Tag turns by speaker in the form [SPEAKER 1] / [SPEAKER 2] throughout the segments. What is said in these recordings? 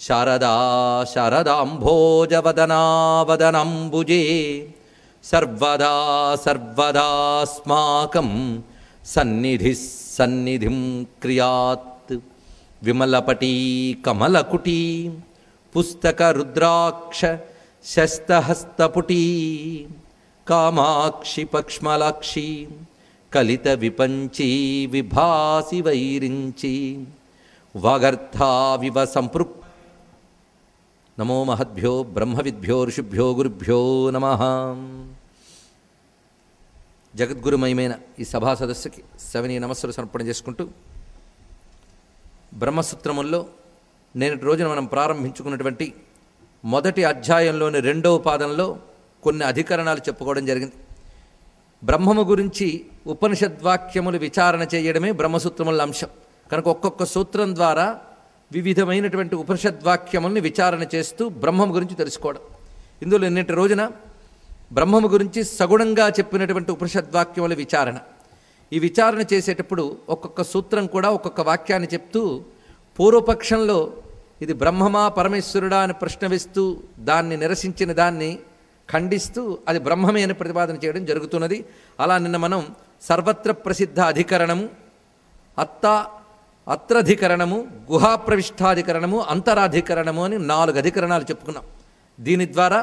[SPEAKER 1] శారదా శారదాంభోజవదనావదనంబుజే సర్వదా సర్వదాస్మాకం సన్నిధి సన్నిధిం క్రియాత్ విమలపటీ కమలకుటీ పుస్తక రుద్రాక్ష శస్తహస్తపుటీ కామాక్షి పక్ష్మలాక్షి కలిత విపంచీ విభాసి వైరించి వాగర్థావివ సంపృక్ నమో మహద్భ్యో బ్రహ్మవిద్భ్యో ఋషిభ్యో గురుభ్యో నమ జగద్గురుమయమైన ఈ సభా సదస్సుకి సవిని నమస్సులు సమర్పణ చేసుకుంటూ బ్రహ్మసూత్రముల్లో నేటి రోజున మనం ప్రారంభించుకున్నటువంటి మొదటి అధ్యాయంలోని రెండవ పాదంలో కొన్ని అధికరణాలు చెప్పుకోవడం జరిగింది బ్రహ్మము గురించి ఉపనిషద్వాక్యములు విచారణ చేయడమే బ్రహ్మసూత్రముల అంశం కనుక ఒక్కొక్క సూత్రం ద్వారా వివిధమైనటువంటి ఉపనిషద్వాక్యముల్ని విచారణ చేస్తూ బ్రహ్మం గురించి తెలుసుకోవడం ఇందులో నిన్నటి రోజున బ్రహ్మము గురించి సగుణంగా చెప్పినటువంటి ఉపనిషద్వాక్యముల విచారణ ఈ విచారణ చేసేటప్పుడు ఒక్కొక్క సూత్రం కూడా ఒక్కొక్క వాక్యాన్ని చెప్తూ పూర్వపక్షంలో ఇది బ్రహ్మమా పరమేశ్వరుడా అని ప్రశ్న వేస్తూ దాన్ని నిరసించిన దాన్ని ఖండిస్తూ అది బ్రహ్మమే అని ప్రతిపాదన చేయడం జరుగుతున్నది అలా నిన్న మనం సర్వత్ర ప్రసిద్ధ అధికరణము అత్త అత్రధికరణము గుహాప్రవిష్టాధికరణము అంతరాధికరణము అని నాలుగు అధికరణాలు చెప్పుకున్నాం దీని ద్వారా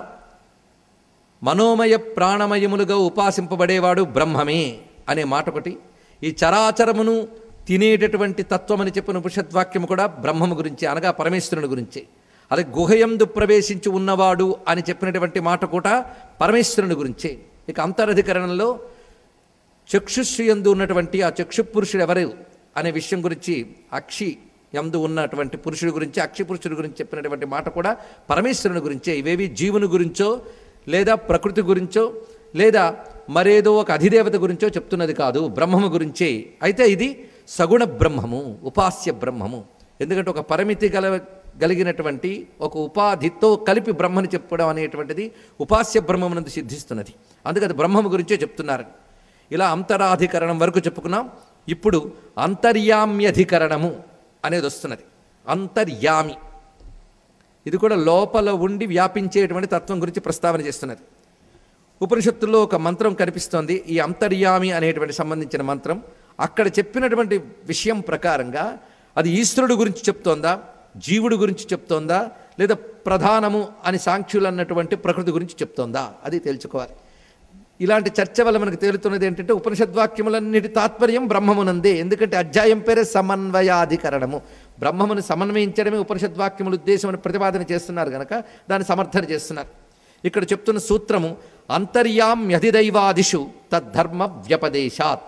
[SPEAKER 1] మనోమయ ప్రాణమయములుగా ఉపాసింపబడేవాడు బ్రహ్మమే అనే మాట ఒకటి ఈ చరాచరమును తినేటటువంటి తత్వమని చెప్పిన ఉపనిషద్వాక్యము కూడా బ్రహ్మము గురించి అనగా పరమేశ్వరుని గురించి అదే గుహయందు ప్రవేశించి ఉన్నవాడు అని చెప్పినటువంటి మాట కూడా పరమేశ్వరుని గురించే ఇక అంతరధికరణంలో చక్షుష్యందు ఉన్నటువంటి ఆ చక్షు పురుషుడు ఎవరు అనే విషయం గురించి అక్షి ఎందు ఉన్నటువంటి పురుషుడి గురించి అక్షి పురుషుడి గురించి చెప్పినటువంటి మాట కూడా పరమేశ్వరుని గురించే ఇవేవి జీవుని గురించో లేదా ప్రకృతి గురించో లేదా మరేదో ఒక అధిదేవత గురించో చెప్తున్నది కాదు బ్రహ్మము గురించే అయితే ఇది సగుణ బ్రహ్మము ఉపాస్య బ్రహ్మము ఎందుకంటే ఒక పరిమితి గల కలిగినటువంటి ఒక ఉపాధితో కలిపి బ్రహ్మని చెప్పడం అనేటువంటిది ఉపాస్య బ్రహ్మమునందు సిద్ధిస్తున్నది అందుకే అది బ్రహ్మము గురించే చెప్తున్నారు ఇలా అంతరాధికరణం వరకు చెప్పుకున్నాం ఇప్పుడు అంతర్యామ్యధికరణము అనేది వస్తున్నది అంతర్యామి ఇది కూడా లోపల ఉండి వ్యాపించేటువంటి తత్వం గురించి ప్రస్తావన చేస్తున్నది ఉపనిషత్తుల్లో ఒక మంత్రం కనిపిస్తోంది ఈ అంతర్యామి అనేటువంటి సంబంధించిన మంత్రం అక్కడ చెప్పినటువంటి విషయం ప్రకారంగా అది ఈశ్వరుడు గురించి చెప్తోందా జీవుడు గురించి చెప్తోందా లేదా ప్రధానము అని సాంఖ్యులు అన్నటువంటి ప్రకృతి గురించి చెప్తోందా అది తెలుసుకోవాలి ఇలాంటి చర్చ వల్ల మనకు తేలుతున్నది ఏంటంటే ఉపనిషద్వాక్యములన్నిటి తాత్పర్యం బ్రహ్మమునందే ఎందుకంటే అధ్యాయం పేరే సమన్వయాధికరణము బ్రహ్మమును సమన్వయించడమే ఉపనిషద్వాక్యముల ఉద్దేశం అని ప్రతిపాదన చేస్తున్నారు కనుక దాన్ని సమర్థన చేస్తున్నారు ఇక్కడ చెప్తున్న సూత్రము అంతర్యామ్యధిదైవాదిషు తద్ధర్మ వ్యపదేశాత్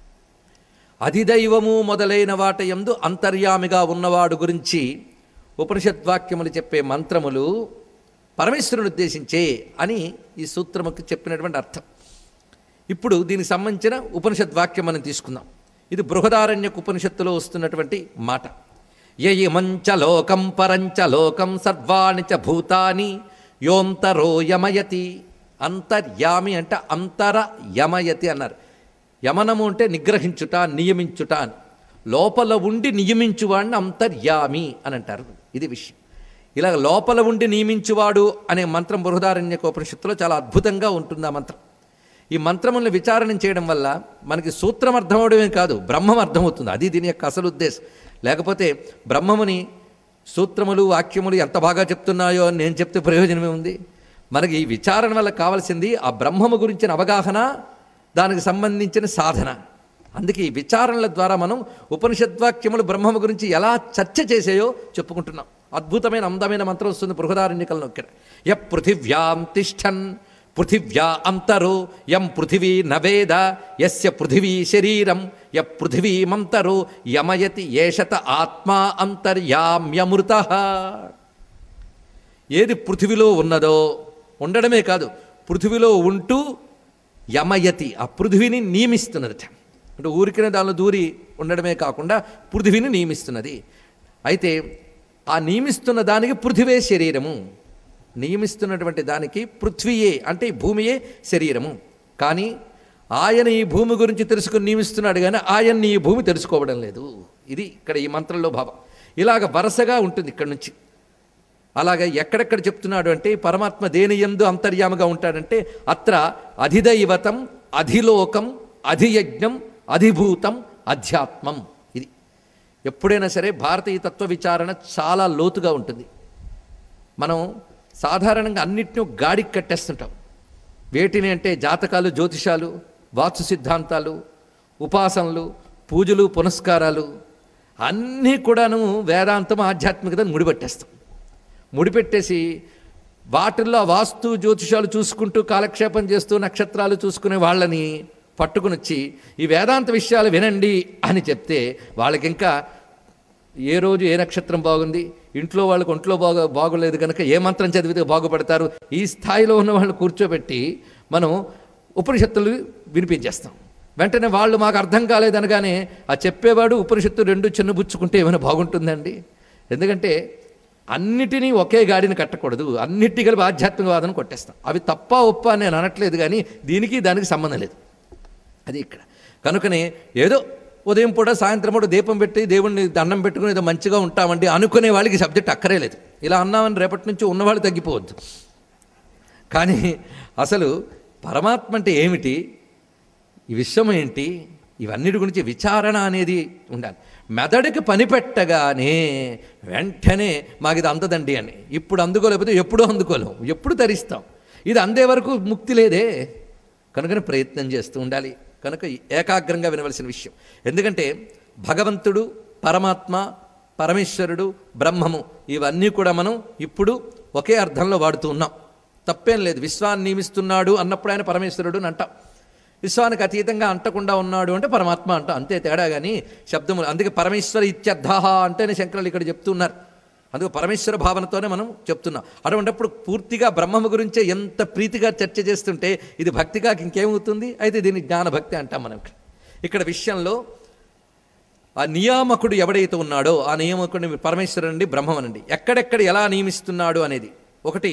[SPEAKER 1] అధిదైవము మొదలైన వాటి యందు అంతర్యామిగా ఉన్నవాడు గురించి ఉపనిషద్వాక్యములు చెప్పే మంత్రములు పరమేశ్వరుని ఉద్దేశించే అని ఈ సూత్రముకి చెప్పినటువంటి అర్థం ఇప్పుడు దీనికి సంబంధించిన ఉపనిషద్వాక్యం మనం తీసుకుందాం ఇది బృహదారణ్యకు ఉపనిషత్తులో వస్తున్నటువంటి మాట యయిమంచ లోకం పరంచ లోకం సర్వాణి చ భూతాని యోంతరో యమయతి అంతర్యామి అంటే అంతర యమయతి అన్నారు యమనము అంటే నిగ్రహించుట నియమించుట అని లోపల ఉండి నియమించువాడిని అంతర్యామి అని అంటారు ఇది విషయం ఇలా లోపల ఉండి నియమించువాడు అనే మంత్రం బృహదారణ్యక ఉపనిషత్తులో చాలా అద్భుతంగా ఉంటుంది ఆ మంత్రం ఈ మంత్రములను విచారణ చేయడం వల్ల మనకి సూత్రం అర్థమవడమే కాదు బ్రహ్మం అర్థమవుతుంది అది దీని యొక్క అసలు ఉద్దేశం లేకపోతే బ్రహ్మముని సూత్రములు వాక్యములు ఎంత బాగా చెప్తున్నాయో అని నేను చెప్తే ప్రయోజనమే ఉంది మనకి ఈ విచారణ వల్ల కావాల్సింది ఆ బ్రహ్మము గురించిన అవగాహన దానికి సంబంధించిన సాధన అందుకే ఈ విచారణల ద్వారా మనం ఉపనిషద్వాక్యములు బ్రహ్మము గురించి ఎలా చర్చ చేసాయో చెప్పుకుంటున్నాం అద్భుతమైన అందమైన మంత్రం వస్తుంది బృహదారణ్యకలను ఇక్కడ య పృథివ్యాం తిష్టన్ పృథివ్యా అంతరో యం పృథివీ నవేద యస్య పృథివీ శరీరం య పృథివీమంతరో యమయతి ఏషత ఆత్మా అంతర్యామ్యమృత ఏది పృథివిలో ఉన్నదో ఉండడమే కాదు పృథివిలో ఉంటూ యమయతి ఆ పృథివిని నియమిస్తున్నదట అంటే ఊరికిన దానిలో దూరి ఉండడమే కాకుండా పృథివిని నియమిస్తున్నది అయితే ఆ నియమిస్తున్న దానికి పృథివే శరీరము నియమిస్తున్నటువంటి దానికి పృథ్వీయే అంటే ఈ భూమియే శరీరము కానీ ఆయన ఈ భూమి గురించి తెలుసుకుని నియమిస్తున్నాడు కానీ ఆయన్ని ఈ భూమి తెలుసుకోవడం లేదు ఇది ఇక్కడ ఈ మంత్రంలో భావం ఇలాగ వరుసగా ఉంటుంది ఇక్కడ నుంచి అలాగే ఎక్కడెక్కడ చెప్తున్నాడు అంటే ఈ పరమాత్మ దేని ఎందు అంతర్యామగా ఉంటాడంటే అత్ర అధిదైవతం అధిలోకం అధియజ్ఞం అధిభూతం అధ్యాత్మం ఇది ఎప్పుడైనా సరే భారతీయ తత్వ విచారణ చాలా లోతుగా ఉంటుంది మనం సాధారణంగా అన్నిటిని గాడికి కట్టేస్తుంటాం వేటిని అంటే జాతకాలు జ్యోతిషాలు వాస్తు సిద్ధాంతాలు ఉపాసనలు పూజలు పునస్కారాలు అన్నీ కూడాను వేదాంతం ఆధ్యాత్మికతను ముడిపెట్టేస్తాం ముడిపెట్టేసి వాటిల్లో ఆ వాస్తు జ్యోతిషాలు చూసుకుంటూ కాలక్షేపం చేస్తూ నక్షత్రాలు చూసుకునే వాళ్ళని పట్టుకుని వచ్చి ఈ వేదాంత విషయాలు వినండి అని చెప్తే వాళ్ళకి ఇంకా ఏ రోజు ఏ నక్షత్రం బాగుంది ఇంట్లో వాళ్ళకి ఒంట్లో బాగా బాగోలేదు కనుక ఏ మంత్రం చదివితే బాగుపడతారు ఈ స్థాయిలో ఉన్న వాళ్ళని కూర్చోబెట్టి మనం ఉపనిషత్తులు వినిపించేస్తాం వెంటనే వాళ్ళు మాకు అర్థం కాలేదనగానే ఆ చెప్పేవాడు ఉపనిషత్తు రెండు చిన్నబుచ్చుకుంటే ఏమైనా బాగుంటుందండి ఎందుకంటే అన్నిటినీ ఒకే గాడిని కట్టకూడదు అన్నిటి కలిపి ఆధ్యాత్మికవాదం కొట్టేస్తాం అవి తప్ప ఒప్ప అని నేను అనట్లేదు కానీ దీనికి దానికి సంబంధం లేదు అది ఇక్కడ కనుకనే ఏదో ఉదయం పూట సాయంత్రం పూట దీపం పెట్టి దేవుణ్ణి దండం పెట్టుకుని ఏదో మంచిగా ఉంటామండి అనుకునే వాళ్ళకి సబ్జెక్ట్ అక్కరే లేదు ఇలా అన్నామని రేపటి నుంచి ఉన్నవాళ్ళు తగ్గిపోవద్దు కానీ అసలు పరమాత్మ అంటే ఏమిటి ఈ విశ్వం ఏంటి ఇవన్నిటి గురించి విచారణ అనేది ఉండాలి మెదడుకి పని పెట్టగానే వెంటనే మాకు ఇది అందదండి అని ఇప్పుడు అందుకోలేకపోతే ఎప్పుడూ అందుకోలేం ఎప్పుడు ధరిస్తాం ఇది అందే వరకు ముక్తి లేదే కనుకనే ప్రయత్నం చేస్తూ ఉండాలి కనుక ఏకాగ్రంగా వినవలసిన విషయం ఎందుకంటే భగవంతుడు పరమాత్మ పరమేశ్వరుడు బ్రహ్మము ఇవన్నీ కూడా మనం ఇప్పుడు ఒకే అర్థంలో వాడుతూ ఉన్నాం తప్పేం లేదు విశ్వాన్ని నియమిస్తున్నాడు అన్నప్పుడు ఆయన పరమేశ్వరుడు అని అంటాం విశ్వానికి అతీతంగా అంటకుండా ఉన్నాడు అంటే పరమాత్మ అంటాం అంతే తేడా కానీ శబ్దము అందుకే పరమేశ్వర ఇత్యర్థ అంటేనే శంకరులు ఇక్కడ చెప్తున్నారు అందుకే పరమేశ్వర భావనతోనే మనం చెప్తున్నాం అటువంటిప్పుడు పూర్తిగా బ్రహ్మము గురించే ఎంత ప్రీతిగా చర్చ చేస్తుంటే ఇది భక్తిగా ఇంకేమవుతుంది అయితే దీన్ని జ్ఞానభక్తి అంటాం మనం ఇక్కడ ఇక్కడ విషయంలో ఆ నియామకుడు ఎవడైతే ఉన్నాడో ఆ నియామకుడిని పరమేశ్వరునండి బ్రహ్మమనండి ఎక్కడెక్కడ ఎలా నియమిస్తున్నాడు అనేది ఒకటి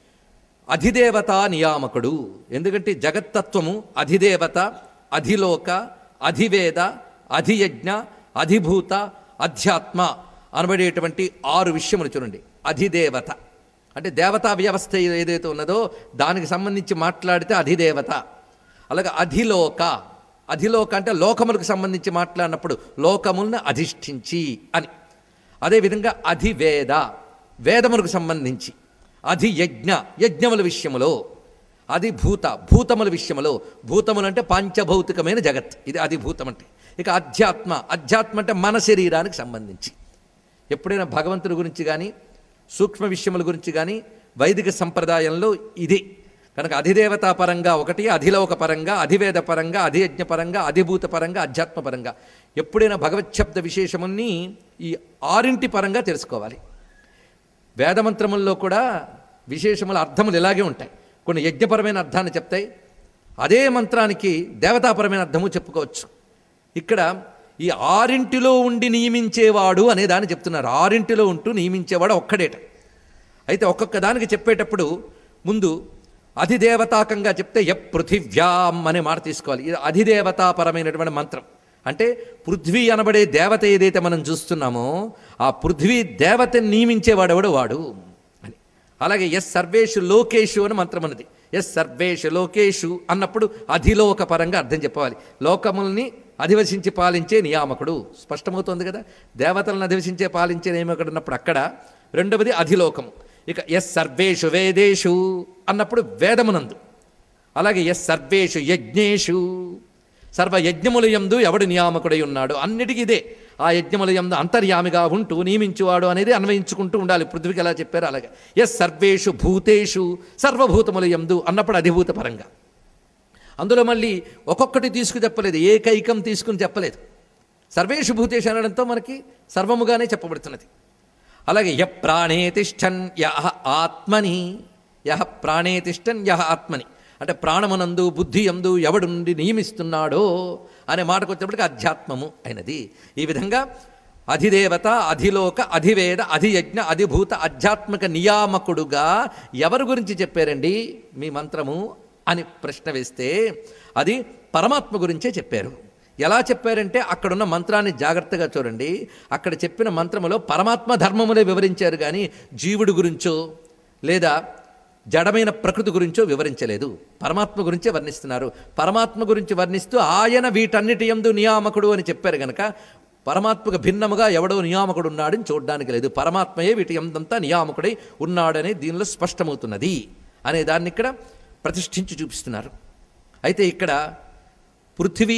[SPEAKER 1] అధిదేవత నియామకుడు ఎందుకంటే జగత్తత్వము అధిదేవత అధిలోక అధివేద అధియజ్ఞ అధిభూత అధ్యాత్మ అనబడేటువంటి ఆరు విషయములు చూడండి అధిదేవత అంటే దేవతా వ్యవస్థ ఏదైతే ఉన్నదో దానికి సంబంధించి మాట్లాడితే అధిదేవత అలాగే అధిలోక అధిలోక అంటే లోకములకు సంబంధించి మాట్లాడినప్పుడు లోకములను అధిష్ఠించి అని అదేవిధంగా అధివేద వేదములకు సంబంధించి అధి యజ్ఞ యజ్ఞముల విషయములో అది భూత భూతముల విషయములో భూతములు అంటే పాంచభౌతికమైన జగత్ ఇది అది భూతం అంటే ఇక అధ్యాత్మ అధ్యాత్మ అంటే మన శరీరానికి సంబంధించి ఎప్పుడైనా భగవంతుడి గురించి కానీ సూక్ష్మ విషయముల గురించి కానీ వైదిక సంప్రదాయంలో ఇది కనుక అధిదేవతా పరంగా ఒకటి అధిలోక పరంగా అధివేద పరంగా అధియజ్ఞ పరంగా అధిభూత పరంగా అధ్యాత్మ పరంగా ఎప్పుడైనా భగవచ్ఛబ్ద విశేషముని ఈ ఆరింటి పరంగా తెలుసుకోవాలి వేదమంత్రముల్లో కూడా విశేషముల అర్థములు ఇలాగే ఉంటాయి కొన్ని యజ్ఞపరమైన అర్థాన్ని చెప్తాయి అదే మంత్రానికి దేవతాపరమైన అర్థము చెప్పుకోవచ్చు ఇక్కడ ఈ ఆరింటిలో ఉండి నియమించేవాడు అనే దాన్ని చెప్తున్నారు ఆరింటిలో ఉంటూ నియమించేవాడు ఒక్కడేట అయితే ఒక్కొక్క దానికి చెప్పేటప్పుడు ముందు అధిదేవతాకంగా చెప్తే య పృథివ్యాం అనే మాట తీసుకోవాలి ఇది అధిదేవతాపరమైనటువంటి మంత్రం అంటే పృథ్వీ అనబడే దేవత ఏదైతే మనం చూస్తున్నామో ఆ పృథ్వీ దేవతని నియమించేవాడెవడు వాడు అని అలాగే ఎస్ సర్వేషు లోకేషు అని మంత్రం ఉన్నది ఎస్ సర్వేషు లోకేషు అన్నప్పుడు అధిలోక పరంగా అర్థం చెప్పవాలి లోకముల్ని అధివసించి పాలించే నియామకుడు స్పష్టమవుతోంది కదా దేవతలను అధివసించే పాలించే నియామకుడు అన్నప్పుడు అక్కడ రెండవది అధిలోకము ఇక ఎస్ సర్వేషు వేదేషు అన్నప్పుడు వేదమునందు అలాగే ఎస్ సర్వేషు యజ్ఞేషు సర్వ యజ్ఞముల యందు ఎవడు నియామకుడై ఉన్నాడు అన్నిటికీ ఇదే ఆ యజ్ఞముల యందు అంతర్యామిగా ఉంటూ నియమించువాడు అనేది అన్వయించుకుంటూ ఉండాలి పృథ్వీకి ఎలా చెప్పారు అలాగే ఎస్ సర్వేషు భూతేషు సర్వభూతముల యందు అన్నప్పుడు అధిభూత పరంగా అందులో మళ్ళీ ఒక్కొక్కటి తీసుకు చెప్పలేదు ఏకైకం తీసుకుని చెప్పలేదు సర్వేషు భూతేషు అనడంతో మనకి సర్వముగానే చెప్పబడుతున్నది అలాగే య ప్రాణే తిష్టన్ యహ ఆత్మని యహ ప్రాణే తిష్టన్ యహ ఆత్మని అంటే ప్రాణమునందు బుద్ధి ఎందు ఎవడుండి నియమిస్తున్నాడో అనే మాటకు వచ్చేప్పటికి అధ్యాత్మము అయినది ఈ విధంగా అధిదేవత అధిలోక అధివేద అధియజ్ఞ అధిభూత ఆధ్యాత్మిక నియామకుడుగా ఎవరి గురించి చెప్పారండి మీ మంత్రము అని ప్రశ్న వేస్తే అది పరమాత్మ గురించే చెప్పారు ఎలా చెప్పారంటే అక్కడున్న మంత్రాన్ని జాగ్రత్తగా చూడండి అక్కడ చెప్పిన మంత్రములో పరమాత్మ ధర్మములే వివరించారు కానీ జీవుడు గురించో లేదా జడమైన ప్రకృతి గురించో వివరించలేదు పరమాత్మ గురించే వర్ణిస్తున్నారు పరమాత్మ గురించి వర్ణిస్తూ ఆయన వీటన్నిటి యందు నియామకుడు అని చెప్పారు గనక పరమాత్మకు భిన్నముగా ఎవడో నియామకుడు ఉన్నాడని చూడడానికి లేదు పరమాత్మయే వీటి ఎందంతా నియామకుడై ఉన్నాడని దీనిలో స్పష్టమవుతున్నది అనే దాన్ని ఇక్కడ ప్రతిష్ఠించి చూపిస్తున్నారు అయితే ఇక్కడ పృథివీ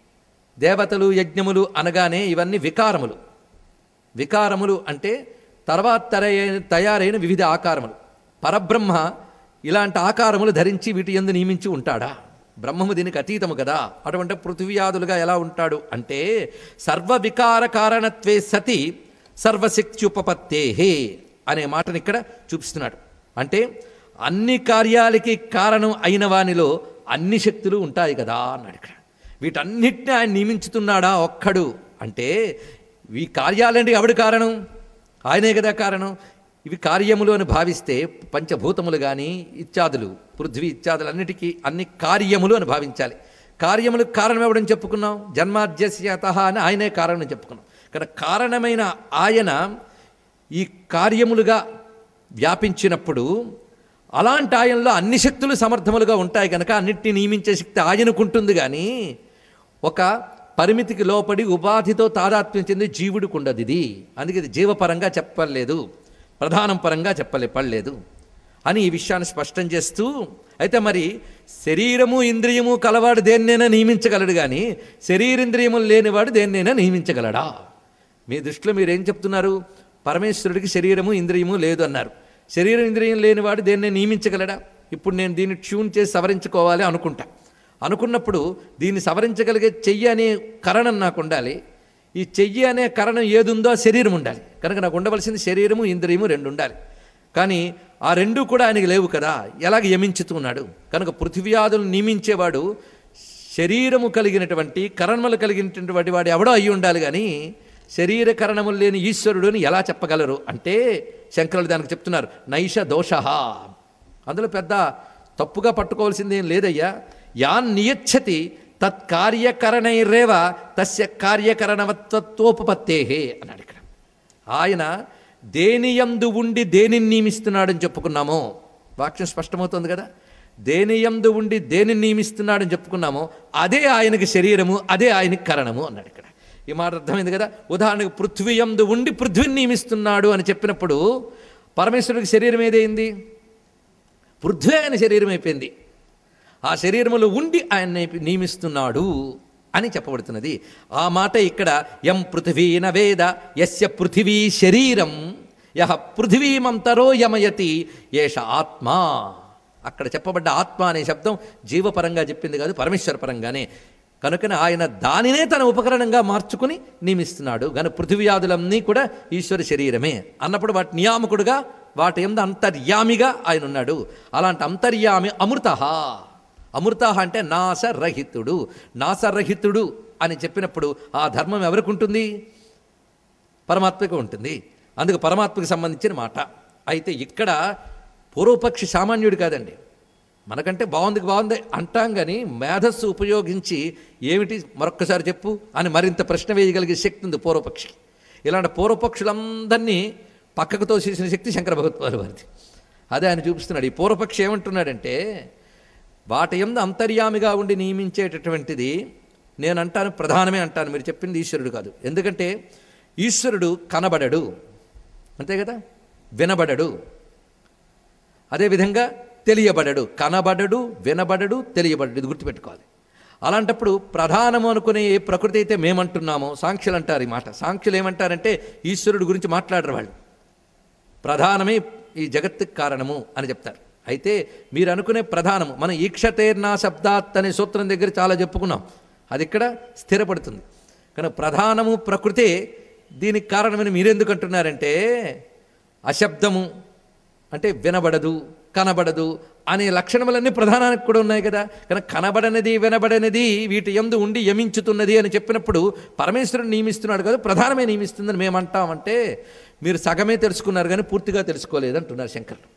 [SPEAKER 1] దేవతలు యజ్ఞములు అనగానే ఇవన్నీ వికారములు వికారములు అంటే తర్వాత తరై- తయారైన వివిధ ఆకారములు పరబ్రహ్మ ఇలాంటి ఆకారములు ధరించి వీటి ఎందు నియమించి ఉంటాడా బ్రహ్మము దీనికి అతీతము కదా అటువంటి పృథివ్యాదులుగా ఎలా ఉంటాడు అంటే సర్వ వికార కారణత్వే సతి సర్వశక్త్యుపపత్తేహే అనే మాటని ఇక్కడ చూపిస్తున్నాడు అంటే అన్ని కార్యాలకి కారణం అయిన వానిలో అన్ని శక్తులు ఉంటాయి కదా అన్నాడు ఇక్కడ వీటన్నిటిని ఆయన నియమించుతున్నాడా ఒక్కడు అంటే ఈ కార్యాలంటే ఎవడు కారణం ఆయనే కదా కారణం ఇవి కార్యములు అని భావిస్తే పంచభూతములు కానీ ఇత్యాదులు పృథ్వీ ఇత్యాదులన్నిటికీ అన్ని కార్యములు అని భావించాలి కార్యములు కారణం ఎవడని చెప్పుకున్నాం జన్మాద్యస్యత అని ఆయనే కారణం అని చెప్పుకున్నాం కానీ కారణమైన ఆయన ఈ కార్యములుగా వ్యాపించినప్పుడు అలాంటి ఆయనలో అన్ని శక్తులు సమర్థములుగా ఉంటాయి కనుక అన్నిటిని నియమించే శక్తి ఆయనకుంటుంది కానీ ఒక పరిమితికి లోపడి ఉపాధితో తాదాత్మ్యం చెంది జీవుడికి ఉండదు ఇది అందుకే ఇది జీవపరంగా చెప్పలేదు ప్రధానం పరంగా చెప్పలే పడలేదు అని ఈ విషయాన్ని స్పష్టం చేస్తూ అయితే మరి శరీరము ఇంద్రియము కలవాడు దేన్నైనా నియమించగలడు కానీ శరీరేంద్రియములు లేనివాడు దేన్నైనా నియమించగలడా మీ దృష్టిలో మీరు ఏం చెప్తున్నారు పరమేశ్వరుడికి శరీరము ఇంద్రియము లేదు అన్నారు శరీరం ఇంద్రియం లేనివాడు దేన్ని నియమించగలడా ఇప్పుడు నేను దీన్ని ట్యూన్ చేసి సవరించుకోవాలి అనుకుంటా అనుకున్నప్పుడు దీన్ని సవరించగలిగే చెయ్యి అనే కరణం నాకు ఉండాలి ఈ చెయ్యి అనే కరణం ఏదుందో ఆ శరీరం ఉండాలి కనుక నాకు ఉండవలసింది శరీరము ఇంద్రియము రెండు ఉండాలి కానీ ఆ రెండు కూడా ఆయనకి లేవు కదా ఎలాగ యమించుతున్నాడు కనుక పృథివ్యాధులు నియమించేవాడు శరీరము కలిగినటువంటి కరణములు కలిగినటువంటి వాడు ఎవడో అయి ఉండాలి కానీ శరీర కరణములు లేని ఈశ్వరుడు అని ఎలా చెప్పగలరు అంటే శంకరులు దానికి చెప్తున్నారు నైష దోష అందులో పెద్ద తప్పుగా పట్టుకోవాల్సింది ఏం లేదయ్యా యాన్ నియచ్చతి తత్కార్యకరణైరేవ తస్య కార్యకరణవత్వత్వోపపత్తేహే అన్నాడు ఇక్కడ ఆయన దేనియందు ఉండి దేనిని నియమిస్తున్నాడని చెప్పుకున్నామో వాక్యం స్పష్టమవుతుంది కదా దేనియందు ఉండి దేనిని నియమిస్తున్నాడని చెప్పుకున్నామో అదే ఆయనకి శరీరము అదే ఆయనకి కరణము అన్నాడు ఇక్కడ ఈ మాట అర్థమైంది కదా ఉదాహరణకు పృథ్వీ యందు ఉండి పృథ్వీని నియమిస్తున్నాడు అని చెప్పినప్పుడు పరమేశ్వరుడికి శరీరం ఏదైంది పృథ్వీ ఆయన శరీరం అయిపోయింది ఆ శరీరములో ఉండి ఆయన నియమిస్తున్నాడు అని చెప్పబడుతున్నది ఆ మాట ఇక్కడ యం పృథివీన వేద యస్య పృథివీ శరీరం యహ పృథివీమంతరో యమయతి ఏష ఆత్మ అక్కడ చెప్పబడ్డ ఆత్మ అనే శబ్దం జీవపరంగా చెప్పింది కాదు పరమేశ్వర పరంగానే కనుకనే ఆయన దానినే తన ఉపకరణంగా మార్చుకుని నియమిస్తున్నాడు కానీ పృథివ్యాధులన్నీ కూడా ఈశ్వర శరీరమే అన్నప్పుడు వాటి నియామకుడుగా వాటి ఎందు అంతర్యామిగా ఆయన ఉన్నాడు అలాంటి అంతర్యామి అమృత అమృత అంటే నాసరహితుడు నాసరహితుడు అని చెప్పినప్పుడు ఆ ధర్మం ఎవరికి ఉంటుంది పరమాత్మకు ఉంటుంది అందుకు పరమాత్మకు సంబంధించిన మాట అయితే ఇక్కడ పూర్వపక్షి సామాన్యుడు కాదండి మనకంటే బాగుంది బాగుంది అంటాం కానీ మేధస్సు ఉపయోగించి ఏమిటి మరొక్కసారి చెప్పు అని మరింత ప్రశ్న వేయగలిగే శక్తి ఉంది పూర్వపక్షికి ఇలాంటి పూర్వపక్షులందరినీ పక్కకు తోసేసిన శక్తి శంకర భగవత్పాదు వారిది అదే ఆయన చూపిస్తున్నాడు ఈ పూర్వపక్షి ఏమంటున్నాడంటే వాటి ఎందు అంతర్యామిగా ఉండి నియమించేటటువంటిది నేను అంటాను ప్రధానమే అంటాను మీరు చెప్పింది ఈశ్వరుడు కాదు ఎందుకంటే ఈశ్వరుడు కనబడడు అంతే కదా వినబడడు అదేవిధంగా తెలియబడడు కనబడడు వినబడడు తెలియబడడు ఇది గుర్తుపెట్టుకోవాలి అలాంటప్పుడు ప్రధానము అనుకునే ఏ ప్రకృతి అయితే మేమంటున్నామో సాంఖ్యులు అంటారు ఈ మాట సాంఖ్యులు ఏమంటారంటే ఈశ్వరుడు గురించి మాట్లాడరు వాళ్ళు ప్రధానమే ఈ జగత్తుకు కారణము అని చెప్తారు అయితే మీరు అనుకునే ప్రధానము మన ఈక్షతేర్నా శబ్దాత్ అనే సూత్రం దగ్గర చాలా చెప్పుకున్నాం అది ఇక్కడ స్థిరపడుతుంది కానీ ప్రధానము ప్రకృతే దీనికి కారణమని మీరెందుకు అంటున్నారంటే అశబ్దము అంటే వినబడదు కనబడదు అనే లక్షణములన్నీ ప్రధానానికి కూడా ఉన్నాయి కదా కానీ కనబడనిది వినబడనిది వీటి ఎందు ఉండి యమించుతున్నది అని చెప్పినప్పుడు పరమేశ్వరుడు నియమిస్తున్నాడు కదా ప్రధానమే నియమిస్తుందని మేము అంటామంటే మీరు సగమే తెలుసుకున్నారు కానీ పూర్తిగా తెలుసుకోలేదు అంటున్నారు శంకరులు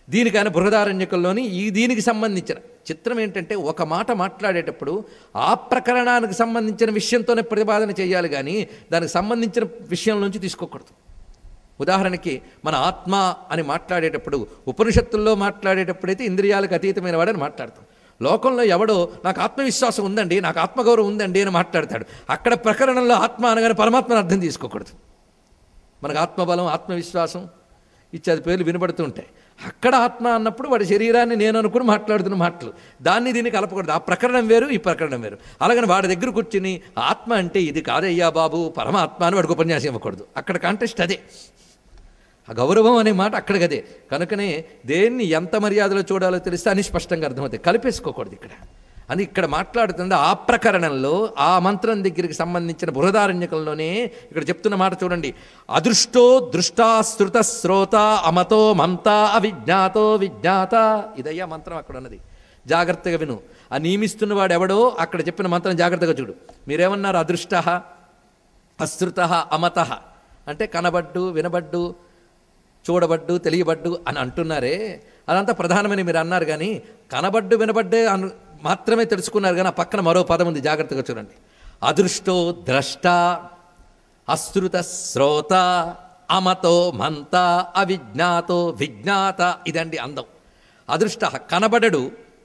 [SPEAKER 1] దీనికైనా బృహదారణ్యకంలోని ఈ దీనికి సంబంధించిన చిత్రం ఏంటంటే ఒక మాట మాట్లాడేటప్పుడు ఆ ప్రకరణానికి సంబంధించిన విషయంతోనే ప్రతిపాదన చేయాలి కానీ దానికి సంబంధించిన విషయం నుంచి తీసుకోకూడదు ఉదాహరణకి మన ఆత్మ అని మాట్లాడేటప్పుడు ఉపనిషత్తుల్లో మాట్లాడేటప్పుడైతే ఇంద్రియాలకు అతీతమైన వాడని మాట్లాడతాం లోకంలో ఎవడో నాకు ఆత్మవిశ్వాసం ఉందండి నాకు ఆత్మగౌరవం ఉందండి అని మాట్లాడతాడు అక్కడ ప్రకరణంలో ఆత్మ అనగానే పరమాత్మను అర్థం తీసుకోకూడదు మనకు ఆత్మబలం ఆత్మవిశ్వాసం ఇత్యాది పేర్లు వినబడుతుంటాయి అక్కడ ఆత్మ అన్నప్పుడు వాడి శరీరాన్ని నేను అనుకుని మాట్లాడుతున్న మాటలు దాన్ని దీన్ని కలపకూడదు ఆ ప్రకరణం వేరు ఈ ప్రకరణం వేరు అలాగని వాడి దగ్గర కూర్చుని ఆత్మ అంటే ఇది కాదయ్యా బాబు పరమాత్మ అని వాడికి ఉపన్యాసం ఇవ్వకూడదు అక్కడ కాంటెస్ట్ అదే ఆ గౌరవం అనే మాట అక్కడికదే కనుకనే దేన్ని ఎంత మర్యాదలో చూడాలో తెలిస్తే అని స్పష్టంగా అర్థమవుతాయి కలిపేసుకోకూడదు ఇక్కడ అని ఇక్కడ మాట్లాడుతుంది ఆ ప్రకరణంలో ఆ మంత్రం దగ్గరికి సంబంధించిన బృహదారణ్యకంలోనే ఇక్కడ చెప్తున్న మాట చూడండి అదృష్టో దృష్టాశ్రుత శ్రోత అమతో మంత అవిజ్ఞాతో విజ్ఞాత ఇదయ్యా మంత్రం అక్కడ ఉన్నది జాగ్రత్తగా విను ఆ నియమిస్తున్న వాడు ఎవడో అక్కడ చెప్పిన మంత్రం జాగ్రత్తగా చూడు మీరేమన్నారు అదృష్ట అశ్రుత అమత అంటే కనబడ్డు వినబడ్డు చూడబడ్డు తెలియబడ్డు అని అంటున్నారే అదంతా ప్రధానమని మీరు అన్నారు కానీ కనబడ్డు వినబడ్డే అను మాత్రమే తెలుసుకున్నారు కానీ ఆ పక్కన మరో పదం ఉంది జాగ్రత్తగా చూడండి అదృష్టో ద్రష్ట అశ్రుత శ్రోత అమతో మంత అవిజ్ఞాతో విజ్ఞాత ఇదండి అందం అదృష్ట కనబడడు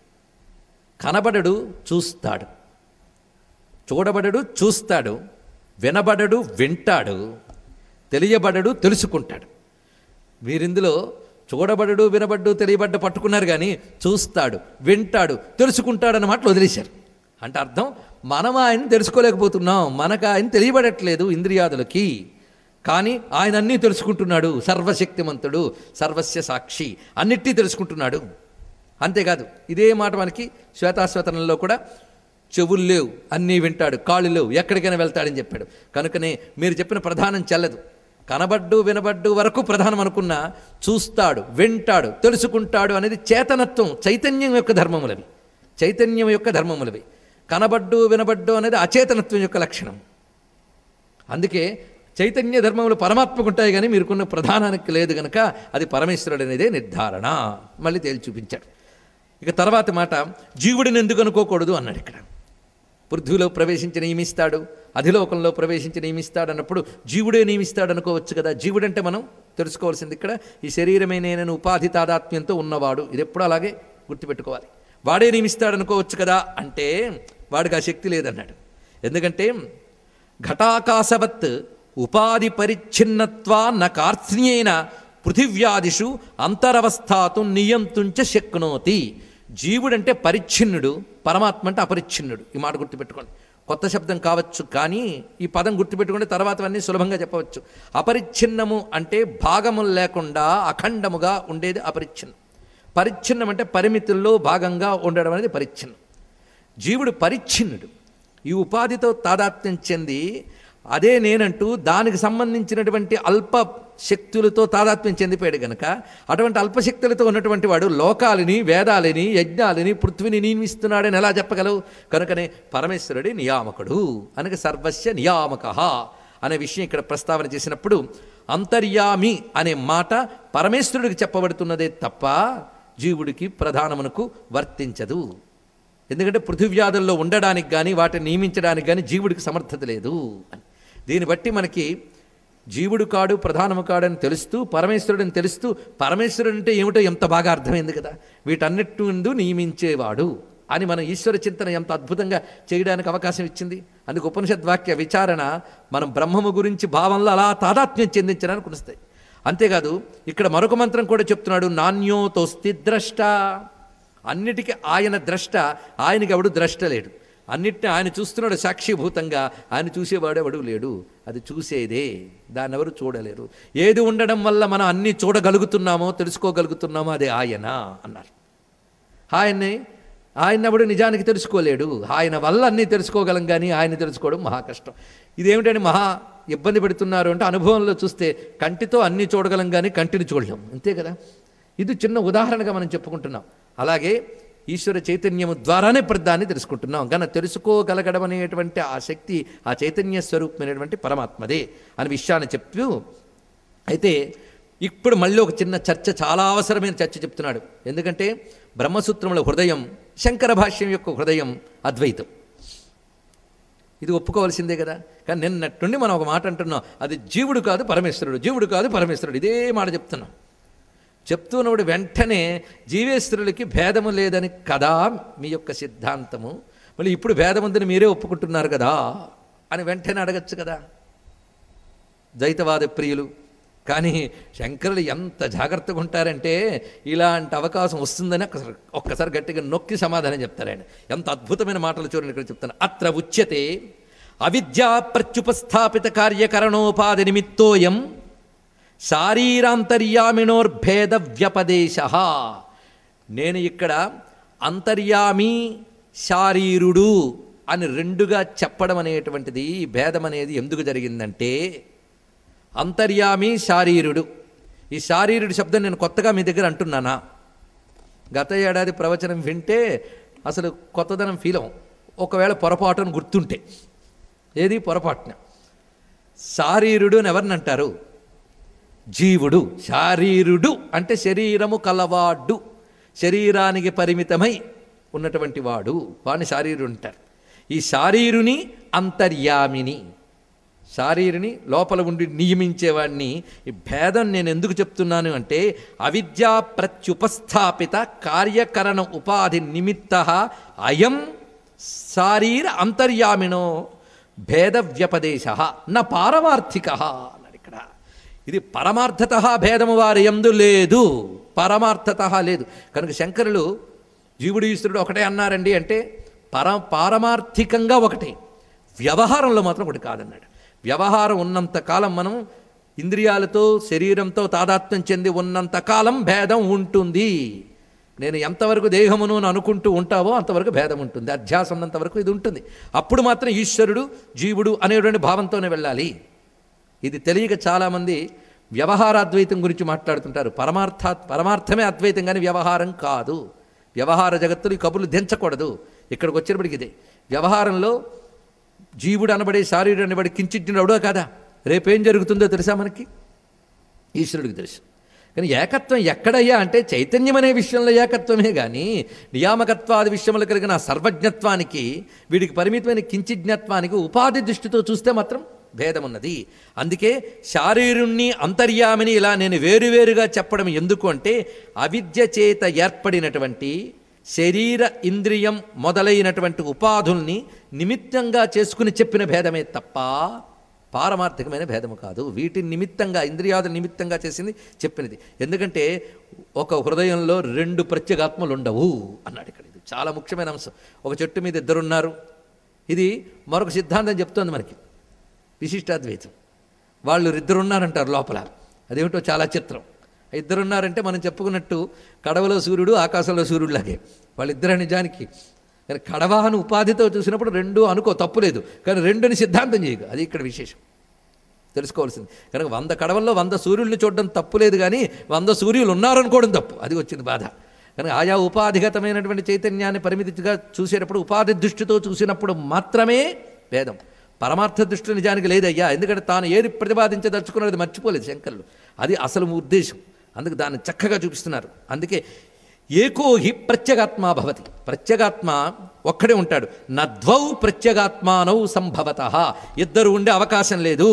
[SPEAKER 1] కనబడడు చూస్తాడు చూడబడడు చూస్తాడు వినబడడు వింటాడు తెలియబడడు తెలుసుకుంటాడు వీరిందులో చూడబడడు వినబడ్డు తెలియబడ్డ పట్టుకున్నారు కానీ చూస్తాడు వింటాడు తెలుసుకుంటాడు అన్న మాటలు వదిలేశారు అంటే అర్థం మనం ఆయన తెలుసుకోలేకపోతున్నాం మనకు ఆయన తెలియబడట్లేదు ఇంద్రియాదులకి కానీ ఆయన అన్నీ తెలుసుకుంటున్నాడు సర్వశక్తిమంతుడు సర్వస్య సాక్షి అన్నిటి తెలుసుకుంటున్నాడు అంతేకాదు ఇదే మాట మనకి శ్వేతాశ్వతనంలో కూడా చెవులు లేవు అన్నీ వింటాడు కాళ్ళు లేవు ఎక్కడికైనా వెళ్తాడని చెప్పాడు కనుకనే మీరు చెప్పిన ప్రధానం చెల్లదు కనబడ్డు వినబడ్డు వరకు ప్రధానం అనుకున్నా చూస్తాడు వింటాడు తెలుసుకుంటాడు అనేది చేతనత్వం చైతన్యం యొక్క ధర్మములవి చైతన్యం యొక్క ధర్మములవి కనబడ్డు వినబడ్డు అనేది అచేతనత్వం యొక్క లక్షణం అందుకే చైతన్య ధర్మములు పరమాత్మకు ఉంటాయి కానీ మీరుకున్న ప్రధానానికి లేదు గనక అది పరమేశ్వరుడు అనేదే నిర్ధారణ మళ్ళీ తేల్చి చూపించాడు ఇక తర్వాత మాట జీవుడిని ఎందుకు అనుకోకూడదు అన్నాడు ఇక్కడ పృథ్వీలో ప్రవేశించి నియమిస్తాడు అధిలోకంలో ప్రవేశించి నియమిస్తాడు అన్నప్పుడు జీవుడే నియమిస్తాడు అనుకోవచ్చు కదా జీవుడంటే మనం తెలుసుకోవాల్సింది ఇక్కడ ఈ శరీరమే నేను ఉపాధి తాదాత్మ్యంతో ఉన్నవాడు ఇది ఎప్పుడు అలాగే గుర్తుపెట్టుకోవాలి వాడే నియమిస్తాడు అనుకోవచ్చు కదా అంటే వాడికి ఆ శక్తి లేదన్నాడు ఎందుకంటే ఘటాకాశవత్ ఉపాధి పరిచ్ఛిన్నత్వా న కార్త్స్న్యేన పృథివ్యాదిషు అంతరవస్థాతు నియంతుంచ శక్నోతి జీవుడంటే పరిచ్ఛిన్నుడు పరమాత్మ అంటే అపరిచ్ఛిన్నుడు ఈ మాట గుర్తుపెట్టుకోండి కొత్త శబ్దం కావచ్చు కానీ ఈ పదం గుర్తుపెట్టుకుంటే తర్వాతవన్నీ సులభంగా చెప్పవచ్చు అపరిచ్ఛిన్నము అంటే భాగములు లేకుండా అఖండముగా ఉండేది అపరిచ్ఛిన్నం పరిచ్ఛిన్నం అంటే పరిమితుల్లో భాగంగా ఉండడం అనేది పరిచ్ఛిన్నం జీవుడు పరిచ్ఛిన్నుడు ఈ ఉపాధితో తాదాత్మ్యం చెంది అదే నేనంటూ దానికి సంబంధించినటువంటి అల్ప శక్తులతో తాదాత్మ్యం చెందిపోయాడు గనక అటువంటి అల్పశక్తులతో ఉన్నటువంటి వాడు లోకాలని వేదాలని యజ్ఞాలని పృథ్వీని నియమిస్తున్నాడని ఎలా చెప్పగలవు కనుకనే పరమేశ్వరుడి నియామకుడు అనగా సర్వస్య నియామక అనే విషయం ఇక్కడ ప్రస్తావన చేసినప్పుడు అంతర్యామి అనే మాట పరమేశ్వరుడికి చెప్పబడుతున్నదే తప్ప జీవుడికి ప్రధానమునకు వర్తించదు ఎందుకంటే పృథివ్యాధుల్లో ఉండడానికి కానీ వాటిని నియమించడానికి కానీ జీవుడికి సమర్థత లేదు అని దీన్ని బట్టి మనకి జీవుడు కాడు ప్రధానము కాడని తెలుస్తూ పరమేశ్వరుడని తెలుస్తూ పరమేశ్వరుడు అంటే ఏమిటో ఎంత బాగా అర్థమైంది కదా వీటన్నిటి ముందు నియమించేవాడు అని మన ఈశ్వర చింతన ఎంత అద్భుతంగా చేయడానికి అవకాశం ఇచ్చింది అందుకు ఉపనిషద్వాక్య విచారణ మనం బ్రహ్మము గురించి భావంలో అలా తాదాత్మ్యం చెందించడానికి కురుస్తాయి అంతేకాదు ఇక్కడ మరొక మంత్రం కూడా చెప్తున్నాడు నాణ్యోతోస్తి ద్రష్ట అన్నిటికీ ఆయన ద్రష్ట ఆయనకి ఎవడు ద్రష్ట లేడు అన్నిటిని ఆయన చూస్తున్నాడు సాక్షిభూతంగా ఆయన చూసేవాడు ఎవడు లేడు అది చూసేదే దాన్ని ఎవరు చూడలేరు ఏది ఉండడం వల్ల మనం అన్నీ చూడగలుగుతున్నామో తెలుసుకోగలుగుతున్నామో అదే ఆయన అన్నారు ఆయన్ని ఆయన ఎవడు నిజానికి తెలుసుకోలేడు ఆయన వల్ల అన్నీ తెలుసుకోగలం కానీ ఆయన తెలుసుకోవడం మహా కష్టం ఇదేమిటని మహా ఇబ్బంది పెడుతున్నారు అంటే అనుభవంలో చూస్తే కంటితో అన్నీ చూడగలం కానీ కంటిని చూడలేం అంతే కదా ఇది చిన్న ఉదాహరణగా మనం చెప్పుకుంటున్నాం అలాగే ఈశ్వర చైతన్యము ద్వారానే ప్రదాన్ని తెలుసుకుంటున్నాం కనుక తెలుసుకోగలగడం అనేటువంటి ఆ శక్తి ఆ చైతన్య స్వరూపమైనటువంటి పరమాత్మదే అనే విషయాన్ని చెప్తూ అయితే ఇప్పుడు మళ్ళీ ఒక చిన్న చర్చ చాలా అవసరమైన చర్చ చెప్తున్నాడు ఎందుకంటే బ్రహ్మసూత్రముల హృదయం శంకర భాష్యం యొక్క హృదయం అద్వైతం ఇది ఒప్పుకోవాల్సిందే కదా కానీ నిన్నట్టుండి మనం ఒక మాట అంటున్నాం అది జీవుడు కాదు పరమేశ్వరుడు జీవుడు కాదు పరమేశ్వరుడు ఇదే మాట చెప్తున్నాం చెప్తున్నప్పుడు వెంటనే జీవేశ్వరులకి భేదము లేదని కదా మీ యొక్క సిద్ధాంతము మళ్ళీ ఇప్పుడు భేదం ఉందని మీరే ఒప్పుకుంటున్నారు కదా అని వెంటనే అడగచ్చు కదా ద్వైతవాద ప్రియులు కానీ శంకరులు ఎంత జాగ్రత్తగా ఉంటారంటే ఇలాంటి అవకాశం వస్తుందని ఒక్కసారి ఒక్కసారి గట్టిగా నొక్కి సమాధానం చెప్తారు ఆయన ఎంత అద్భుతమైన మాటలు చూడండి ఇక్కడ చెప్తాను అత్ర ఉచ్యతే అవిద్యా ప్రత్యుపస్థాపిత కార్యకరణోపాధి నిమిత్తోయం శారీరాంతర్యామినోర్భేద వ్యపదేశ నేను ఇక్కడ అంతర్యామి శారీరుడు అని రెండుగా చెప్పడం అనేటువంటిది ఈ భేదం అనేది ఎందుకు జరిగిందంటే అంతర్యామి శారీరుడు ఈ శారీరుడు శబ్దం నేను కొత్తగా మీ దగ్గర అంటున్నానా గత ఏడాది ప్రవచనం వింటే అసలు కొత్తదనం ఫీల్ అవ్వం ఒకవేళ పొరపాటును గుర్తుంటే ఏది పొరపాటున శారీరుడు అని ఎవరిని అంటారు జీవుడు శారీరుడు అంటే శరీరము కలవాడు శరీరానికి పరిమితమై ఉన్నటువంటి వాడు వాడిని శారీరుడు అంటారు ఈ శారీరుని అంతర్యామిని శారీరుని లోపల ఉండి నియమించేవాడిని ఈ భేదం నేను ఎందుకు చెప్తున్నాను అంటే అవిద్యా ప్రత్యుపస్థాపిత కార్యకరణ ఉపాధి నిమిత్త అయం శారీర అంతర్యామినో భేద వ్యపదేశ న పారమార్థిక అన్నాడు ఇక్కడ ఇది పరమార్థత భేదము వారి ఎందు లేదు పరమార్థత లేదు కనుక శంకరులు జీవుడు ఈశ్వరుడు ఒకటే అన్నారండి అంటే పర పారమార్థికంగా ఒకటే వ్యవహారంలో మాత్రం ఒకటి కాదన్నాడు వ్యవహారం ఉన్నంత కాలం మనం ఇంద్రియాలతో శరీరంతో తాదాత్మ్యం చెంది ఉన్నంత కాలం భేదం ఉంటుంది నేను ఎంతవరకు దేహమును అని అనుకుంటూ ఉంటావో అంతవరకు భేదం ఉంటుంది అధ్యాస ఉన్నంత వరకు ఇది ఉంటుంది అప్పుడు మాత్రం ఈశ్వరుడు జీవుడు అనేటువంటి భావంతోనే వెళ్ళాలి ఇది తెలియక చాలామంది వ్యవహారాద్వైతం గురించి మాట్లాడుతుంటారు పరమార్థ పరమార్థమే అద్వైతం కానీ వ్యవహారం కాదు వ్యవహార జగత్తులు ఈ కబుర్లు దించకూడదు ఇక్కడికి వచ్చినప్పటికి ఇదే వ్యవహారంలో జీవుడు అనబడే శారీరుడు అనబడి కించిట్టినవుడో కదా రేపేం జరుగుతుందో తెలుసా మనకి ఈశ్వరుడికి తెలుసు కానీ ఏకత్వం ఎక్కడయ్యా అంటే చైతన్యం అనే విషయంలో ఏకత్వమే కానీ నియామకత్వాది విషయంలో కలిగిన సర్వజ్ఞత్వానికి వీడికి పరిమితమైన కించిజ్ఞత్వానికి ఉపాధి దృష్టితో చూస్తే మాత్రం భేదం ఉన్నది అందుకే శారీరుణ్ణి అంతర్యామిని ఇలా నేను వేరువేరుగా చెప్పడం ఎందుకు అంటే అవిద్య చేత ఏర్పడినటువంటి శరీర ఇంద్రియం మొదలైనటువంటి ఉపాధుల్ని నిమిత్తంగా చేసుకుని చెప్పిన భేదమే తప్ప పారమార్థికమైన భేదము కాదు వీటి నిమిత్తంగా ఇంద్రియాదుల నిమిత్తంగా చేసింది చెప్పినది ఎందుకంటే ఒక హృదయంలో రెండు ప్రత్యేగాత్మలు ఉండవు అన్నాడు ఇక్కడ ఇది చాలా ముఖ్యమైన అంశం ఒక చెట్టు మీద ఇద్దరున్నారు ఇది మరొక సిద్ధాంతం చెప్తోంది మనకి విశిష్టాద్వైతం వాళ్ళు ఇద్దరున్నారంటారు లోపల అదేమిటో చాలా చిత్రం ఇద్దరున్నారంటే మనం చెప్పుకున్నట్టు కడవలో సూర్యుడు ఆకాశంలో సూర్యుడు లాగే వాళ్ళిద్దరు నిజానికి కానీ కడవ అని ఉపాధితో చూసినప్పుడు రెండు అనుకో తప్పులేదు కానీ రెండుని సిద్ధాంతం చేయకు అది ఇక్కడ విశేషం తెలుసుకోవాల్సింది కనుక వంద కడవల్లో వంద సూర్యుల్ని చూడడం తప్పు లేదు కానీ వంద సూర్యులు ఉన్నారనుకోవడం తప్పు అది వచ్చింది బాధ కనుక ఆయా ఉపాధిగతమైనటువంటి చైతన్యాన్ని పరిమితిగా చూసేటప్పుడు ఉపాధి దృష్టితో చూసినప్పుడు మాత్రమే భేదం పరమార్థ దృష్టి నిజానికి లేదయ్యా ఎందుకంటే తాను ఏది ప్రతిపాదించదలుచుకున్నది మర్చిపోలేదు శంకరులు అది అసలు ఉద్దేశం అందుకు దాన్ని చక్కగా చూపిస్తున్నారు అందుకే ఏకో హి ప్రత్యేగాత్మా భవతి ప్రత్యేగాత్మ ఒక్కడే ఉంటాడు నద్వౌ ప్రత్యేగాత్మానౌ సంభవత ఇద్దరు ఉండే అవకాశం లేదు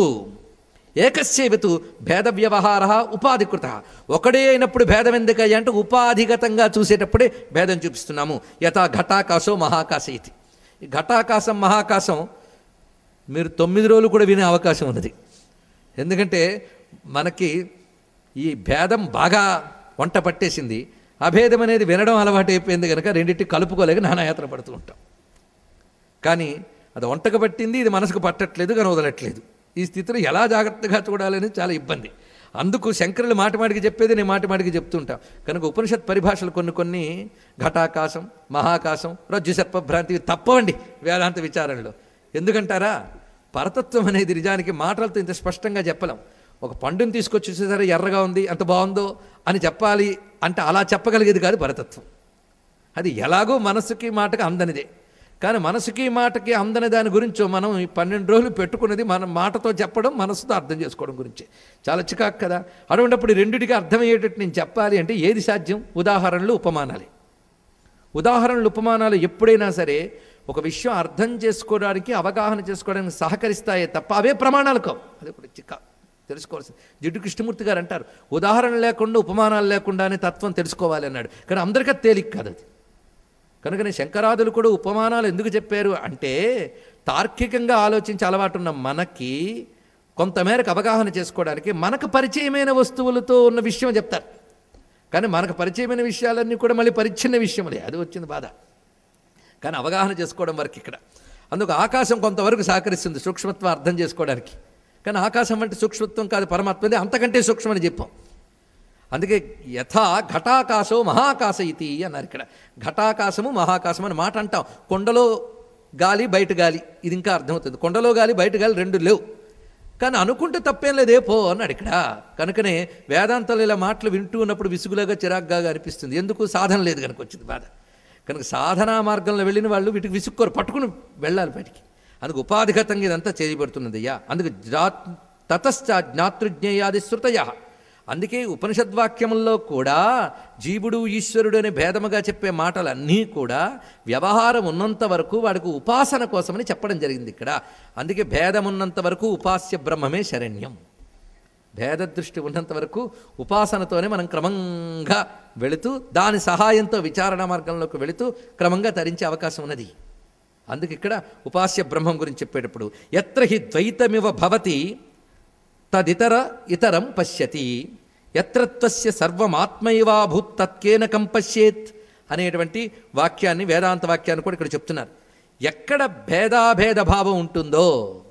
[SPEAKER 1] ఏకస్యవతు భేద వ్యవహార ఉపాధికృత ఒకడే అయినప్పుడు భేదం ఎందుకయ్యా అంటే ఉపాధిగతంగా చూసేటప్పుడే భేదం చూపిస్తున్నాము యథా ఘటాకాశో మహాకాశ ఇది ఈ ఘటాకాశం మహాకాశం మీరు తొమ్మిది రోజులు కూడా వినే అవకాశం ఉన్నది ఎందుకంటే మనకి ఈ భేదం బాగా వంట పట్టేసింది అభేదం అనేది వినడం అలవాటు అయిపోయింది కనుక రెండింటి కలుపుకోలేక నానాయాత్ర పడుతూ ఉంటాం కానీ అది వంటకు పట్టింది ఇది మనసుకు పట్టట్లేదు కానీ వదలట్లేదు ఈ స్థితిలో ఎలా జాగ్రత్తగా చూడాలనేది చాలా ఇబ్బంది అందుకు శంకరులు మాటి మాటికి చెప్పేది నేను మాటి మాటికి చెప్తుంటాం కనుక ఉపనిషత్ పరిభాషలు కొన్ని కొన్ని ఘటాకాశం మహాకాశం రజ్జు సర్పభ్రాంతి ఇవి తప్పవండి వేదాంత విచారణలో ఎందుకంటారా పరతత్వం అనేది నిజానికి మాటలతో ఇంత స్పష్టంగా చెప్పలేం ఒక పండుని తీసుకొచ్చి సరే ఎర్రగా ఉంది అంత బాగుందో అని చెప్పాలి అంటే అలా చెప్పగలిగేది కాదు పరతత్వం అది ఎలాగో మనస్సుకి మాటకు అందనిదే కానీ మనసుకి మాటకి అందని దాని గురించో మనం ఈ పన్నెండు రోజులు పెట్టుకున్నది మన మాటతో చెప్పడం మనసుతో అర్థం చేసుకోవడం గురించి చాలా చికాకు కదా అటువంటిప్పుడు ఈ రెండిటికి అర్థమయ్యేటట్టు నేను చెప్పాలి అంటే ఏది సాధ్యం ఉదాహరణలు ఉపమానాలే ఉదాహరణలు ఉపమానాలు ఎప్పుడైనా సరే ఒక విషయం అర్థం చేసుకోవడానికి అవగాహన చేసుకోవడానికి సహకరిస్తాయే తప్ప అవే ప్రమాణాలు కావు అది ఇప్పుడు చిక్క తెలుసుకోవాల్సింది జిడ్డు కృష్ణమూర్తి గారు అంటారు ఉదాహరణ లేకుండా ఉపమానాలు లేకుండానే తత్వం తెలుసుకోవాలి అన్నాడు కానీ అందరికీ అది తేలిక కాదు అది కనుకనే శంకరాదులు కూడా ఉపమానాలు ఎందుకు చెప్పారు అంటే తార్కికంగా ఆలోచించి అలవాటు ఉన్న మనకి కొంతమేరకు అవగాహన చేసుకోవడానికి మనకు పరిచయమైన వస్తువులతో ఉన్న విషయం చెప్తారు కానీ మనకు పరిచయమైన విషయాలన్నీ కూడా మళ్ళీ పరిచ్ఛిన్న విషయములే అది వచ్చింది బాధ కానీ అవగాహన చేసుకోవడం వరకు ఇక్కడ అందుకు ఆకాశం కొంతవరకు సహకరిస్తుంది సూక్ష్మత్వం అర్థం చేసుకోవడానికి కానీ ఆకాశం అంటే సూక్ష్మత్వం కాదు పరమాత్మది అంతకంటే సూక్ష్మని చెప్పాం అందుకే యథా ఘటాకాశో మహాకాశ ఇది అన్నారు ఇక్కడ ఘటాకాశము మహాకాశం అని మాట అంటాం కొండలో గాలి బయట గాలి ఇది ఇంకా అర్థమవుతుంది కొండలో గాలి బయట గాలి రెండు లేవు కానీ అనుకుంటే తప్పేం లేదే పో అన్నాడు ఇక్కడ కనుకనే వేదాంతాలు ఇలా మాటలు వింటూ ఉన్నప్పుడు విసుగులాగా చిరాగ్గా అనిపిస్తుంది ఎందుకు సాధన లేదు కనుక వచ్చింది బాధ కనుక సాధనా మార్గంలో వెళ్ళిన వాళ్ళు వీటికి విసుక్కోరు పట్టుకుని వెళ్ళాలి బయటికి అందుకు ఉపాధిగతంగా ఇదంతా చేయబడుతున్నది అయ్యా అందుకు జా తతశ్చ జ్ఞాతృజ్ఞేయాది శృతయ అందుకే ఉపనిషద్వాక్యముల్లో కూడా జీవుడు ఈశ్వరుడు అనే భేదముగా చెప్పే మాటలన్నీ కూడా వ్యవహారం ఉన్నంత వరకు వాడికి ఉపాసన కోసమని చెప్పడం జరిగింది ఇక్కడ అందుకే భేదం ఉన్నంత వరకు ఉపాస్య బ్రహ్మమే శరణ్యం భేద దృష్టి ఉన్నంత వరకు ఉపాసనతోనే మనం క్రమంగా వెళుతూ దాని సహాయంతో విచారణ మార్గంలోకి వెళుతూ క్రమంగా తరించే అవకాశం ఉన్నది అందుకు ఇక్కడ ఉపాస్య బ్రహ్మం గురించి చెప్పేటప్పుడు ఎత్ర హి ద్వైతమివ భవతి తదితర ఇతరం పశ్యతి ఎత్రత్వస్య సర్వమాత్మైవాభూత్ తత్కేన కంపశ్యేత్ అనేటువంటి వాక్యాన్ని వేదాంత వాక్యాన్ని కూడా ఇక్కడ చెప్తున్నారు ఎక్కడ భేదాభేద భావం ఉంటుందో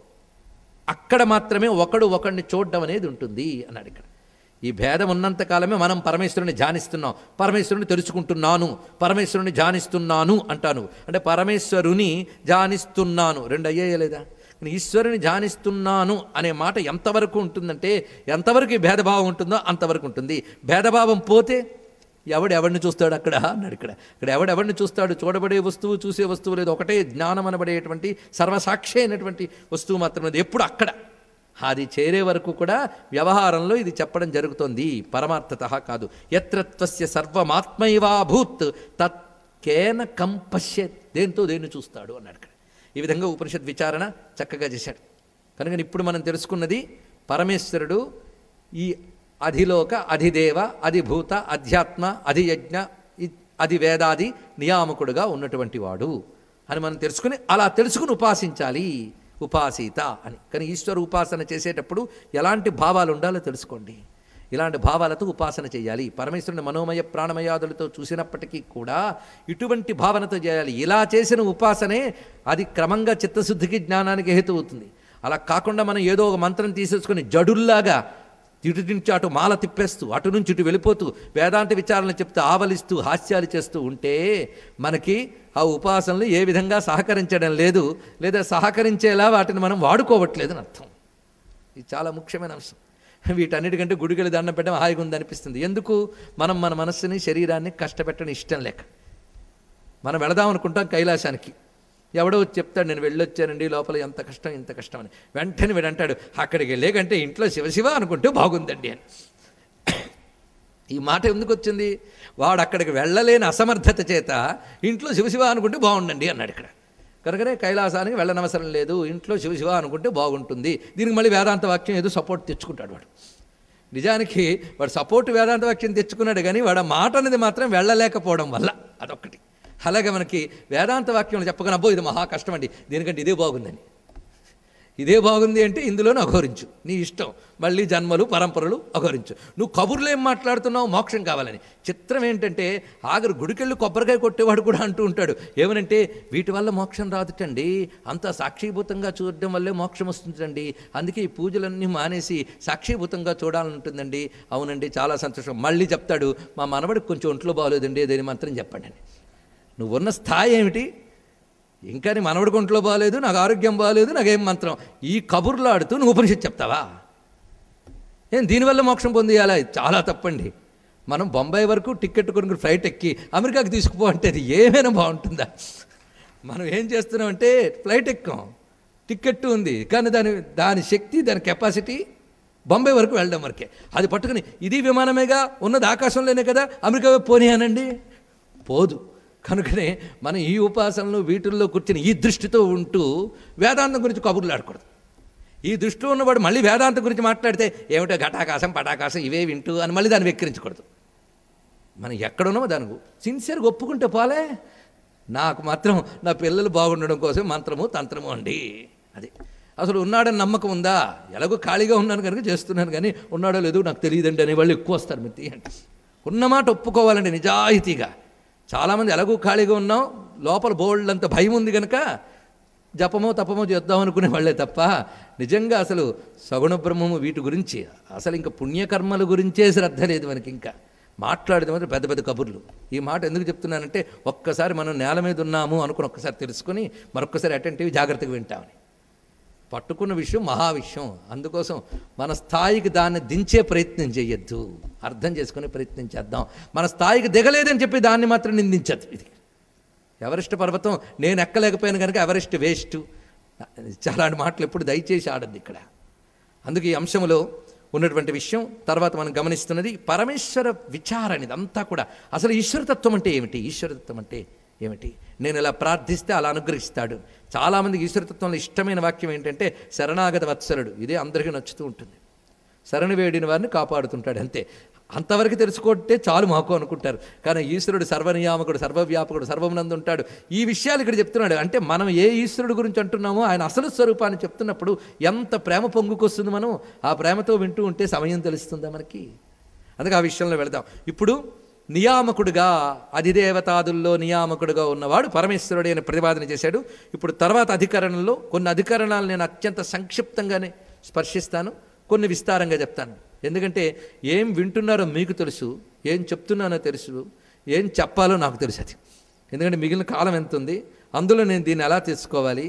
[SPEAKER 1] అక్కడ మాత్రమే ఒకడు ఒకడిని చూడడం అనేది ఉంటుంది అన్నాడు ఇక్కడ ఈ భేదం ఉన్నంత కాలమే మనం పరమేశ్వరుని ధ్యానిస్తున్నాం పరమేశ్వరుని తెలుసుకుంటున్నాను పరమేశ్వరుని ధ్యానిస్తున్నాను అంటాను అంటే పరమేశ్వరుని ధ్యానిస్తున్నాను రెండు అయ్యాయా లేదా కానీ ఈశ్వరుని ధ్యానిస్తున్నాను అనే మాట ఎంతవరకు ఉంటుందంటే ఎంతవరకు ఈ భేదభావం ఉంటుందో అంతవరకు ఉంటుంది భేదభావం పోతే ఎవడు ఎవడిని చూస్తాడు అక్కడ అన్నాడు ఇక్కడ ఇక్కడ ఎవడెవడిని చూస్తాడు చూడబడే వస్తువు చూసే వస్తువు లేదు ఒకటే జ్ఞానం అనబడేటువంటి సర్వసాక్షి అయినటువంటి వస్తువు మాత్రమే ఎప్పుడు అక్కడ అది చేరే వరకు కూడా వ్యవహారంలో ఇది చెప్పడం జరుగుతోంది పరమార్థత కాదు ఎత్రత్వస్య సర్వమాత్మైవాభూత్ తత్ కేన కంపశ్య దేంతో దేన్ని చూస్తాడు అన్నాడు ఇక్కడ ఈ విధంగా ఉపనిషత్ విచారణ చక్కగా చేశాడు కనుక ఇప్పుడు మనం తెలుసుకున్నది పరమేశ్వరుడు ఈ అధిలోక అధిదేవ అధిభూత అధ్యాత్మ అధియజ్ఞ ఇ- అధివేదాది నియామకుడుగా ఉన్నటువంటి వాడు అని మనం తెలుసుకుని అలా తెలుసుకుని ఉపాసించాలి ఉపాసీత అని కానీ ఈశ్వర ఉపాసన చేసేటప్పుడు ఎలాంటి భావాలు ఉండాలో తెలుసుకోండి ఇలాంటి భావాలతో ఉపాసన చేయాలి పరమేశ్వరుని మనోమయ ప్రాణమయాదులతో చూసినప్పటికీ కూడా ఇటువంటి భావనతో చేయాలి ఇలా చేసిన ఉపాసనే అది క్రమంగా చిత్తశుద్ధికి జ్ఞానానికి హేతు అవుతుంది అలా కాకుండా మనం ఏదో ఒక మంత్రం తీసేసుకుని జడుల్లాగా ఇటు నుంచి అటు మాల తిప్పేస్తూ అటు నుంచి ఇటు వెళ్ళిపోతూ వేదాంత విచారణ చెప్తూ ఆవలిస్తూ హాస్యాలు చేస్తూ ఉంటే మనకి ఆ ఉపాసనలు ఏ విధంగా సహకరించడం లేదు లేదా సహకరించేలా వాటిని మనం వాడుకోవట్లేదు అని అర్థం ఇది చాలా ముఖ్యమైన అంశం వీటన్నిటికంటే గుడికెళ్ళి దండం పెట్టడం హాయిగా ఉంది అనిపిస్తుంది ఎందుకు మనం మన మనస్సుని శరీరాన్ని కష్టపెట్టడం ఇష్టం లేక మనం వెళదాం అనుకుంటాం కైలాసానికి ఎవడో వచ్చి చెప్తాడు నేను వెళ్ళొచ్చానండి లోపల ఎంత కష్టం ఇంత కష్టం అని వెంటనే వీడు అంటాడు అక్కడికి వెళ్ళేకంటే ఇంట్లో శివశివ అనుకుంటే బాగుందండి అని ఈ మాట ఎందుకు వచ్చింది వాడు అక్కడికి వెళ్ళలేని అసమర్థత చేత ఇంట్లో శివశివ అనుకుంటే బాగుండండి అన్నాడు ఇక్కడ కనుకనే కైలాసానికి వెళ్ళనవసరం లేదు ఇంట్లో శివశివ అనుకుంటే బాగుంటుంది దీనికి మళ్ళీ వేదాంత వాక్యం ఏదో సపోర్ట్ తెచ్చుకుంటాడు వాడు నిజానికి వాడు సపోర్ట్ వేదాంత వాక్యం తెచ్చుకున్నాడు కానీ వాడు ఆ మాట అనేది మాత్రం వెళ్ళలేకపోవడం వల్ల అదొక్కటి అలాగే మనకి వేదాంత వాక్యం చెప్పగానే అబ్బో ఇది మహా కష్టం అండి దీనికంటే ఇదే బాగుందని ఇదే బాగుంది అంటే ఇందులోనే అఘోరించు నీ ఇష్టం మళ్ళీ జన్మలు పరంపరలు అఘోరించు నువ్వు కబుర్లు ఏం మాట్లాడుతున్నావు మోక్షం కావాలని చిత్రం ఏంటంటే ఆఖరు గుడికెళ్ళి కొబ్బరికాయ కొట్టేవాడు కూడా అంటూ ఉంటాడు ఏమనంటే వీటి వల్ల మోక్షం రాదుటండి అంత సాక్షిభూతంగా చూడడం వల్లే మోక్షం వస్తుందండి అందుకే ఈ పూజలన్నీ మానేసి సాక్షిభూతంగా చూడాలనుంటుందండి అవునండి చాలా సంతోషం మళ్ళీ చెప్తాడు మా మనవడికి కొంచెం ఒంట్లో బాగోలేదండి ఏదైనా మాత్రం చెప్పండి అని నువ్వు ఉన్న స్థాయి ఏమిటి ఇంకా నీ మనవడి ఒంట్లో బాగాలేదు నాకు ఆరోగ్యం బాగాలేదు నాకేం మంత్రం ఈ కబుర్లు ఆడుతూ నువ్వు ఉపనిషత్తు చెప్తావా ఏం దీనివల్ల మోక్షం పొందేయాలా ఇది చాలా తప్పండి మనం బొంబాయి వరకు టికెట్ కొనుక్కుని ఫ్లైట్ ఎక్కి అమెరికాకి తీసుకుపో అంటే అది ఏమైనా బాగుంటుందా మనం ఏం చేస్తున్నామంటే ఫ్లైట్ ఎక్కాం టికెట్ ఉంది కానీ దాని దాని శక్తి దాని కెపాసిటీ బొంబాయి వరకు వెళ్ళడం వరకే అది పట్టుకుని ఇది విమానమేగా ఉన్నది ఆకాశంలోనే కదా అమెరికా వైపు పోనీ అనండి పోదు కనుకనే మనం ఈ ఉపాసనలు వీటిల్లో కూర్చుని ఈ దృష్టితో ఉంటూ వేదాంతం గురించి కబుర్లు ఆడకూడదు ఈ దృష్టిలో ఉన్నవాడు మళ్ళీ వేదాంతం గురించి మాట్లాడితే ఏమిటో ఘటాకాశం పటాకాశం ఇవే వింటూ అని మళ్ళీ దాన్ని వెక్కిరించకూడదు మనం ఎక్కడున్నామో దానికి సిన్సియర్గా ఒప్పుకుంటే పోలే నాకు మాత్రం నా పిల్లలు బాగుండడం కోసం మంత్రము తంత్రము అండి అది అసలు ఉన్నాడని నమ్మకం ఉందా ఎలాగో ఖాళీగా ఉన్నాను కనుక చేస్తున్నాను కానీ ఉన్నాడో లేదో నాకు తెలియదండి అనే వాళ్ళు ఎక్కువ వస్తారు మీరు తీయండి ఉన్నమాట ఒప్పుకోవాలండి నిజాయితీగా చాలామంది ఎలాగో ఖాళీగా ఉన్నాం లోపల బోల్డ్ అంత భయం ఉంది కనుక జపమో తపమో చేద్దాం అనుకునే వాళ్ళే తప్ప నిజంగా అసలు సగుణ బ్రహ్మము వీటి గురించి అసలు ఇంకా పుణ్యకర్మల గురించే శ్రద్ధ లేదు మనకి ఇంకా మాట్లాడేది మాత్రం పెద్ద పెద్ద కబుర్లు ఈ మాట ఎందుకు చెప్తున్నానంటే ఒక్కసారి మనం నేల మీద ఉన్నాము అనుకుని ఒక్కసారి తెలుసుకొని మరొక్కసారి అటెంటివ్ జాగ్రత్తగా వింటామని పట్టుకున్న విషయం మహా విషయం అందుకోసం మన స్థాయికి దాన్ని దించే ప్రయత్నం చేయొద్దు అర్థం చేసుకునే ప్రయత్నం చేద్దాం మన స్థాయికి దిగలేదని చెప్పి దాన్ని మాత్రం నిందించద్దు ఇది ఎవరెస్ట్ పర్వతం నేను ఎక్కలేకపోయాను కనుక ఎవరెస్ట్ వేస్ట్ చాలాంటి మాటలు ఎప్పుడు దయచేసి ఆడద్దు ఇక్కడ అందుకే ఈ అంశంలో ఉన్నటువంటి విషయం తర్వాత మనం గమనిస్తున్నది పరమేశ్వర విచారణ ఇదంతా కూడా అసలు ఈశ్వరతత్వం అంటే ఏమిటి ఈశ్వరతత్వం అంటే ఏమిటి నేను ఇలా ప్రార్థిస్తే అలా అనుగ్రహిస్తాడు చాలామందికి ఈశ్వరతత్వంలో ఇష్టమైన వాక్యం ఏంటంటే శరణాగత వత్సలుడు ఇదే అందరికీ నచ్చుతూ ఉంటుంది శరణు వేడిన వారిని కాపాడుతుంటాడు అంతే అంతవరకు తెలుసుకుంటే చాలు మాకు అనుకుంటారు కానీ ఈశ్వరుడు సర్వనియామకుడు సర్వవ్యాపకుడు సర్వమునందు ఉంటాడు ఈ విషయాలు ఇక్కడ చెప్తున్నాడు అంటే మనం ఏ ఈశ్వరుడు గురించి అంటున్నామో ఆయన అసలు స్వరూపాన్ని చెప్తున్నప్పుడు ఎంత ప్రేమ పొంగుకొస్తుంది మనం ఆ ప్రేమతో వింటూ ఉంటే సమయం తెలుస్తుందా మనకి అందుకే ఆ విషయంలో వెళదాం ఇప్పుడు నియామకుడుగా అధిదేవతాదుల్లో నియామకుడుగా ఉన్నవాడు పరమేశ్వరుడు అని ప్రతిపాదన చేశాడు ఇప్పుడు తర్వాత అధికరణంలో కొన్ని అధికరణాలు నేను అత్యంత సంక్షిప్తంగానే స్పర్శిస్తాను కొన్ని విస్తారంగా చెప్తాను ఎందుకంటే ఏం వింటున్నారో మీకు తెలుసు ఏం చెప్తున్నానో తెలుసు ఏం చెప్పాలో నాకు తెలుసు అది ఎందుకంటే మిగిలిన కాలం ఎంత ఉంది అందులో నేను దీన్ని ఎలా తీసుకోవాలి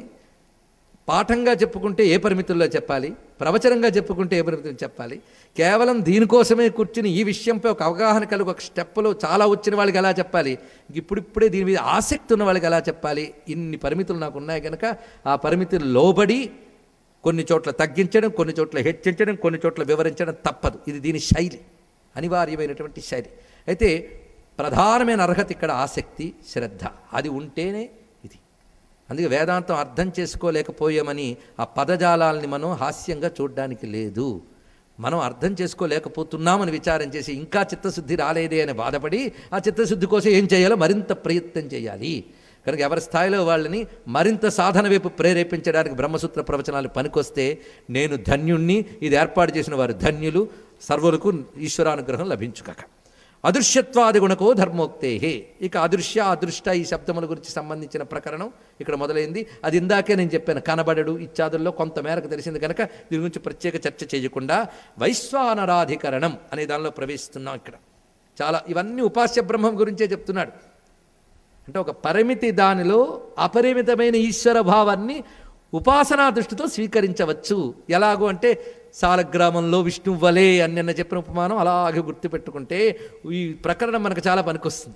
[SPEAKER 1] పాఠంగా చెప్పుకుంటే ఏ పరిమితుల్లో చెప్పాలి ప్రవచనంగా చెప్పుకుంటే ఏ పరిమితులు చెప్పాలి కేవలం దీనికోసమే కూర్చుని ఈ విషయంపై ఒక అవగాహన కలిగి ఒక స్టెప్లో చాలా వచ్చిన వాళ్ళకి ఎలా చెప్పాలి ఇప్పుడిప్పుడే దీని మీద ఆసక్తి ఉన్న వాళ్ళకి ఎలా చెప్పాలి ఇన్ని పరిమితులు నాకు ఉన్నాయి కనుక ఆ పరిమితులు లోబడి కొన్ని చోట్ల తగ్గించడం కొన్ని చోట్ల హెచ్చించడం కొన్ని చోట్ల వివరించడం తప్పదు ఇది దీని శైలి అనివార్యమైనటువంటి శైలి అయితే ప్రధానమైన అర్హత ఇక్కడ ఆసక్తి శ్రద్ధ అది ఉంటేనే ఇది అందుకే వేదాంతం అర్థం చేసుకోలేకపోయామని ఆ పదజాలాల్ని మనం హాస్యంగా చూడడానికి లేదు మనం అర్థం చేసుకోలేకపోతున్నామని విచారం చేసి ఇంకా చిత్తశుద్ధి రాలేదే అని బాధపడి ఆ చిత్తశుద్ధి కోసం ఏం చేయాలో మరింత ప్రయత్నం చేయాలి కనుక ఎవరి స్థాయిలో వాళ్ళని మరింత సాధన వైపు ప్రేరేపించడానికి బ్రహ్మసూత్ర ప్రవచనాలు పనికొస్తే నేను ధన్యుణ్ణి ఇది ఏర్పాటు చేసిన వారు ధన్యులు సర్వులకు ఈశ్వరానుగ్రహం లభించుకక అదృశ్యత్వాది గుణకో ధర్మోక్తే ఇక అదృశ్య అదృష్ట ఈ శబ్దముల గురించి సంబంధించిన ప్రకరణం ఇక్కడ మొదలైంది అది ఇందాకే నేను చెప్పాను కనబడడు ఇత్యాదుల్లో కొంత మేరకు తెలిసింది కనుక దీని గురించి ప్రత్యేక చర్చ చేయకుండా వైశ్వానరాధికరణం అనే దానిలో ప్రవేశిస్తున్నాం ఇక్కడ చాలా ఇవన్నీ ఉపాస్య బ్రహ్మం గురించే చెప్తున్నాడు అంటే ఒక పరిమితి దానిలో అపరిమితమైన ఈశ్వర భావాన్ని ఉపాసనా దృష్టితో స్వీకరించవచ్చు ఎలాగో అంటే సాలగ్రామంలో విష్ణు వలే అని నిన్న చెప్పిన ఉపమానం అలాగే గుర్తుపెట్టుకుంటే ఈ ప్రకరణం మనకు చాలా పనికొస్తుంది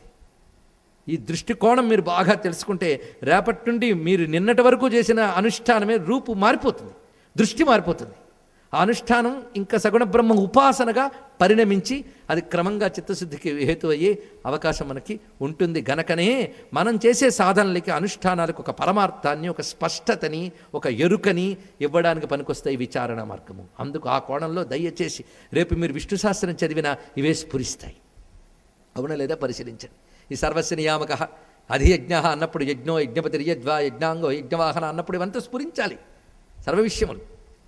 [SPEAKER 1] ఈ దృష్టికోణం మీరు బాగా తెలుసుకుంటే రేపటి నుండి మీరు నిన్నటి వరకు చేసిన అనుష్ఠానమే రూపు మారిపోతుంది దృష్టి మారిపోతుంది ఆ అనుష్ఠానం ఇంకా సగుణ బ్రహ్మ ఉపాసనగా పరిణమించి అది క్రమంగా చిత్తశుద్ధికి హేతు అయ్యే అవకాశం మనకి ఉంటుంది గనకనే మనం చేసే సాధనలకి అనుష్ఠానాలకు ఒక పరమార్థాన్ని ఒక స్పష్టతని ఒక ఎరుకని ఇవ్వడానికి పనికొస్తాయి విచారణ మార్గము అందుకు ఆ కోణంలో దయచేసి రేపు మీరు విష్ణు శాస్త్రం చదివినా ఇవే స్ఫురిస్తాయి అవునా లేదా పరిశీలించండి ఈ సర్వస్వ నియామక అధియజ్ఞ అన్నప్పుడు యజ్ఞో యజ్ఞపతి యజ్వా యజ్ఞాంగో యజ్ఞవాహన అన్నప్పుడు ఇవంతా స్ఫురించాలి సర్వ విషయములు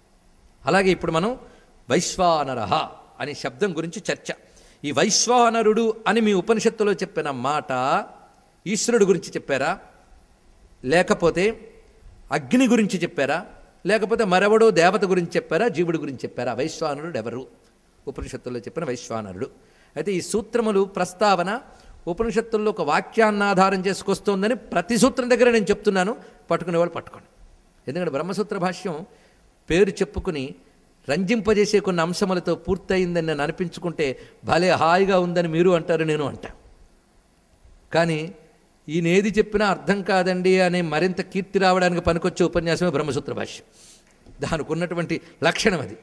[SPEAKER 1] అలాగే ఇప్పుడు మనం వైశ్వానర అనే శబ్దం గురించి చర్చ ఈ వైశ్వానరుడు అని మీ ఉపనిషత్తులో చెప్పిన మాట ఈశ్వరుడు గురించి చెప్పారా లేకపోతే అగ్ని గురించి చెప్పారా లేకపోతే మరెవడో దేవత గురించి చెప్పారా జీవుడి గురించి చెప్పారా వైశ్వానరుడు ఎవరు ఉపనిషత్తుల్లో చెప్పిన వైశ్వానరుడు అయితే ఈ సూత్రములు ప్రస్తావన ఉపనిషత్తుల్లో ఒక వాక్యాన్ని ఆధారం చేసుకొస్తోందని ప్రతి సూత్రం దగ్గర నేను చెప్తున్నాను పట్టుకునే వాళ్ళు పట్టుకోండి ఎందుకంటే బ్రహ్మసూత్ర భాష్యం పేరు చెప్పుకుని రంజింపజేసే కొన్ని అంశములతో పూర్తయిందని నేను అనిపించుకుంటే భలే హాయిగా ఉందని మీరు అంటారు నేను అంటా కానీ ఈయన ఏది చెప్పినా అర్థం కాదండి అనే మరింత కీర్తి రావడానికి పనికొచ్చే ఉపన్యాసమే బ్రహ్మసూత్ర భాష్యం దానికి ఉన్నటువంటి లక్షణం అది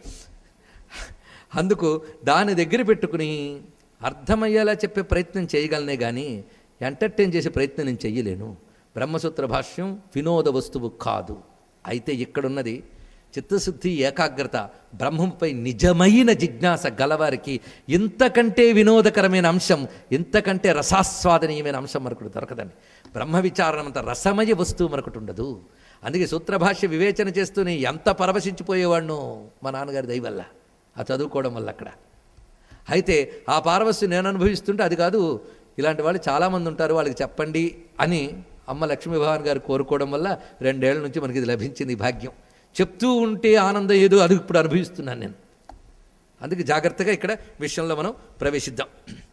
[SPEAKER 1] అందుకు దాని దగ్గర పెట్టుకుని అర్థమయ్యేలా చెప్పే ప్రయత్నం చేయగలనే కానీ ఎంటర్టైన్ చేసే ప్రయత్నం నేను చెయ్యలేను బ్రహ్మసూత్ర భాష్యం వినోద వస్తువు కాదు అయితే ఇక్కడున్నది చిత్తశుద్ధి ఏకాగ్రత బ్రహ్మంపై నిజమైన జిజ్ఞాస గలవారికి ఇంతకంటే వినోదకరమైన అంశం ఇంతకంటే రసాస్వాదనీయమైన అంశం మనకు దొరకదండి బ్రహ్మ విచారణం అంత రసమయ వస్తువు మనకు ఉండదు అందుకే సూత్రభాష్య వివేచన చేస్తూనే ఎంత పరవశించిపోయేవాడినో మా నాన్నగారి దయ వల్ల ఆ చదువుకోవడం వల్ల అక్కడ అయితే ఆ పారవస్సు నేను అనుభవిస్తుంటే అది కాదు ఇలాంటి వాళ్ళు చాలామంది ఉంటారు వాళ్ళకి చెప్పండి అని అమ్మ లక్ష్మీభవాన్ గారు కోరుకోవడం వల్ల రెండేళ్ల నుంచి మనకి ఇది లభించింది ఈ భాగ్యం చెప్తూ ఉంటే ఆనందం ఏదో అది ఇప్పుడు అనుభవిస్తున్నాను నేను అందుకే జాగ్రత్తగా ఇక్కడ విషయంలో మనం ప్రవేశిద్దాం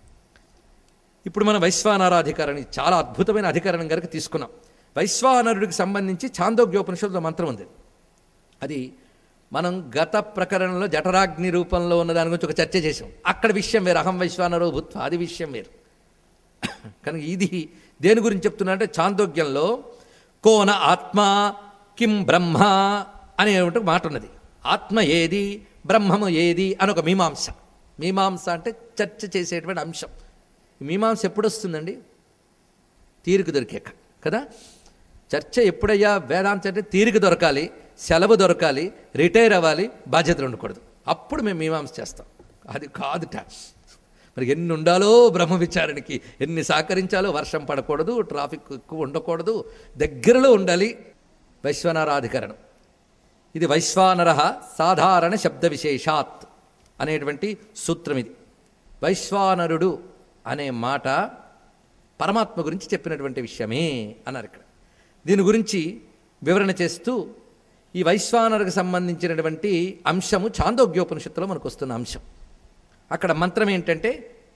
[SPEAKER 1] ఇప్పుడు మనం వైశ్వానరాధికారాన్ని చాలా అద్భుతమైన అధికరణం కనుక తీసుకున్నాం వైశ్వానరుడికి సంబంధించి ఛాందోగ్యోపనిషత్తులో మంత్రం ఉంది అది మనం గత ప్రకరణంలో జఠరాగ్ని రూపంలో ఉన్న దాని గురించి ఒక చర్చ చేసాం అక్కడ విషయం వేరు అహం వైశ్వానరో భూత్వ అది విషయం వేరు కనుక ఇది దేని గురించి చెప్తున్నా అంటే చాందోగ్యంలో కోన ఆత్మ కిం బ్రహ్మ అనే ఒక మాట ఉన్నది ఆత్మ ఏది బ్రహ్మము ఏది అని ఒక మీమాంస మీమాంస అంటే చర్చ చేసేటువంటి అంశం ఈ మీమాంస ఎప్పుడు వస్తుందండి తీరిక దొరికాక కదా చర్చ ఎప్పుడయ్యా వేదాంత అంటే తీరిక దొరకాలి సెలవు దొరకాలి రిటైర్ అవ్వాలి బాధ్యతలు ఉండకూడదు అప్పుడు మేము మీమాంస చేస్తాం అది కాదుట మరి ఎన్ని ఉండాలో బ్రహ్మ విచారణకి ఎన్ని సహకరించాలో వర్షం పడకూడదు ట్రాఫిక్ ఎక్కువ ఉండకూడదు దగ్గరలో ఉండాలి వైశ్వనరాధికరణం ఇది వైశ్వానర సాధారణ శబ్ద విశేషాత్ అనేటువంటి సూత్రం ఇది వైశ్వానరుడు అనే మాట పరమాత్మ గురించి చెప్పినటువంటి విషయమే అన్నారు ఇక్కడ దీని గురించి వివరణ చేస్తూ ఈ వైశ్వానరకు సంబంధించినటువంటి అంశము చాందోగ్యోపనిషత్తులో మనకు వస్తున్న అంశం అక్కడ మంత్రం ఏంటంటే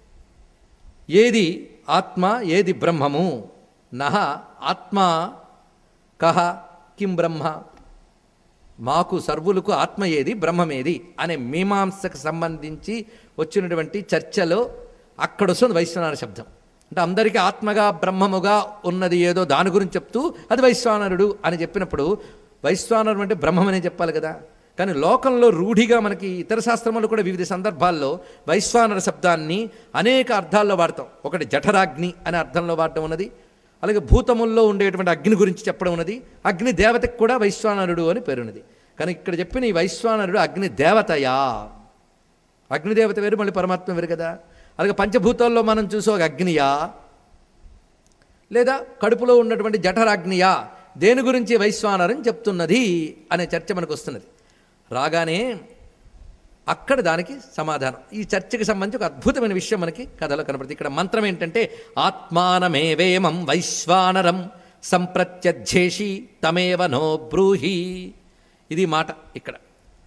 [SPEAKER 1] ఏది ఆత్మ ఏది బ్రహ్మము నహ ఆత్మ కహ కిం బ్రహ్మ మాకు సర్వులకు ఆత్మ ఏది బ్రహ్మమేది అనే మీమాంసకు సంబంధించి వచ్చినటువంటి చర్చలో అక్కడ వస్తుంది వైశ్వనార శబ్దం అంటే అందరికీ ఆత్మగా బ్రహ్మముగా ఉన్నది ఏదో దాని గురించి చెప్తూ అది వైశ్వానరుడు అని చెప్పినప్పుడు వైశ్వానరుడు అంటే బ్రహ్మమనే చెప్పాలి కదా కానీ లోకంలో రూఢిగా మనకి ఇతర శాస్త్రములు కూడా వివిధ సందర్భాల్లో వైశ్వానర శబ్దాన్ని అనేక అర్థాల్లో వాడతాం ఒకటి జఠరాగ్ని అనే అర్థంలో వాడటం ఉన్నది అలాగే భూతముల్లో ఉండేటువంటి అగ్ని గురించి చెప్పడం ఉన్నది అగ్ని దేవతకు కూడా వైశ్వానరుడు అని పేరున్నది కానీ ఇక్కడ చెప్పిన ఈ వైశ్వానరుడు అగ్ని దేవతయా అగ్నిదేవత వేరు మళ్ళీ పరమాత్మ వేరు కదా అలాగే పంచభూతాల్లో మనం చూసే ఒక అగ్నియా లేదా కడుపులో ఉన్నటువంటి జఠరాగ్నియా దేని గురించి వైశ్వానరం చెప్తున్నది అనే చర్చ మనకు వస్తున్నది రాగానే అక్కడ దానికి సమాధానం ఈ చర్చకి సంబంధించి ఒక అద్భుతమైన విషయం మనకి కథలో కనపడుతుంది ఇక్కడ మంత్రం ఏంటంటే ఆత్మానమేవేమం వైశ్వానరం సంప్రత్యధ్యేషి తమేవ నో బ్రూహి ఇది మాట ఇక్కడ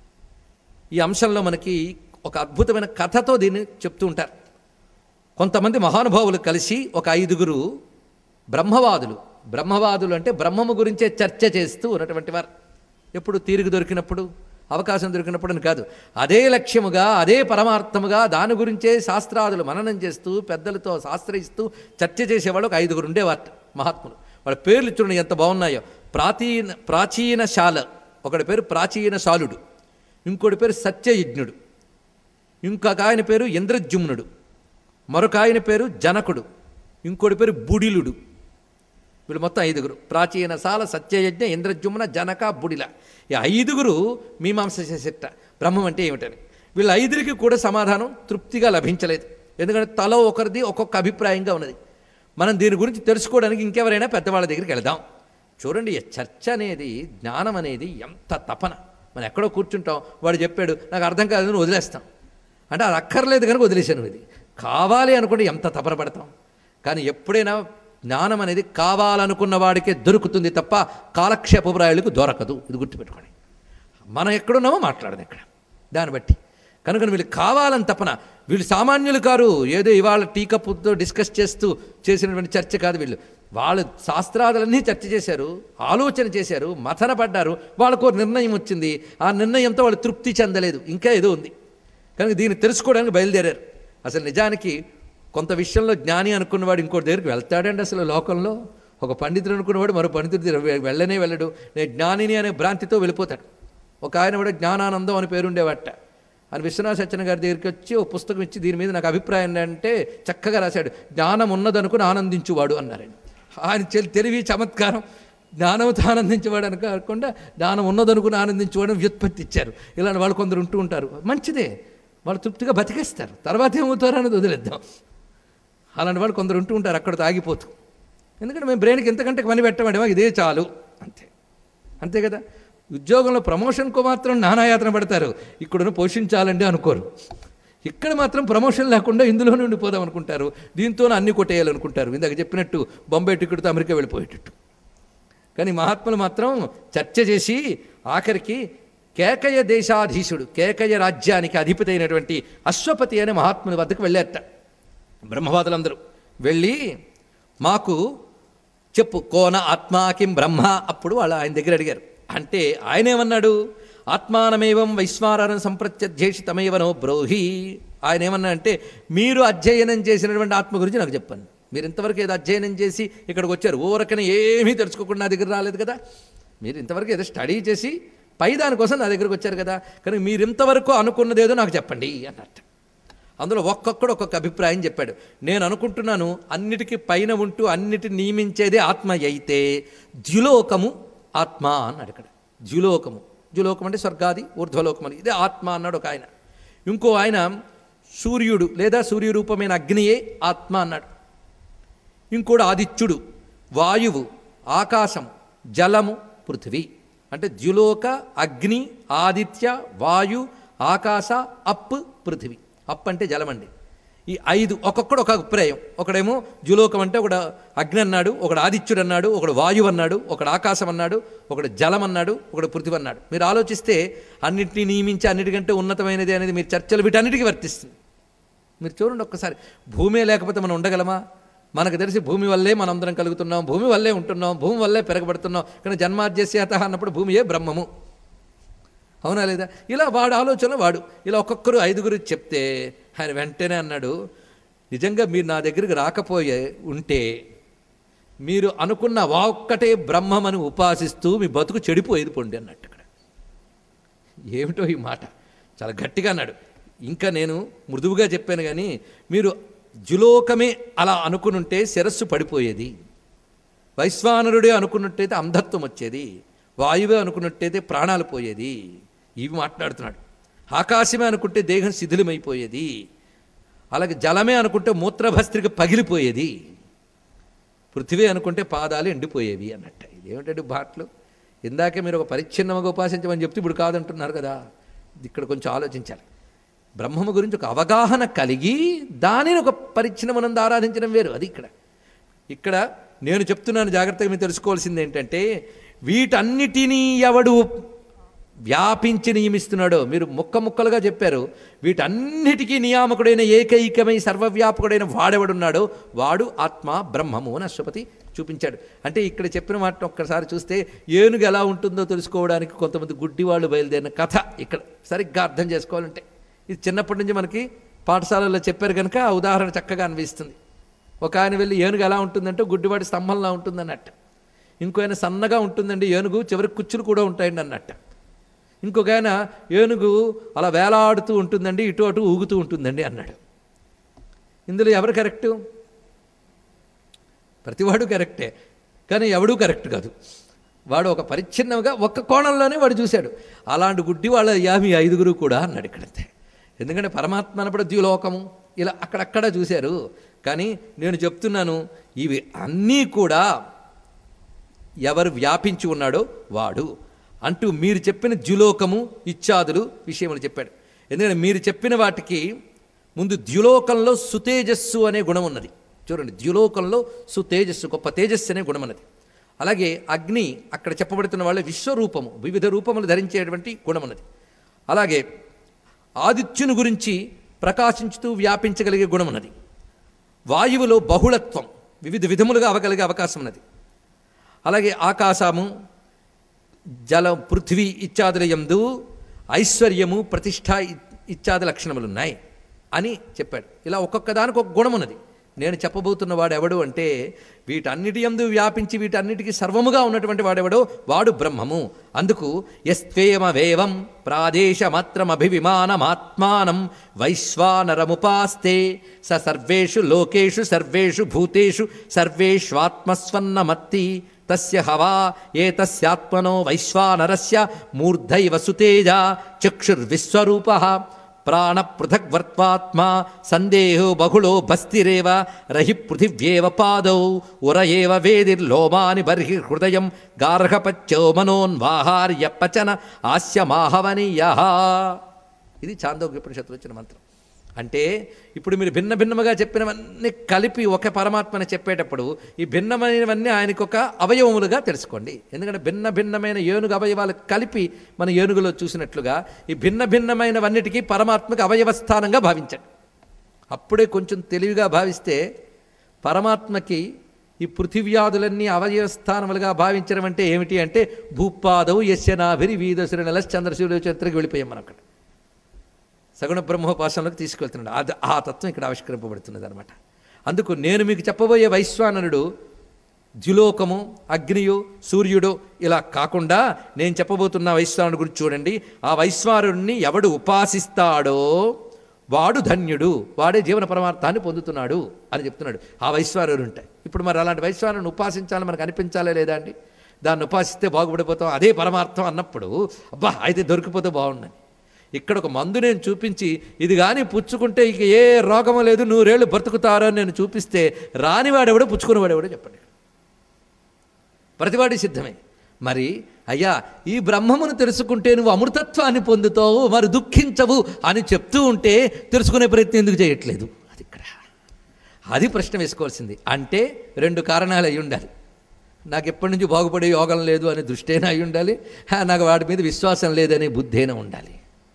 [SPEAKER 1] ఈ అంశంలో మనకి ఒక అద్భుతమైన కథతో దీన్ని చెప్తూ ఉంటారు కొంతమంది మహానుభావులు కలిసి ఒక ఐదుగురు బ్రహ్మవాదులు బ్రహ్మవాదులు అంటే బ్రహ్మము గురించే చర్చ చేస్తూ ఉన్నటువంటి వారు ఎప్పుడు తీరిక దొరికినప్పుడు అవకాశం దొరికినప్పుడు అని కాదు అదే లక్ష్యముగా అదే పరమార్థముగా దాని గురించే శాస్త్రాదులు మననం చేస్తూ పెద్దలతో శాస్త్రయిస్తూ చర్చ చేసేవాళ్ళు ఒక ఐదుగురు ఉండేవారు మహాత్ములు వాళ్ళ పేర్లు చూడండి ఎంత బాగున్నాయో ప్రాచీన ప్రాచీన శాల ఒకడి పేరు ప్రాచీన శాలుడు ఇంకోటి పేరు సత్యయజ్ఞుడు ఇంకొక ఆయన పేరు ఇంద్రజుమ్నుడు మరొక ఆయన పేరు జనకుడు ఇంకోటి పేరు బుడిలుడు వీళ్ళు మొత్తం ఐదుగురు ప్రాచీన సాల సత్యయజ్ఞ ఇంద్రజుమ్న జనక బుడిల ఈ ఐదుగురు మీమాంస చేసేట బ్రహ్మం అంటే ఏమిటని వీళ్ళ ఐదురికి కూడా సమాధానం తృప్తిగా లభించలేదు ఎందుకంటే తలో ఒకరిది ఒక్కొక్క అభిప్రాయంగా ఉన్నది మనం దీని గురించి తెలుసుకోవడానికి ఇంకెవరైనా పెద్దవాళ్ళ దగ్గరికి వెళదాం చూడండి ఈ చర్చ అనేది జ్ఞానం అనేది ఎంత తపన మనం ఎక్కడో కూర్చుంటాం వాడు చెప్పాడు నాకు అర్థం కాదని వదిలేస్తాం అంటే అది అక్కర్లేదు కనుక వదిలేశాను ఇది కావాలి అనుకుంటే ఎంత తపన పడతాం కానీ ఎప్పుడైనా జ్ఞానం అనేది కావాలనుకున్న వాడికే దొరుకుతుంది తప్ప కాలక్షేపరాయులకు దొరకదు ఇది గుర్తుపెట్టుకోండి మనం ఎక్కడున్నామో మాట్లాడదు ఇక్కడ దాన్ని బట్టి కనుక వీళ్ళు కావాలని తపన వీళ్ళు సామాన్యులు కారు ఏదో ఇవాళ టీ కప్పుతో డిస్కస్ చేస్తూ చేసినటువంటి చర్చ కాదు వీళ్ళు వాళ్ళు శాస్త్రాదులన్నీ చర్చ చేశారు ఆలోచన చేశారు మథన పడ్డారు వాళ్ళకు ఒక నిర్ణయం వచ్చింది ఆ నిర్ణయంతో వాళ్ళు తృప్తి చెందలేదు ఇంకా ఏదో ఉంది కనుక దీన్ని తెలుసుకోవడానికి బయలుదేరారు అసలు నిజానికి కొంత విషయంలో జ్ఞాని అనుకున్నవాడు ఇంకోటి దగ్గరికి వెళ్తాడండి అసలు లోకంలో ఒక పండితుడు అనుకున్నవాడు మరో పండితుడి దగ్గర వె- వెళ్ళనే వెళ్ళడు నేను జ్ఞానిని అనే భ్రాంతితో వెళ్ళిపోతాడు ఒక ఆయన కూడా జ్ఞానానందం అని పేరుండేవట అని విశ్వనాథ సత్యన గారి దగ్గరికి వచ్చి ఒక పుస్తకం ఇచ్చి దీని మీద నాకు అభిప్రాయం ఏంటంటే చక్కగా రాశాడు జ్ఞానం ఉన్నదనుకుని ఆనందించువాడు అన్నారండి ఆయన చెల్- తెలివి చమత్కారం జ్ఞానంతో ఆనందించేవాడు అని కాకుండా జ్ఞానం ఉన్నదనుకుని ఆనందించేవాడు వ్యుత్పత్తి ఇచ్చారు ఇలాంటి వాళ్ళు కొందరు ఉంటూ ఉంటారు మంచిదే వాళ్ళు తృప్తిగా బతికేస్తారు తర్వాత ఏమవుతారో అనేది వదిలేద్దాం అలాంటి వాళ్ళు కొందరు ఉంటూ ఉంటారు అక్కడ ఆగిపోతూ ఎందుకంటే మేము బ్రెయిన్కి ఎంతకంటే పని పెట్టమంటే మాకు ఇదే చాలు అంతే అంతే కదా ఉద్యోగంలో ప్రమోషన్కు మాత్రం నానాయాతన పడతారు ఇక్కడను పోషించాలండి అనుకోరు ఇక్కడ మాత్రం ప్రమోషన్ లేకుండా ఇందులోనే ఉండిపోదాం అనుకుంటారు దీంతో అన్ని కొట్టేయాలనుకుంటారు ఇందాక చెప్పినట్టు బొంబాయి టికెట్తో అమెరికా వెళ్ళిపోయేటట్టు కానీ మహాత్ములు మాత్రం చర్చ చేసి ఆఖరికి కేకయ దేశాధీశుడు కేకయ రాజ్యానికి అధిపతి అయినటువంటి అశ్వపతి అనే మహాత్ముని వద్దకు వెళ్ళారట బ్రహ్మవాదులందరూ వెళ్ళి మాకు చెప్పు కోన ఆత్మాకిం బ్రహ్మ అప్పుడు వాళ్ళు ఆయన దగ్గర అడిగారు అంటే ఆయన ఏమన్నాడు ఆత్మానమేవం వైశ్వారం సంప్రత్యధ్యేషితమేవనో బ్రోహి ఆయన ఏమన్నా అంటే మీరు అధ్యయనం చేసినటువంటి ఆత్మ గురించి నాకు చెప్పండి మీరు ఇంతవరకు ఏదో అధ్యయనం చేసి ఇక్కడికి వచ్చారు ఊరకనే ఏమీ తెలుసుకోకుండా నా దగ్గర రాలేదు కదా మీరు ఇంతవరకు ఏదో స్టడీ చేసి పై దానికోసం నా దగ్గరకు వచ్చారు కదా కానీ మీరు ఇంతవరకు అనుకున్నదేదో నాకు చెప్పండి అన్నట్టు అందులో ఒక్కొక్కడు ఒక్కొక్క అభిప్రాయం చెప్పాడు నేను అనుకుంటున్నాను అన్నిటికీ పైన ఉంటూ అన్నిటిని నియమించేదే ఆత్మ అయితే ద్యులోకము ఆత్మ అన్నాడు ఇక్కడ ద్యులోకము ద్యులోకం అంటే స్వర్గాది ఊర్ధ్వలోకం అని ఇదే ఆత్మ అన్నాడు ఒక ఆయన ఇంకో ఆయన సూర్యుడు లేదా సూర్యరూపమైన అగ్నియే ఆత్మ అన్నాడు ఇంకోడు ఆదిత్యుడు వాయువు ఆకాశం జలము పృథివీ అంటే ద్యులోక అగ్ని ఆదిత్య వాయు ఆకాశ అప్ పృథివీ అప్ అంటే జలం అండి ఈ ఐదు ఒక్కొక్కడు ఒక అభిప్రాయం ఒకడేమో ద్యులోకం అంటే ఒకడు అగ్ని అన్నాడు ఒకడు ఆదిత్యుడు అన్నాడు ఒకడు వాయువు అన్నాడు ఒకడు ఆకాశం అన్నాడు ఒకడు జలం అన్నాడు ఒకడు పృథివీ అన్నాడు మీరు ఆలోచిస్తే అన్నింటినీ నియమించి అన్నిటికంటే ఉన్నతమైనది అనేది మీరు చర్చలు వీటన్నిటికీ వర్తిస్తుంది మీరు చూడండి ఒక్కసారి భూమే లేకపోతే మనం ఉండగలమా మనకు తెలిసి భూమి వల్లే మనం అందరం కలుగుతున్నాం భూమి వల్లే ఉంటున్నాం భూమి వల్లే పెరగబడుతున్నాం కానీ జన్మాద్యస్యత అన్నప్పుడు భూమియే బ్రహ్మము అవునా లేదా ఇలా వాడు ఆలోచన వాడు ఇలా ఒక్కొక్కరు ఐదుగురు చెప్తే ఆయన వెంటనే అన్నాడు నిజంగా మీరు నా దగ్గరికి రాకపోయే ఉంటే మీరు అనుకున్న వా ఒక్కటే బ్రహ్మమని ఉపాసిస్తూ మీ బతుకు చెడిపోయేది పొండి అన్నట్టు ఇక్కడ ఏమిటో ఈ మాట చాలా గట్టిగా అన్నాడు ఇంకా నేను మృదువుగా చెప్పాను కానీ మీరు జులోకమే అలా అనుకునుంటే శిరస్సు పడిపోయేది వైశ్వానరుడే అనుకున్నట్టయితే అంధత్వం వచ్చేది వాయువే అనుకున్నట్టయితే ప్రాణాలు పోయేది ఇవి మాట్లాడుతున్నాడు ఆకాశమే అనుకుంటే దేహం శిథిలమైపోయేది అలాగే జలమే అనుకుంటే మూత్రభస్త్రిక పగిలిపోయేది పృథివీ అనుకుంటే పాదాలు ఎండిపోయేవి అన్నట్టు ఇదేమిటండి బాట్లు ఇందాకే మీరు ఒక పరిచ్ఛిన్నముగా ఉపాసించమని చెప్తే ఇప్పుడు కాదంటున్నారు కదా ఇక్కడ కొంచెం ఆలోచించాలి బ్రహ్మము గురించి ఒక అవగాహన కలిగి దానిని ఒక పరిచ్ఛిన్నమునందు ఆరాధించడం వేరు అది ఇక్కడ ఇక్కడ నేను చెప్తున్నాను జాగ్రత్తగా మీరు తెలుసుకోవాల్సింది ఏంటంటే వీటన్నిటినీ ఎవడు వ్యాపించి నియమిస్తున్నాడో మీరు ముక్క ముక్కలుగా చెప్పారు వీటన్నిటికీ నియామకుడైన ఏకైకమై సర్వవ్యాపకుడైన వాడెవడున్నాడో వాడు ఆత్మ బ్రహ్మము అని అశ్వపతి చూపించాడు అంటే ఇక్కడ చెప్పిన మాట ఒక్కసారి చూస్తే ఏనుగు ఎలా ఉంటుందో తెలుసుకోవడానికి కొంతమంది గుడ్డి వాళ్ళు బయలుదేరిన కథ ఇక్కడ సరిగ్గా అర్థం చేసుకోవాలంటే ఇది చిన్నప్పటి నుంచి మనకి పాఠశాలలో చెప్పారు కనుక ఆ ఉదాహరణ చక్కగా అనిపిస్తుంది ఒక ఆయన వెళ్ళి ఏనుగు ఎలా ఉంటుందంటే గుడ్డివాడి స్తంభంలా ఉంటుంది అన్నట్టు ఇంకో ఆయన సన్నగా ఉంటుందండి ఏనుగు చివరికి కుచ్చులు కూడా ఉంటాయండి అన్నట్టు ఇంకొక ఆయన ఏనుగు అలా వేలాడుతూ ఉంటుందండి ఇటు అటు ఊగుతూ ఉంటుందండి అన్నాడు ఇందులో ఎవరు కరెక్టు ప్రతివాడు కరెక్టే కానీ ఎవడూ కరెక్ట్ కాదు వాడు ఒక పరిచ్ఛిన్నంగా ఒక్క కోణంలోనే వాడు చూశాడు అలాంటి గుడ్డి వాళ్ళ అయ్యా మీ ఐదుగురు కూడా అన్నాడు ఇక్కడంతే ఎందుకంటే పరమాత్మ అనప్పుడు ద్యులోకము ఇలా అక్కడక్కడ చూశారు కానీ నేను చెప్తున్నాను ఇవి అన్నీ కూడా ఎవరు వ్యాపించి ఉన్నాడో వాడు అంటూ మీరు చెప్పిన ద్యులోకము ఇచ్చాదులు విషయములు చెప్పాడు ఎందుకంటే మీరు చెప్పిన వాటికి ముందు ద్యులోకంలో సుతేజస్సు అనే గుణం ఉన్నది చూడండి ద్యులోకంలో సుతేజస్సు గొప్ప తేజస్సు అనే గుణం ఉన్నది అలాగే అగ్ని అక్కడ చెప్పబడుతున్న వాళ్ళ విశ్వరూపము వివిధ రూపములు ధరించేటువంటి గుణం ఉన్నది అలాగే ఆదిత్యుని గురించి ప్రకాశించుతూ వ్యాపించగలిగే గుణం ఉన్నది వాయువులో బహుళత్వం వివిధ విధములుగా అవగలిగే అవకాశం ఉన్నది అలాగే ఆకాశము జలం పృథ్వీ ఇత్యాదుల యందు ఐశ్వర్యము ప్రతిష్ట ఇ- ఇత్యాది లక్షణములు ఉన్నాయి అని చెప్పాడు ఇలా ఒక్కొక్క దానికి ఒక గుణం ఉన్నది నేను చెప్పబోతున్న వాడు ఎవడు అంటే వీటన్నిటి యందు వ్యాపించి వీటన్నిటికీ సర్వముగా ఉన్నటువంటి వాడెవడో వాడు బ్రహ్మము అందుకు యస్త్వేమవేవం ప్రాదేశమాత్రమభివిమానమాత్మానం వైశ్వానరముపాస్తే స సర్వేషు లోకేషు సర్వేషు భూతేషు సర్వేష్వాత్మస్వన్నమత్తి తస్య హవా ఏతస్యాత్మనో వైశ్వానరస్య మూర్ధైవ సుతేజ చక్షుర్విశ్వరూప ప్రాణ పృథగ్వర్త్వాత్మా సందేహో బహుళో భస్తిరేవ రహి పృథివ్యేవ పాదౌ ఉర ఏవ వేదిర్లోమాని బర్హి హృదయం గార్హపత్యో మనోన్వాహార్య పచన ఆస్యమాహవనీయ ఇది చాందోగ్యోపనిషత్తులో వచ్చిన మంత్రం అంటే ఇప్పుడు మీరు భిన్న భిన్నముగా చెప్పినవన్నీ కలిపి ఒక పరమాత్మని చెప్పేటప్పుడు ఈ భిన్నమైనవన్నీ ఆయనకు ఒక అవయవములుగా తెలుసుకోండి ఎందుకంటే భిన్న భిన్నమైన ఏనుగు అవయవాలు కలిపి మన ఏనుగులో చూసినట్లుగా ఈ భిన్న భిన్నమైనవన్నిటికీ పరమాత్మకు అవయవస్థానంగా భావించండి అప్పుడే కొంచెం తెలివిగా భావిస్తే పరమాత్మకి ఈ పృథివ్యాధులన్నీ అవయవస్థానములుగా భావించడం అంటే ఏమిటి అంటే భూపాదవు యశ్యనాభిరి వీదసురు నెల చంద్రశూర్య చరిత్రకి వెళ్ళిపోయాం మనం అక్కడ సగుణ బ్రహ్మోపాసనలోకి తీసుకెళ్తున్నాడు అది ఆ తత్వం ఇక్కడ ఆవిష్కరింపబడుతున్నది అనమాట అందుకు నేను మీకు చెప్పబోయే వైశ్వానరుడు ద్యులోకము అగ్నియు సూర్యుడు ఇలా కాకుండా నేను చెప్పబోతున్న వైశ్వానుడి గురించి చూడండి ఆ వైశ్వానుడిని ఎవడు ఉపాసిస్తాడో వాడు ధన్యుడు వాడే జీవన పరమార్థాన్ని పొందుతున్నాడు అని చెప్తున్నాడు ఆ వైశ్వానుడు ఉంటాయి ఇప్పుడు మరి అలాంటి వైశ్వానుడిని ఉపాసించాలని మనకు అనిపించాలే లేదా అండి దాన్ని ఉపాసిస్తే బాగుపడిపోతాం అదే పరమార్థం అన్నప్పుడు అబ్బా అయితే దొరికిపోతే బాగుండని ఇక్కడ ఒక మందు నేను చూపించి ఇది కానీ పుచ్చుకుంటే ఇక ఏ రోగము లేదు నూరేళ్ళు బ్రతుకుతారో అని నేను చూపిస్తే రానివాడెవడో పుచ్చుకునేవాడెవడో చెప్పండి ప్రతివాడి సిద్ధమే మరి అయ్యా ఈ బ్రహ్మమును తెలుసుకుంటే నువ్వు అమృతత్వాన్ని పొందుతావు మరి దుఃఖించవు అని చెప్తూ ఉంటే తెలుసుకునే ప్రయత్నం ఎందుకు చేయట్లేదు అది ఇక్కడ అది ప్రశ్న వేసుకోవాల్సింది అంటే రెండు కారణాలు అయి ఉండాలి నాకు ఎప్పటి నుంచి బాగుపడే యోగం లేదు అనే దృష్టైనా అయి ఉండాలి హా, నాకు వాడి మీద విశ్వాసం లేదనే బుద్ధైనా ఉండాలి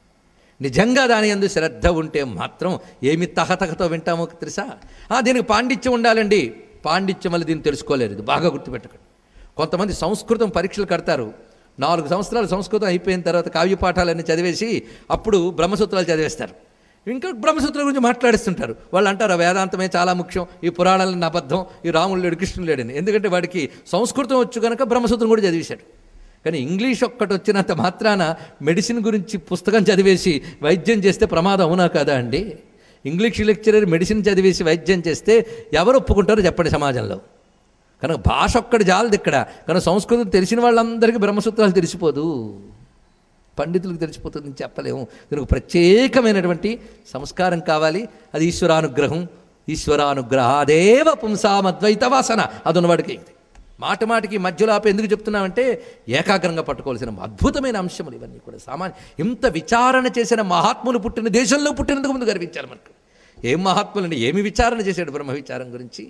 [SPEAKER 1] నిజంగా దాని ఎందు శ్రద్ధ ఉంటే మాత్రం ఏమి తహతహతో వింటామో తెలుసా ఆ, దీనికి పాండిత్యం ఉండాలండి పాండిత్యం వల్ల దీన్ని తెలుసుకోలేరు ఇది బాగా గుర్తుపెట్టకండి కొంతమంది సంస్కృతం పరీక్షలు కడతారు నాలుగు సంవత్సరాలు సంస్కృతం అయిపోయిన తర్వాత కావ్య పాఠాలన్నీ చదివేసి అప్పుడు బ్రహ్మసూత్రాలు చదివేస్తారు ఇంకా బ్రహ్మసూత్రాల గురించి మాట్లాడిస్తుంటారు వాళ్ళు అంటారు "ఆ వేదాంతమే చాలా ముఖ్యం ఈ పురాణాలను అబద్ధం ఈ రాముడు లేడు కృష్ణుడు లేడని ఎందుకంటే వాడికి సంస్కృతం వచ్చు కనుక బ్రహ్మసూత్రం కూడా చదివేశాడు కానీ ఇంగ్లీష్ ఒక్కటి వచ్చినంత మాత్రాన మెడిసిన్ గురించి పుస్తకం చదివేసి వైద్యం చేస్తే ప్రమాదం అవునా కదా అండి ఇంగ్లీష్ లెక్చరర్ మెడిసిన్ చదివేసి వైద్యం చేస్తే ఎవరు ఒప్పుకుంటారో చెప్పండి సమాజంలో కనుక భాష ఒక్కటి జాలది ఇక్కడ కనుక సంస్కృతం తెలిసిన వాళ్ళందరికీ బ్రహ్మసూత్రాలు తెలిసిపోదు పండితులకు తెలిసిపోతుంది అని చెప్పలేము దీనికి ప్రత్యేకమైనటువంటి సంస్కారం కావాలి అది ఈశ్వరానుగ్రహం ఈశ్వరానుగ్రహాదేవ పుంసామద్వైత వాసన అది ఉన్నవాడికి ఇది మాట మాటికి మధ్యలో ఆపి ఎందుకు చెప్తున్నామంటే ఏకాగ్రంగా పట్టుకోవాల్సిన అద్భుతమైన అంశములు ఇవన్నీ కూడా సామాన్య ఇంత విచారణ చేసిన మహాత్ములు పుట్టిన దేశంలో పుట్టినందుకు ముందు గర్వించాలి మనకు ఏం మహాత్ములండి ఏమి విచారణ చేశాడు బ్రహ్మ విచారం గురించి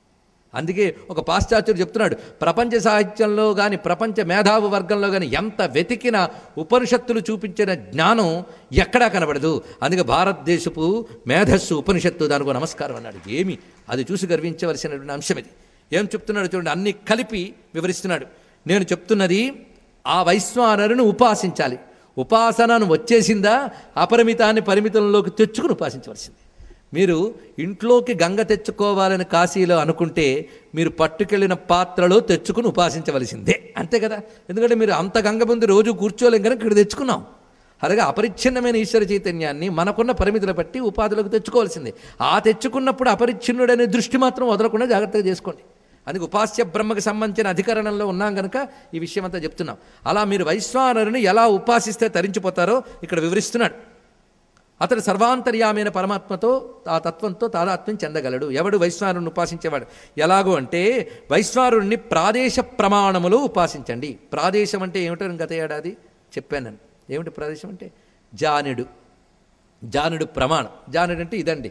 [SPEAKER 1] అందుకే ఒక పాశ్చాత్యుడు చెప్తున్నాడు ప్రపంచ సాహిత్యంలో కానీ ప్రపంచ మేధావు వర్గంలో కానీ ఎంత వెతికినా ఉపనిషత్తులు చూపించిన జ్ఞానం ఎక్కడా కనబడదు అందుకే భారతదేశపు మేధస్సు ఉపనిషత్తు దానికి నమస్కారం అన్నాడు ఏమి అది చూసి గర్వించవలసినటువంటి అంశం ఇది ఏం చెప్తున్నాడు చూడండి అన్ని కలిపి వివరిస్తున్నాడు నేను చెప్తున్నది ఆ వైశ్వానరుని ఉపాసించాలి ఉపాసనను వచ్చేసిందా అపరిమితాన్ని పరిమితంలోకి తెచ్చుకుని ఉపాసించవలసింది మీరు ఇంట్లోకి గంగ తెచ్చుకోవాలని కాశీలో అనుకుంటే మీరు పట్టుకెళ్ళిన పాత్రలో తెచ్చుకుని ఉపాసించవలసిందే అంతే కదా ఎందుకంటే మీరు అంత గంగ ముందు రోజు కూర్చోలేం కనుక ఇక్కడ తెచ్చుకున్నాం అలాగే అపరిచ్ఛిన్నమైన ఈశ్వర చైతన్యాన్ని మనకున్న పరిమితులు బట్టి ఉపాధులకు తెచ్చుకోవాల్సిందే ఆ తెచ్చుకున్నప్పుడు అపరిచ్ఛిన్నుడనే దృష్టి మాత్రం వదలకుండా జాగ్రత్తగా చేసుకోండి అందుకే ఉపాస్య బ్రహ్మకు సంబంధించిన అధికరణంలో ఉన్నాం కనుక ఈ విషయం అంతా చెప్తున్నాం అలా మీరు వైశ్వానరుని ఎలా ఉపాసిస్తే తరించిపోతారో ఇక్కడ వివరిస్తున్నాడు అతడు సర్వాంతర్యామైన పరమాత్మతో ఆ తత్వంతో తాదాత్మ్యం చెందగలడు ఎవడు వైశ్వారుని ఉపాసించేవాడు ఎలాగో అంటే వైశ్వారుణ్ణి ప్రాదేశ ప్రమాణములో ఉపాసించండి ప్రాదేశం అంటే ఏమిటో నేను గత ఏడాది చెప్పాను నేను ఏమిటి ప్రాదేశం అంటే జానుడు జానుడు ప్రమాణం జానుడు అంటే ఇదండి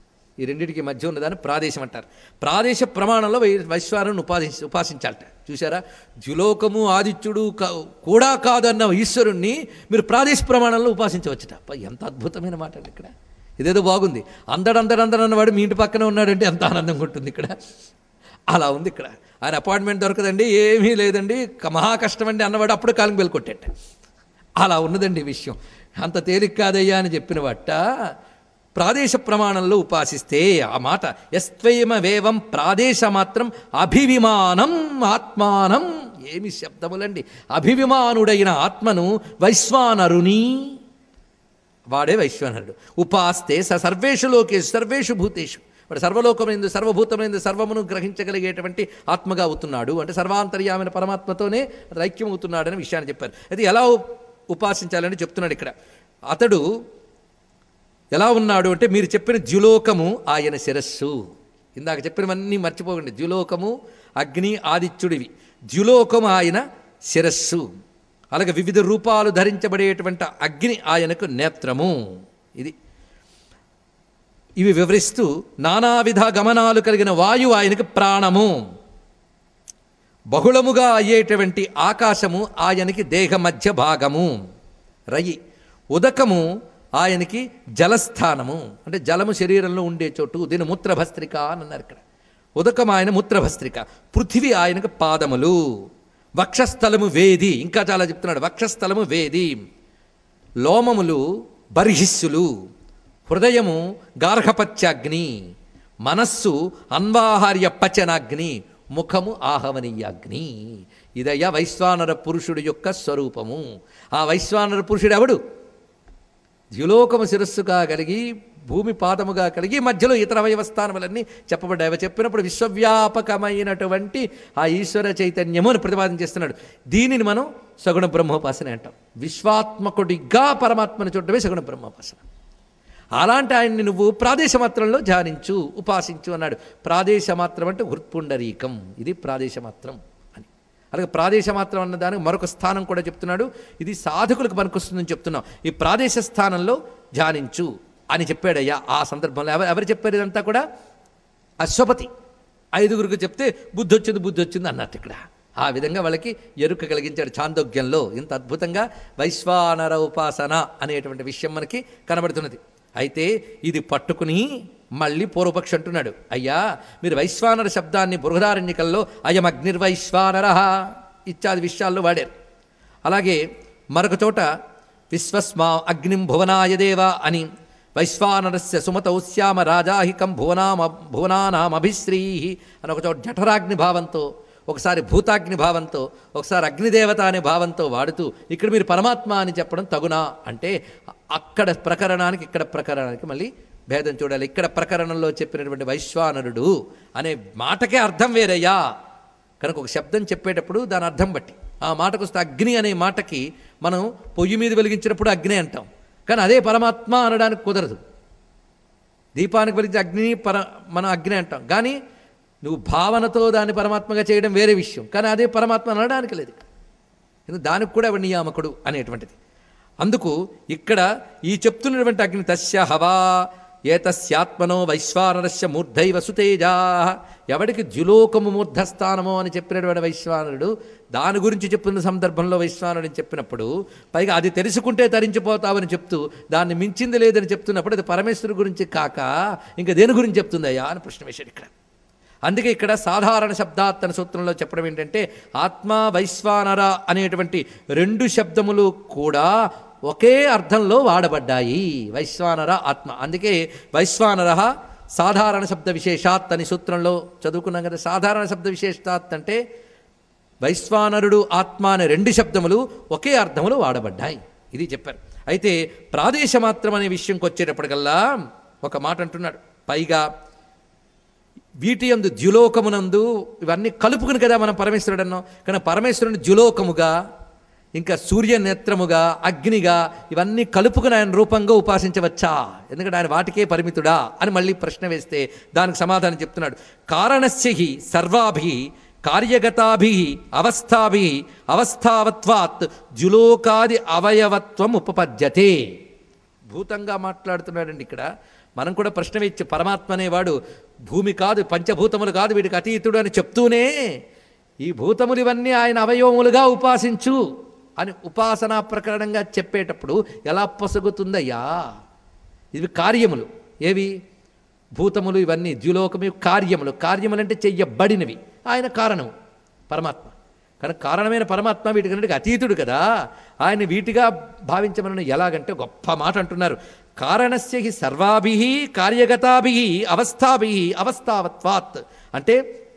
[SPEAKER 1] ఈ రెండింటికి మధ్య ఉన్నదాన్ని ప్రాదేశం అంటారు ప్రాదేశ ప్రమాణంలో వై వైశ్వారుని ఉపాసి ఉపాసించాలట చూసారా ద్యులోకము ఆదిత్యుడు కా- కూడా కాదన్న ఈశ్వరుణ్ణి మీరు ప్రాదేశ ప్రమాణంలో ఉపాసించవచ్చుట అబ్బా, ఎంత అద్భుతమైన మాట అండి ఇక్కడ ఇదేదో బాగుంది అందడు అందడు అందడు అన్నవాడు మీ ఇంటి పక్కనే ఉన్నాడంటే ఎంత ఆనందంగా ఉంటుంది ఇక్కడ అలా ఉంది ఇక్కడ ఆయన అపాయింట్మెంట్ దొరకదండి ఏమీ లేదండి క- మహా కష్టం అండి అన్నవాడు అప్పుడు కాలం బెల్ కొట్టేట అలా ఉన్నదండి ఈ విషయం అంత తేలిక కాదయ్యా అని చెప్పిన వట్ట ప్రాదేశ ప్రమాణంలో ఉపాసిస్తే ఆ మాట ఎస్త్వయమ వేవం ప్రాదేశ మాత్రం అభివిమానం ఆత్మానం ఏమి శబ్దములండి అభివిమానుడైన ఆత్మను వైశ్వానరుని వాడే వైశ్వానరుడు ఉపాస్తే స సర్వేషు లోకేషు సర్వేషు భూతేషు వాడు సర్వలోకమైంది సర్వభూతమైంది సర్వమును గ్రహించగలిగేటువంటి ఆత్మగా అవుతున్నాడు అంటే సర్వాంతర్యామైన పరమాత్మతోనే ఐక్యం అవుతున్నాడు అనే విషయాన్ని చెప్పారు అది ఎలా ఉపాసించాలని చెప్తున్నాడు ఇక్కడ అతడు ఎలా ఉన్నాడు అంటే మీరు చెప్పిన ద్యులోకము ఆయన శిరస్సు ఇందాక చెప్పినవన్నీ మర్చిపోకండి ద్యులోకము అగ్ని ఆదిత్యుడివి ద్యులోకము ఆయన శిరస్సు అలాగే వివిధ రూపాలు ధరించబడేటువంటి అగ్ని ఆయనకు నేత్రము ఇది ఇవి వివరిస్తూ నానావిధ గమనాలు కలిగిన వాయువు ఆయనకు ప్రాణము బహుళముగా అయ్యేటువంటి ఆకాశము ఆయనకి దేహ మధ్య భాగము రయి ఉదకము ఆయనకి జలస్థానము అంటే జలము శరీరంలో ఉండే చోటు దీని మూత్రభస్త్రిక అని అన్నారు ఇక్కడ ఉదకం ఆయన మూత్రభస్త్రిక పృథివీ ఆయనకు పాదములు వక్షస్థలము వేది ఇంకా చాలా చెప్తున్నాడు వక్షస్థలము వేది లోమములు బర్హిస్సులు హృదయము గార్హపత్యాగ్ని మనస్సు అన్వాహార్య పచనాగ్ని ముఖము ఆహవనీయాగ్ని ఇదయ్యా వైశ్వానర పురుషుడు యొక్క స్వరూపము ఆ వైశ్వానర పురుషుడు ఎవడు ద్యులోకము శిరస్సుగా కలిగి భూమి పాదముగా కలిగి మధ్యలో ఇతర అవయవస్థానములన్నీ చెప్పబడ్డాయి అవి చెప్పినప్పుడు విశ్వవ్యాపకమైనటువంటి ఆ ఈశ్వర చైతన్యము అని ప్రతిపాదన చేస్తున్నాడు దీనిని మనం సగుణ బ్రహ్మోపాసన అంటాం విశ్వాత్మకుడిగా పరమాత్మను చూడటమే సగుణ బ్రహ్మోపాసన అలాంటి ఆయన్ని నువ్వు ప్రాదేశమాత్రంలో ధ్యానించు ఉపాసించు అన్నాడు ప్రాదేశమాత్రం అంటే హృత్పుండరీకం ఇది ప్రాదేశమాత్రం అని అలాగే ప్రాదేశమాత్రం అన్న దానికి మరొక స్థానం కూడా చెప్తున్నాడు ఇది సాధకులకు పనికొస్తుందని చెప్తున్నాం ఈ ప్రాదేశ స్థానంలో ధ్యానించు అని చెప్పాడయ్యా ఆ సందర్భంలో ఎవరు ఎవరు చెప్పారు ఇదంతా కూడా అశ్వపతి ఐదుగురికి చెప్తే బుద్ధి వచ్చింది బుద్ధి వచ్చింది అన్నట్టు ఇక్కడ ఆ విధంగా వాళ్ళకి ఎరుక కలిగించాడు చాందోగ్యంలో ఇంత అద్భుతంగా వైశ్వానర ఉపాసన అనేటువంటి విషయం మనకి కనబడుతున్నది అయితే ఇది పట్టుకుని మళ్ళీ పూర్వపక్షి అంటున్నాడు అయ్యా మీరు వైశ్వానర శబ్దాన్ని బృహదారణ్యకల్లో అయం అగ్నిర్వైశ్వానర ఇత్యాది విషయాల్లో వాడారు అలాగే మరొక చోట విశ్వస్మా అగ్నిం భువనాయ దేవ అని వైశ్వానరస్య సుమతౌ శ్యామ రాజాహికం భువనామ భువనానామభిశ్రీ అని ఒక చోట జఠరాగ్ని భావంతో ఒకసారి భూతాగ్ని భావంతో ఒకసారి అగ్నిదేవత అనే భావంతో వాడుతూ ఇక్కడ మీరు పరమాత్మ అని చెప్పడం తగునా అంటే అక్కడ ప్రకరణానికి ఇక్కడ ప్రకరణానికి మళ్ళీ భేదం చూడాలి ఇక్కడ ప్రకరణంలో చెప్పినటువంటి వైశ్వానరుడు అనే మాటకే అర్థం వేరయ్యా కనుక ఒక శబ్దం చెప్పేటప్పుడు దాని అర్థం బట్టి ఆ మాటకు వస్తే అగ్ని అనే మాటకి మనం పొయ్యి మీద వెలిగించినప్పుడు అగ్ని అంటాం కానీ అదే పరమాత్మ అనడానికి కుదరదు దీపానికి వెలిగించే అగ్ని పర మనం అగ్ని అంటాం కానీ నువ్వు భావనతో దాన్ని పరమాత్మగా చేయడం వేరే విషయం కానీ అదే పరమాత్మ అనడానికి లేదు ఎందుకు దానికి కూడా వాడు నియామకుడు అనేటువంటిది అందుకు ఇక్కడ ఈ చెప్తున్నటువంటి అగ్ని తస్య హవా ఏతస్యాత్మనో వైశ్వానరస్య మూర్ధైవ సుతేజా ఎవడికి ద్యులోకము మూర్ధస్థానమో అని చెప్పినటువంటి వైశ్వానరుడు దాని గురించి చెప్తున్న సందర్భంలో వైశ్వానుడిని చెప్పినప్పుడు పైగా అది తెలుసుకుంటే తరించిపోతావని చెప్తూ దాన్ని మించింది లేదని చెప్తున్నప్పుడు అది పరమేశ్వరు గురించి కాక ఇంకా దేని గురించి చెప్తుందయ్యా అని ప్రశ్న వేశాడు ఇక్కడ అందుకే ఇక్కడ సాధారణ శబ్దాత్తన సూత్రంలో చెప్పడం ఏంటంటే ఆత్మ వైశ్వానర అనేటువంటి రెండు శబ్దములు కూడా ఒకే అర్థంలో వాడబడ్డాయి వైశ్వానర ఆత్మ అందుకే వైశ్వానర సాధారణ శబ్ద విశేషాత్ అని సూత్రంలో చదువుకున్నాం కదా సాధారణ శబ్ద విశేషాత్ అంటే వైశ్వానరుడు ఆత్మ అనే రెండు శబ్దములు ఒకే అర్థములు వాడబడ్డాయి ఇది చెప్పారు అయితే ప్రాదేశమాత్రం అనే విషయంకి వచ్చేటప్పటికల్లా ఒక మాట అంటున్నాడు పైగా వీటి యందు ద్యులోకమునందు ఇవన్నీ కలుపుకుని కదా మనం పరమేశ్వరుడు అన్నాం కానీ పరమేశ్వరుని ద్యులోకముగా ఇంకా సూర్య నేత్రముగా అగ్నిగా ఇవన్నీ కలుపుకుని ఆయన రూపంగా ఉపాసించవచ్చా ఎందుకంటే ఆయన వాటికే పరిమితుడా అని మళ్ళీ ప్రశ్న వేస్తే దానికి సమాధానం చెప్తున్నాడు కారణస్య హి సర్వాభి కార్యగతాభి అవస్థాభి అవస్థావత్వాత్ ద్యులోకాది అవయవత్వం ఉపపద్యతే భూతంగా మాట్లాడుతున్నాడండి ఇక్కడ మనం కూడా ప్రశ్న వేయచ్చు పరమాత్మ అనేవాడు భూమి కాదు పంచభూతములు కాదు వీడికి అతీతుడు అని చెప్తూనే ఈ భూతములు ఇవన్నీ ఆయన అవయవములుగా ఉపాసించు అని ఉపాసనా ప్రకరణంగా చెప్పేటప్పుడు ఎలా పొసగుతుందయ్యా ఇవి కార్యములు ఏవి భూతములు ఇవన్నీ ద్యులోకము కార్యములు కార్యములు అంటే చెయ్యబడినవి ఆయన కారణము పరమాత్మ కానీ కారణమైన పరమాత్మ వీటికన్నిటికి అతీతుడు కదా ఆయన వీటిగా భావించమని ఎలాగంటే గొప్ప మాట అంటున్నారు కారణస్య హి సర్వాభి కార్యగతాభి అవస్థాభి అవస్థావత్వాత్ అంటే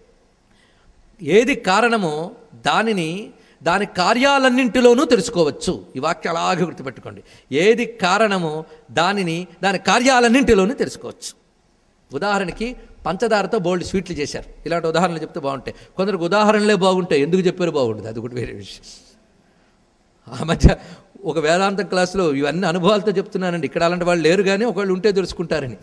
[SPEAKER 1] ఏది కారణమో దానిని దాని కార్యాలన్నింటిలోనూ తెలుసుకోవచ్చు ఈ వాక్యం అలాగే గుర్తుపెట్టుకోండి ఏది కారణమో దానిని దాని కార్యాలన్నింటిలోనూ తెలుసుకోవచ్చు ఉదాహరణకి పంచదారతో బోల్డ్ స్వీట్లు చేశారు ఇలాంటి ఉదాహరణలు చెప్తే బాగుంటాయి కొందరికి ఉదాహరణలే బాగుంటాయి ఎందుకు చెప్పారు బాగుంటుంది అది కూడా వేరే విషయం ఆ మధ్య ఒక వేదాంతం క్లాసులో ఇవన్నీ అనుభవాలతో చెప్తున్నానండి ఇక్కడ అలాంటి వాళ్ళు లేరు కానీ ఒకళ్ళు ఉంటే తెలుసుకుంటారని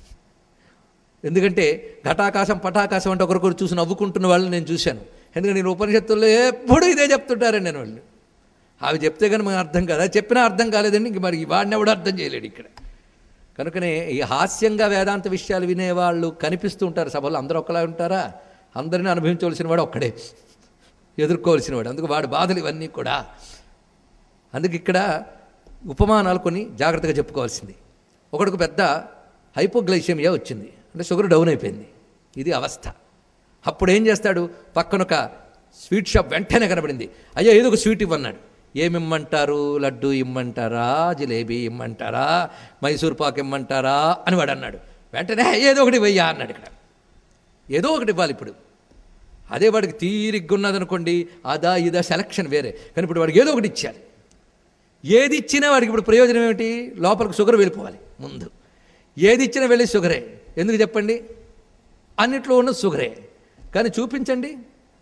[SPEAKER 1] ఎందుకంటే ఘటాకాశం పటాకాశం అంటే ఒకరికొకరు చూసి నవ్వుకుంటున్న వాళ్ళని నేను చూశాను ఎందుకంటే నేను ఉపనిషత్తుల్లో ఎప్పుడూ ఇదే చెప్తుంటారండి నేను వాళ్ళు అవి చెప్తే కానీ మనకు అర్థం కాదు అది చెప్పినా అర్థం కాలేదండి ఇంక మరి వాడిని ఎవడు అర్థం చేయలేడు ఇక్కడ కనుకనే ఈ హాస్యంగా వేదాంత విషయాలు వినేవాళ్ళు కనిపిస్తూ ఉంటారు సభలో అందరూ ఒకలా ఉంటారా అందరినీ అనుభవించవలసిన వాడు ఒక్కడే ఎదుర్కోవలసిన వాడు అందుకు వాడి బాధలు ఇవన్నీ కూడా అందుకు ఇక్కడ ఉపమానాలు కొన్ని జాగ్రత్తగా చెప్పుకోవాల్సింది ఒకడికి పెద్ద హైపోగ్లైషియమియా వచ్చింది అంటే షుగర్ డౌన్ అయిపోయింది ఇది అవస్థ అప్పుడు ఏం చేస్తాడు పక్కన ఒక స్వీట్ షాప్ వెంటనే కనబడింది అయ్యా ఏదో ఒక స్వీట్ ఇవ్వన్నాడు ఏమి ఇమ్మంటారు లడ్డు ఇమ్మంటారా జిలేబీ ఇమ్మంటారా మైసూర్ పాక్ ఇమ్మంటారా అని వాడు అన్నాడు వెంటనే ఏదో ఒకటి వెయ్యా అన్నాడు ఇక్కడ ఏదో ఒకటి ఇవ్వాలి ఇప్పుడు అదే వాడికి తీరిగ్గా ఉన్నదనుకోండి అదా ఇదా సెలక్షన్ వేరే కానీ ఇప్పుడు వాడికి ఏదో ఒకటి ఇచ్చారు ఏది ఇచ్చినా వాడికి ఇప్పుడు ప్రయోజనం ఏమిటి లోపలికి షుగర్ వెళ్ళిపోవాలి ముందు ఏది ఇచ్చినా వెళ్ళి షుగరే ఎందుకు చెప్పండి అన్నిట్లో ఉన్న షుగరే కానీ చూపించండి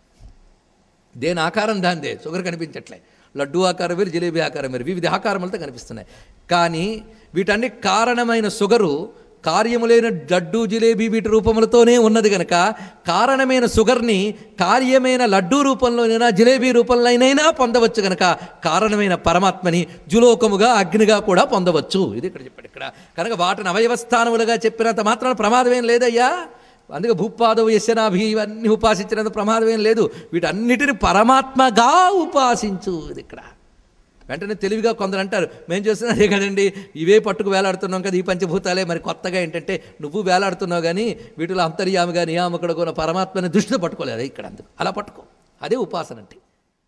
[SPEAKER 1] దేని ఆకారం దాందే షుగర్ కనిపించట్లే లడ్డు ఆకారం వేరు జిలేబీ ఆకారం వేరు వివిధ ఆకారములతో కనిపిస్తున్నాయి కానీ వీటన్ని కారణమైన షుగరు కార్యములైన లడ్డు జిలేబీ వీటి రూపములతోనే ఉన్నది గనక కారణమైన షుగర్ని కార్యమైన లడ్డూ రూపంలోనైనా జిలేబీ రూపంలోనైనా పొందవచ్చు గనక కారణమైన పరమాత్మని జులోకముగా అగ్నిగా కూడా పొందవచ్చు ఇది ఇక్కడ చెప్పాడు ఇక్కడ కనుక వాటిని అవయవస్థానములుగా చెప్పినంత మాత్రాన ప్రమాదమేం లేదయ్యా అందుకే భూపాదవు యశనాభి ఇవన్నీ ఉపాసించినంత ప్రమాదమేం లేదు వీటన్నిటిని పరమాత్మగా ఉపాసించు ఇది ఇక్కడ వెంటనే తెలివిగా కొందరు అంటారు మేము చేస్తున్నా అదే కదండి ఇవే పట్టుకు వేలాడుతున్నాం కదా ఈ పంచభూతాలే మరి కొత్తగా ఏంటంటే నువ్వు వేలాడుతున్నావు కానీ వీటిలో అంతర్యామిగా నియామకుడు కూడా పరమాత్మని దృష్టితో పట్టుకోలేదు ఇక్కడ అందుకు అలా పట్టుకో అదే ఉపాసన అంటే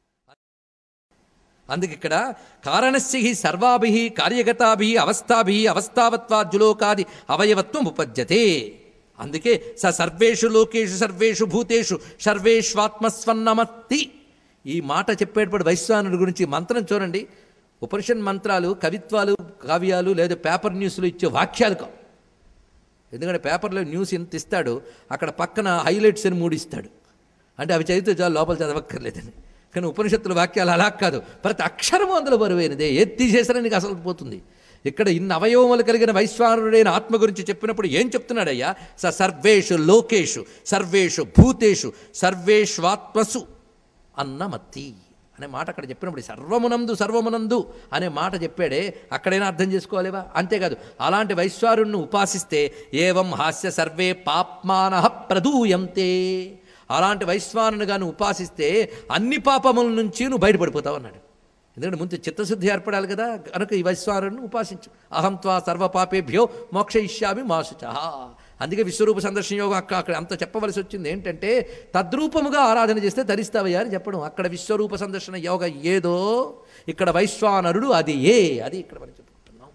[SPEAKER 1] అందుకు ఇక్కడ కారణస్య సర్వాభి కార్యగతాభి అవస్థాభి అవస్థావత్వాజ్జులోకాది అవయవత్వం ఉపద్యతే అందుకే స సర్వేషు లోకేషు సర్వేషు భూతేషు సర్వేష్వాత్మస్వన్నమత్తి ఈ మాట చెప్పేటప్పుడు వైశ్వానుడి గురించి మంత్రం చూడండి ఉపనిషన్ మంత్రాలు కవిత్వాలు కావ్యాలు లేదా పేపర్ న్యూస్లు ఇచ్చే వాక్యాలు కావు ఎందుకంటే పేపర్లో న్యూస్ ఎంత ఇస్తాడు అక్కడ పక్కన హైలైట్స్ అని మూడు ఇస్తాడు అంటే అవి చదివితే చాలు లోపల చదవక్కర్లేదని కానీ ఉపనిషత్తుల వాక్యాలు అలా కాదు ప్రతి అక్షరము అందులో బరువైనదే ఏది తీసేసినా నీకు అసలు పోతుంది ఇక్కడ ఇన్ని అవయవములు కలిగిన వైశ్వానుడైన ఆత్మ గురించి చెప్పినప్పుడు ఏం చెప్తున్నాడయ్యా స సర్వేషు లోకేషు సర్వేషు భూతేషు సర్వేష్వాత్మసు అన్నమత్తి అనే మాట అక్కడ చెప్పినప్పుడు సర్వమునందు సర్వమునందు అనే మాట చెప్పాడే అక్కడైనా అర్థం చేసుకోవాలేవా అంతేకాదు అలాంటి వైశ్వారుణ్ణి ఉపాసిస్తే ఏవం హాస్య సర్వే పాప్మాన ప్రదూయంతే అలాంటి వైశ్వానుని గాను ఉపాసిస్తే అన్ని పాపముల నుంచి నువ్వు బయటపడిపోతావు అన్నాడు ఎందుకంటే ముందు చిత్తశుద్ధి ఏర్పడాలి కదా కనుక ఈ వైశ్వారుని ఉపాసించు అహం త్వా సర్వపాపేభ్యో మోక్షయిష్యామి మాసుచ అందుకే విశ్వరూప సందర్శన యోగం అక్క అక్కడ అంత చెప్పవలసి వచ్చింది ఏంటంటే తద్రూపముగా ఆరాధన చేస్తే తరిస్తావయ్యా అని చెప్పడం అక్కడ విశ్వరూప సందర్శన యోగ ఏదో ఇక్కడ వైశ్వానరుడు అది ఏ అది ఇక్కడ మనం చెప్పుకుంటున్నాం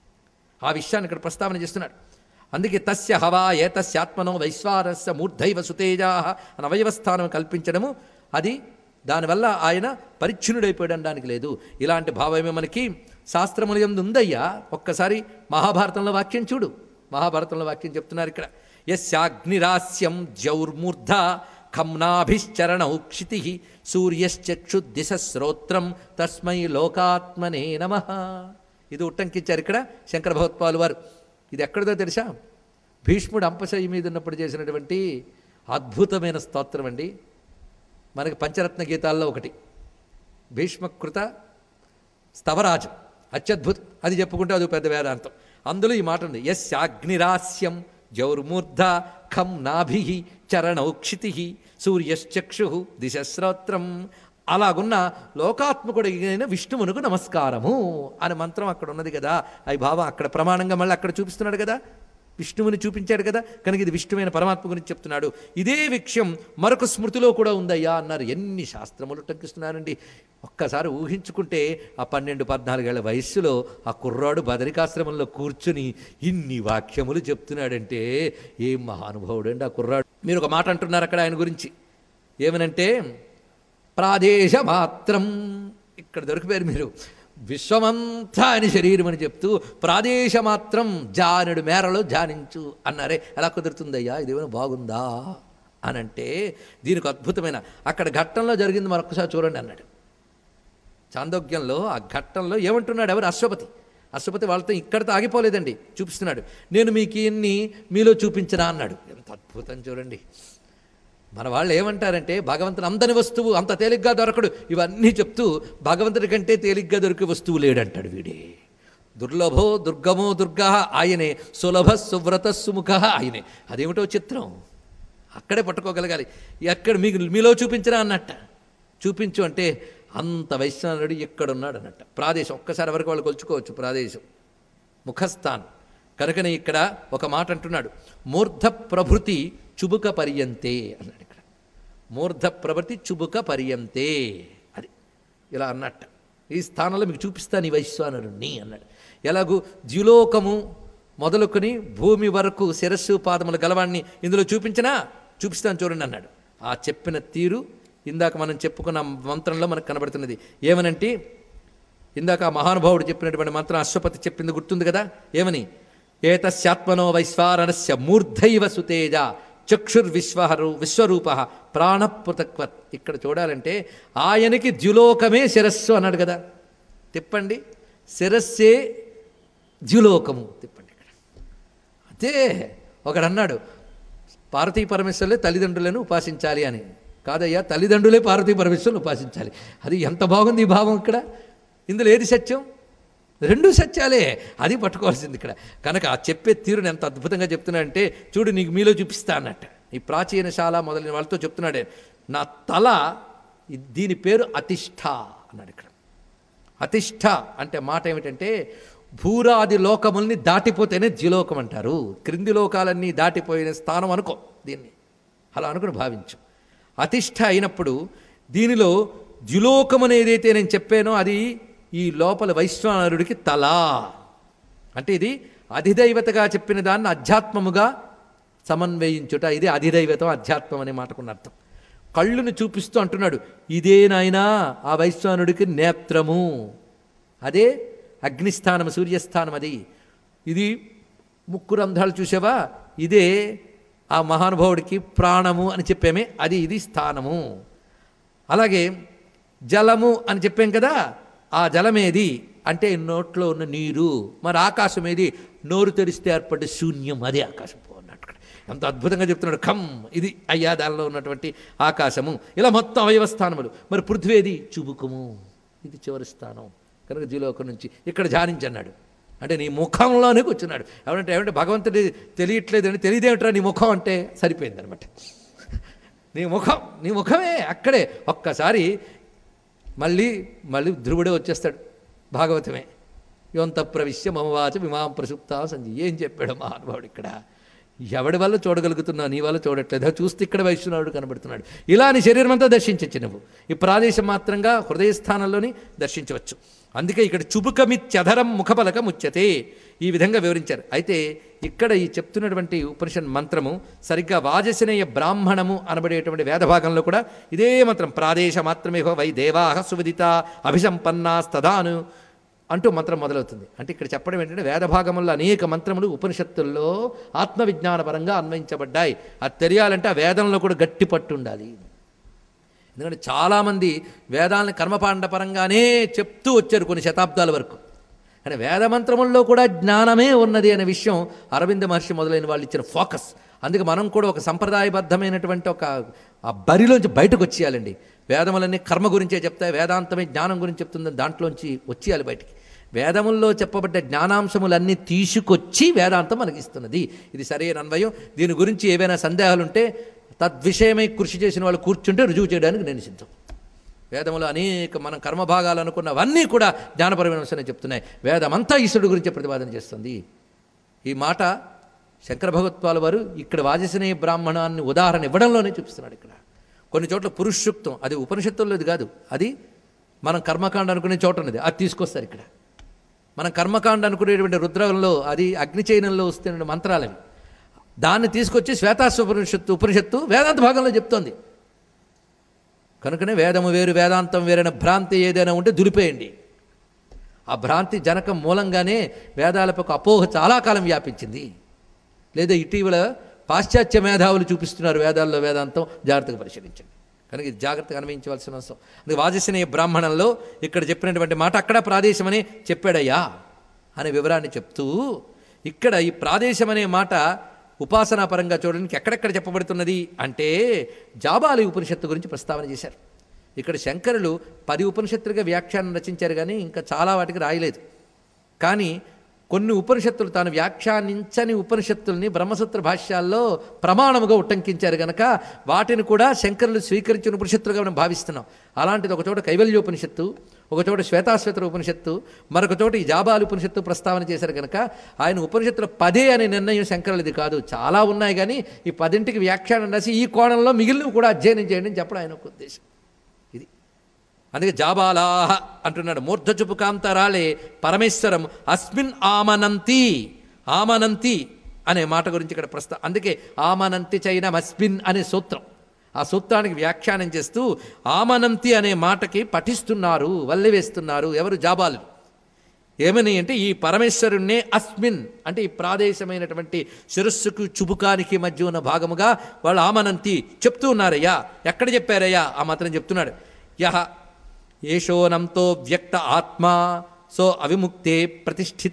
[SPEAKER 1] ఆ విషయాన్ని ఇక్కడ ప్రస్తావన చేస్తున్నాడు అందుకే తస్య హవా ఏతస్యాత్మనో వైశ్వారస్య మూర్ధైవ సుతేజా అని అవయవస్థానం కల్పించడము అది దానివల్ల ఆయన పరిచ్ఛిన్నుడైపోయడానికి లేదు ఇలాంటి భావమే మనకి శాస్త్రముల ఎందు ఉందయ్యా ఒక్కసారి మహాభారతంలో వాక్యం చూడు మహాభారతంలో వాక్యం చెప్తున్నారు ఇక్కడ యస్యాగ్నిరాస్యం జౌర్మూర్ధ ఖమ్నాభిశ్చరణౌ క్షితి సూర్యశ్చక్షు దిశ శ్రోత్రం తస్మై లోకాత్మనే నమ ఇది ఉట్టంకించారు ఇక్కడ శంకర భగవత్పాలు వారు ఇది ఎక్కడిదో తెలుసా భీష్ముడు అంపశయ్య మీద ఉన్నప్పుడు చేసినటువంటి అద్భుతమైన స్తోత్రం అండి మనకి పంచరత్న గీతాల్లో ఒకటి భీష్మకృత స్తవరాజం అత్యద్భుతం అది చెప్పుకుంటే అది పెద్ద వేదాంతం అందులో ఈ మాట ఉంది ఎస్ అగ్నిరాస్యం జౌర్మూర్ధ ఖం నాభి చరణౌక్షితి సూర్యశ్చక్షు దిశశ్రోత్రం అలాగున్న లోకాత్మకుడైన విష్ణువునకు నమస్కారము అనే మంత్రం అక్కడ ఉన్నది కదా అవి భావం అక్కడ ప్రమాణంగా మళ్ళీ అక్కడ చూపిస్తున్నాడు కదా విష్ణువుని చూపించాడు కదా కనుక ఇది విష్ణువైన పరమాత్మ గురించి చెప్తున్నాడు ఇదే విషయం మరొక స్మృతిలో కూడా ఉందయ్యా అన్నారు ఎన్ని శాస్త్రములు టంకిస్తున్నారండి ఒక్కసారి ఊహించుకుంటే ఆ పన్నెండు పద్నాలుగేళ్ల వయస్సులో ఆ కుర్రాడు బదరికాశ్రమంలో కూర్చుని ఇన్ని వాక్యములు చెప్తున్నాడంటే ఏం మహానుభావుడు అండి ఆ కుర్రాడు మీరు ఒక మాట అంటున్నారు అక్కడ ఆయన గురించి ఏమనంటే ప్రాదేశ మాత్రం ఇక్కడ దొరికిపోయారు మీరు విశ్వమంతా అని శరీరం అని చెప్తూ ప్రాదేశ మాత్రం జానుడు మేరలో జానించు అన్నారే ఎలా కుదురుతుందయ్యా ఇదేమైనా బాగుందా అని అంటే దీనికి అద్భుతమైన అక్కడ ఘట్టంలో జరిగింది మరొకసారి చూడండి అన్నాడు చాందోగ్యంలో ఆ ఘట్టంలో ఏమంటున్నాడు ఎవరు అశ్వపతి అశ్వపతి వాళ్ళతో ఇక్కడితో ఆగిపోలేదండి చూపిస్తున్నాడు నేను మీకు ఇన్ని మీలో చూపించనా అన్నాడు ఎంత అద్భుతం చూడండి మన వాళ్ళు ఏమంటారంటే భగవంతుని అందని వస్తువు అంత తేలిగ్గా దొరకడు ఇవన్నీ చెప్తూ భగవంతుడి కంటే తేలిగ్గా దొరికే వస్తువు లేడంటాడు వీడే దుర్లభో దుర్గమో దుర్గ ఆయనే సులభ సువ్రత సుముఖ ఆయనే అదేమిటో చిత్రం అక్కడే పట్టుకోగలగాలి ఎక్కడ మీకు మీలో చూపించరా అన్నట్ట చూపించు అంటే అంత వైశ్వానుడు ఎక్కడున్నాడు అన్నట్ట ప్రాదేశం ఒక్కసారి వరకు వాళ్ళు కొలుచుకోవచ్చు ప్రాదేశం ముఖస్థాన్ కనుకనే ఇక్కడ ఒక మాట అంటున్నాడు మూర్ధ ప్రభృతి చుబుక పర్యంతే అన్నాడు ఇక్కడ మూర్ధ ప్రభృతి చుబుక పర్యంతే అది ఇలా అన్నట్ట ఈ స్థానంలో మీకు చూపిస్తాను ఈ వైశ్వానరుణ్ణి అన్నాడు ఎలాగూ ద్యులోకము మొదలుకొని భూమి వరకు శిరస్సు పాదములు గలవాణ్ణి ఇందులో చూపించినా చూపిస్తాను చూడండి అన్నాడు ఆ చెప్పిన తీరు ఇందాక మనం చెప్పుకున్న మంత్రంలో మనకు కనబడుతున్నది ఏమనంటే ఇందాక ఆ మహానుభావుడు చెప్పినటువంటి మంత్రం అశ్వపతి చెప్పింది గుర్తుంది కదా ఏమని ఏతస్యాత్మనో వైశ్వానరస్య మూర్ధైవ సుతేజ చక్షుర్విశ్వహరు విశ్వరూప ప్రాణపృతక్వత్ ఇక్కడ చూడాలంటే ఆయనకి ద్యులోకమే శిరస్సు అన్నాడు కదా తిప్పండి శిరస్సే ద్యులోకము తిప్పండి ఇక్కడ అదే ఒకడన్నాడు పార్వతీ పరమేశ్వరులే తల్లిదండ్రులను ఉపాసించాలి అని కాదయ్యా తల్లిదండ్రులే పార్వతీ పరమేశ్వరులు ఉపాసించాలి అది ఎంత బాగుంది ఈ భావం ఇక్కడ ఇందులో ఏది సత్యం రెండు సత్యాలే అది పట్టుకోవాల్సింది ఇక్కడ కనుక ఆ చెప్పే తీరుని ఎంత అద్భుతంగా చెప్తున్నాడంటే చూడు నీకు మీలో చూపిస్తా అన్నట్ట ఈ ప్రాచీనశాల మొదలైన వాళ్ళతో చెప్తున్నాడే నా తల ఇ- దీని పేరు అతిష్ఠ అన్నాడు ఇక్కడ అతిష్ఠ అంటే మాట ఏమిటంటే భూరాది లోకముల్ని దాటిపోతేనే ద్యులోకం అంటారు క్రింది లోకాలన్నీ దాటిపోయిన స్థానం అనుకో దీన్ని అలా అనుకుని భావించు అతిష్ఠ అయినప్పుడు దీనిలో ద్యులోకం అనేది ఏదైతే నేను చెప్పానో అది ఈ లోపల వైశ్వానరుడికి తల అంటే ఇది అధిదైవతగా చెప్పిన దాన్ని అధ్యాత్మముగా సమన్వయించుట ఇది అధిదైవతం అధ్యాత్మం అనే మాటకున్న అర్థం కళ్ళుని చూపిస్తూ అంటున్నాడు ఇదేనాయనా ఆ వైశ్వానుడికి నేత్రము అదే అగ్నిస్థానం సూర్యస్థానం అది ఇది ముక్కు రంధ్రాలు చూసావా ఇదే ఆ మహానుభావుడికి ప్రాణము అని చెప్పామే అది ఇది స్థానము అలాగే జలము అని చెప్పాం కదా ఆ జలమేది అంటే నోట్లో ఉన్న నీరు మరి ఆకాశం ఏది నోరు తెరిస్తే ఏర్పడ్డ శూన్యం అదే ఆకాశం పో అన్నట్టు ఇక్కడ. ఎంత అద్భుతంగా చెప్తున్నాడు ఖమ్ ఇది అయ్యా దానిలో ఉన్నటువంటి ఆకాశము ఇలా మొత్తం అవయవస్థానములు మరి పృథ్వీ ఏది చుబుకము ఇది చివరి స్థానం కనుక జీలోకం నుంచి ఇక్కడ ధ్యానించన్నాడు అంటే నీ ముఖంలోనే కూర్చున్నాడు ఏమంటే ఏమంటే భగవంతుడి తెలియట్లేదని తెలియదేమిట్రా నీ ముఖం అంటే సరిపోయిందనమాట నీ ముఖం నీ ముఖమే అక్కడే ఒక్కసారి మళ్ళీ మళ్ళీ ధ్రువుడే వచ్చేస్తాడు భాగవతమే యోంత ప్రవిశ్య మమవాచ విమాం ప్రసుప్త సంజయ్ ఏం చెప్పాడు మహానుభావుడు ఇక్కడ ఎవడి వల్ల చూడగలుగుతున్నా నీ వల్ల చూడట్లేదు చూస్తే ఇక్కడ వైశ్వనాథుడు కనబడుతున్నాడు ఇలా నీ శరీరం అంతా దర్శించచ్చు నువ్వు ఈ ప్రాదేశం మాత్రంగా హృదయస్థానంలోని దర్శించవచ్చు అందుకే ఇక్కడ చుబుకమిత్యధరం ముఖపలకం ఉచ్యతే ఈ విధంగా వివరించారు అయితే ఇక్కడ ఈ చెప్తున్నటువంటి ఉపనిషత్ మంత్రము సరిగ్గా వాజసనేయ బ్రాహ్మణము అనబడేటువంటి వేదభాగంలో కూడా ఇదే మంత్రం ప్రాదేశ మాత్రమే హో వై దేవాహ సువిదిత అభిసంపన్నాస్తదాను అంటూ మంత్రం మొదలవుతుంది అంటే ఇక్కడ చెప్పడం ఏంటంటే వేదభాగంలో అనేక మంత్రములు ఉపనిషత్తుల్లో ఆత్మవిజ్ఞానపరంగా అన్వయించబడ్డాయి అది తెలియాలంటే ఆ వేదంలో కూడా గట్టి పట్టు ఉండాలి ఎందుకంటే చాలామంది వేదాలను కర్మపాండపరంగానే చెప్తూ వచ్చారు కొన్ని శతాబ్దాల వరకు కానీ వేదమంత్రముల్లో కూడా జ్ఞానమే ఉన్నది అనే విషయం అరవింద మహర్షి మొదలైన వాళ్ళు ఇచ్చిన ఫోకస్ అందుకే మనం కూడా ఒక సంప్రదాయబద్ధమైనటువంటి ఒక ఆ బరిలోంచి బయటకు వచ్చేయాలండి వేదములన్నీ కర్మ గురించే చెప్తాయి వేదాంతమే జ్ఞానం గురించి చెప్తుందని దాంట్లోంచి వచ్చేయాలి బయటికి వేదముల్లో చెప్పబడ్డ జ్ఞానాంశములన్నీ తీసుకొచ్చి వేదాంతం మనకి ఇస్తున్నది ఇది సరైన అన్వయం దీని గురించి ఏవైనా సందేహాలుంటే తద్విషయమై కృషి చేసిన వాళ్ళు కూర్చుంటే రుజువు చేయడానికి నేను సిద్ధం వేదములో అనేక మనం కర్మభాగాలు అనుకున్నవన్నీ కూడా జ్ఞానపరమైన అంశాన్ని చెప్తున్నాయి వేదమంతా ఈశ్వరుడు గురించి ప్రతిపాదన చేస్తుంది ఈ మాట శంకర భగవత్పాల వారు ఇక్కడ వాజసనేయ బ్రాహ్మణాన్ని ఉదాహరణ ఇవ్వడంలోనే చూపిస్తున్నాడు ఇక్కడ కొన్ని చోట్ల పురుషుక్తం అది ఉపనిషత్తుల్లోది కాదు అది మనం కర్మకాండ అనుకునే చోట ఉన్నది అది తీసుకొస్తారు ఇక్కడ మనం కర్మకాండ అనుకునేటువంటి రుద్రంలో అది అగ్నిచయనంలో వస్తున్న మంత్రాలవి దాన్ని తీసుకొచ్చి శ్వేతాశ్వ ఉపనిషత్తు ఉపనిషత్తు వేదాంత భాగంలో చెప్తోంది కనుకనే వేదము వేరు వేదాంతం వేరైన భ్రాంతి ఏదైనా ఉంటే దులిపేయండి ఆ భ్రాంతి జనకం మూలంగానే వేదాలపై ఒక అపోహ చాలా కాలం వ్యాపించింది లేదా ఇటీవల పాశ్చాత్య మేధావులు చూపిస్తున్నారు వేదాల్లో వేదాంతం జాగ్రత్తగా పరిశీలించండి కనుక ఇది జాగ్రత్తగా అన్వయించవలసిన అవసరం అందుకే వాజస్యనీయ బ్రాహ్మణంలో ఇక్కడ చెప్పినటువంటి మాట అక్కడ ప్రాదేశమని చెప్పాడయ్యా అనే వివరాన్ని చెప్తూ ఇక్కడ ఈ ప్రాదేశం అనే మాట ఉపాసనా పరంగా చూడడానికి ఎక్కడెక్కడ చెప్పబడుతున్నది అంటే జాబాలి ఉపనిషత్తు గురించి ప్రస్తావన చేశారు ఇక్కడ శంకరులు పది ఉపనిషత్తులుగా వ్యాఖ్యానం రచించారు కానీ ఇంకా చాలా వాటికి రాయలేదు కానీ కొన్ని ఉపనిషత్తులు తాను వ్యాఖ్యానించని ఉపనిషత్తుల్ని బ్రహ్మసూత్ర భాష్యాల్లో ప్రమాణముగా ఉట్టంకించారు గనక వాటిని కూడా శంకరులు స్వీకరించిన ఉపనిషత్తులుగా మనం భావిస్తున్నాం అలాంటిది ఒక చోట కైవల్యోపనిషత్తు ఒక చోట శ్వేతాశ్వేతర ఉపనిషత్తు మరొక చోట ఈ జాబాలు ఉపనిషత్తు ప్రస్తావన చేశారు కనుక ఆయన ఉపనిషత్తుల పదే అనే నిర్ణయం శంకరులది కాదు చాలా ఉన్నాయి కానీ ఈ పదింటికి వ్యాఖ్యానం రాసి ఈ కోణంలో మిగిలినవి కూడా అధ్యయనం చేయండి అని చెప్పడం ఆయన ఒక ఉద్దేశం ఇది అందుకే జాబాలా అంటున్నాడు మూర్ధచుపు కాంతరాలే పరమేశ్వరం అస్మిన్ ఆమనంతి ఆమనంతి అనే మాట గురించి ఇక్కడ ప్రస్తా అందుకే ఆమనంతి చైనం అస్మిన్ అనే సూత్రం ఆ సూత్రానికి వ్యాఖ్యానం చేస్తూ ఆమనంతి అనే మాటకి పఠిస్తున్నారు వల్లి వేస్తున్నారు ఎవరు జాబాలు ఏమని అంటే ఈ పరమేశ్వరుణ్ణే అస్మిన్ అంటే ఈ ప్రాదేశమైనటువంటి శిరస్సుకు చుబుకానికి మధ్య ఉన్న భాగముగా వాళ్ళు ఆమనంతి చెప్తూ ఉన్నారయ్యా ఎక్కడ చెప్పారయ్యా ఆ మాత్రం చెప్తున్నాడు యహ ఏషోనంతో వ్యక్త ఆత్మ సో అవిముక్తే ప్రతిష్ఠిత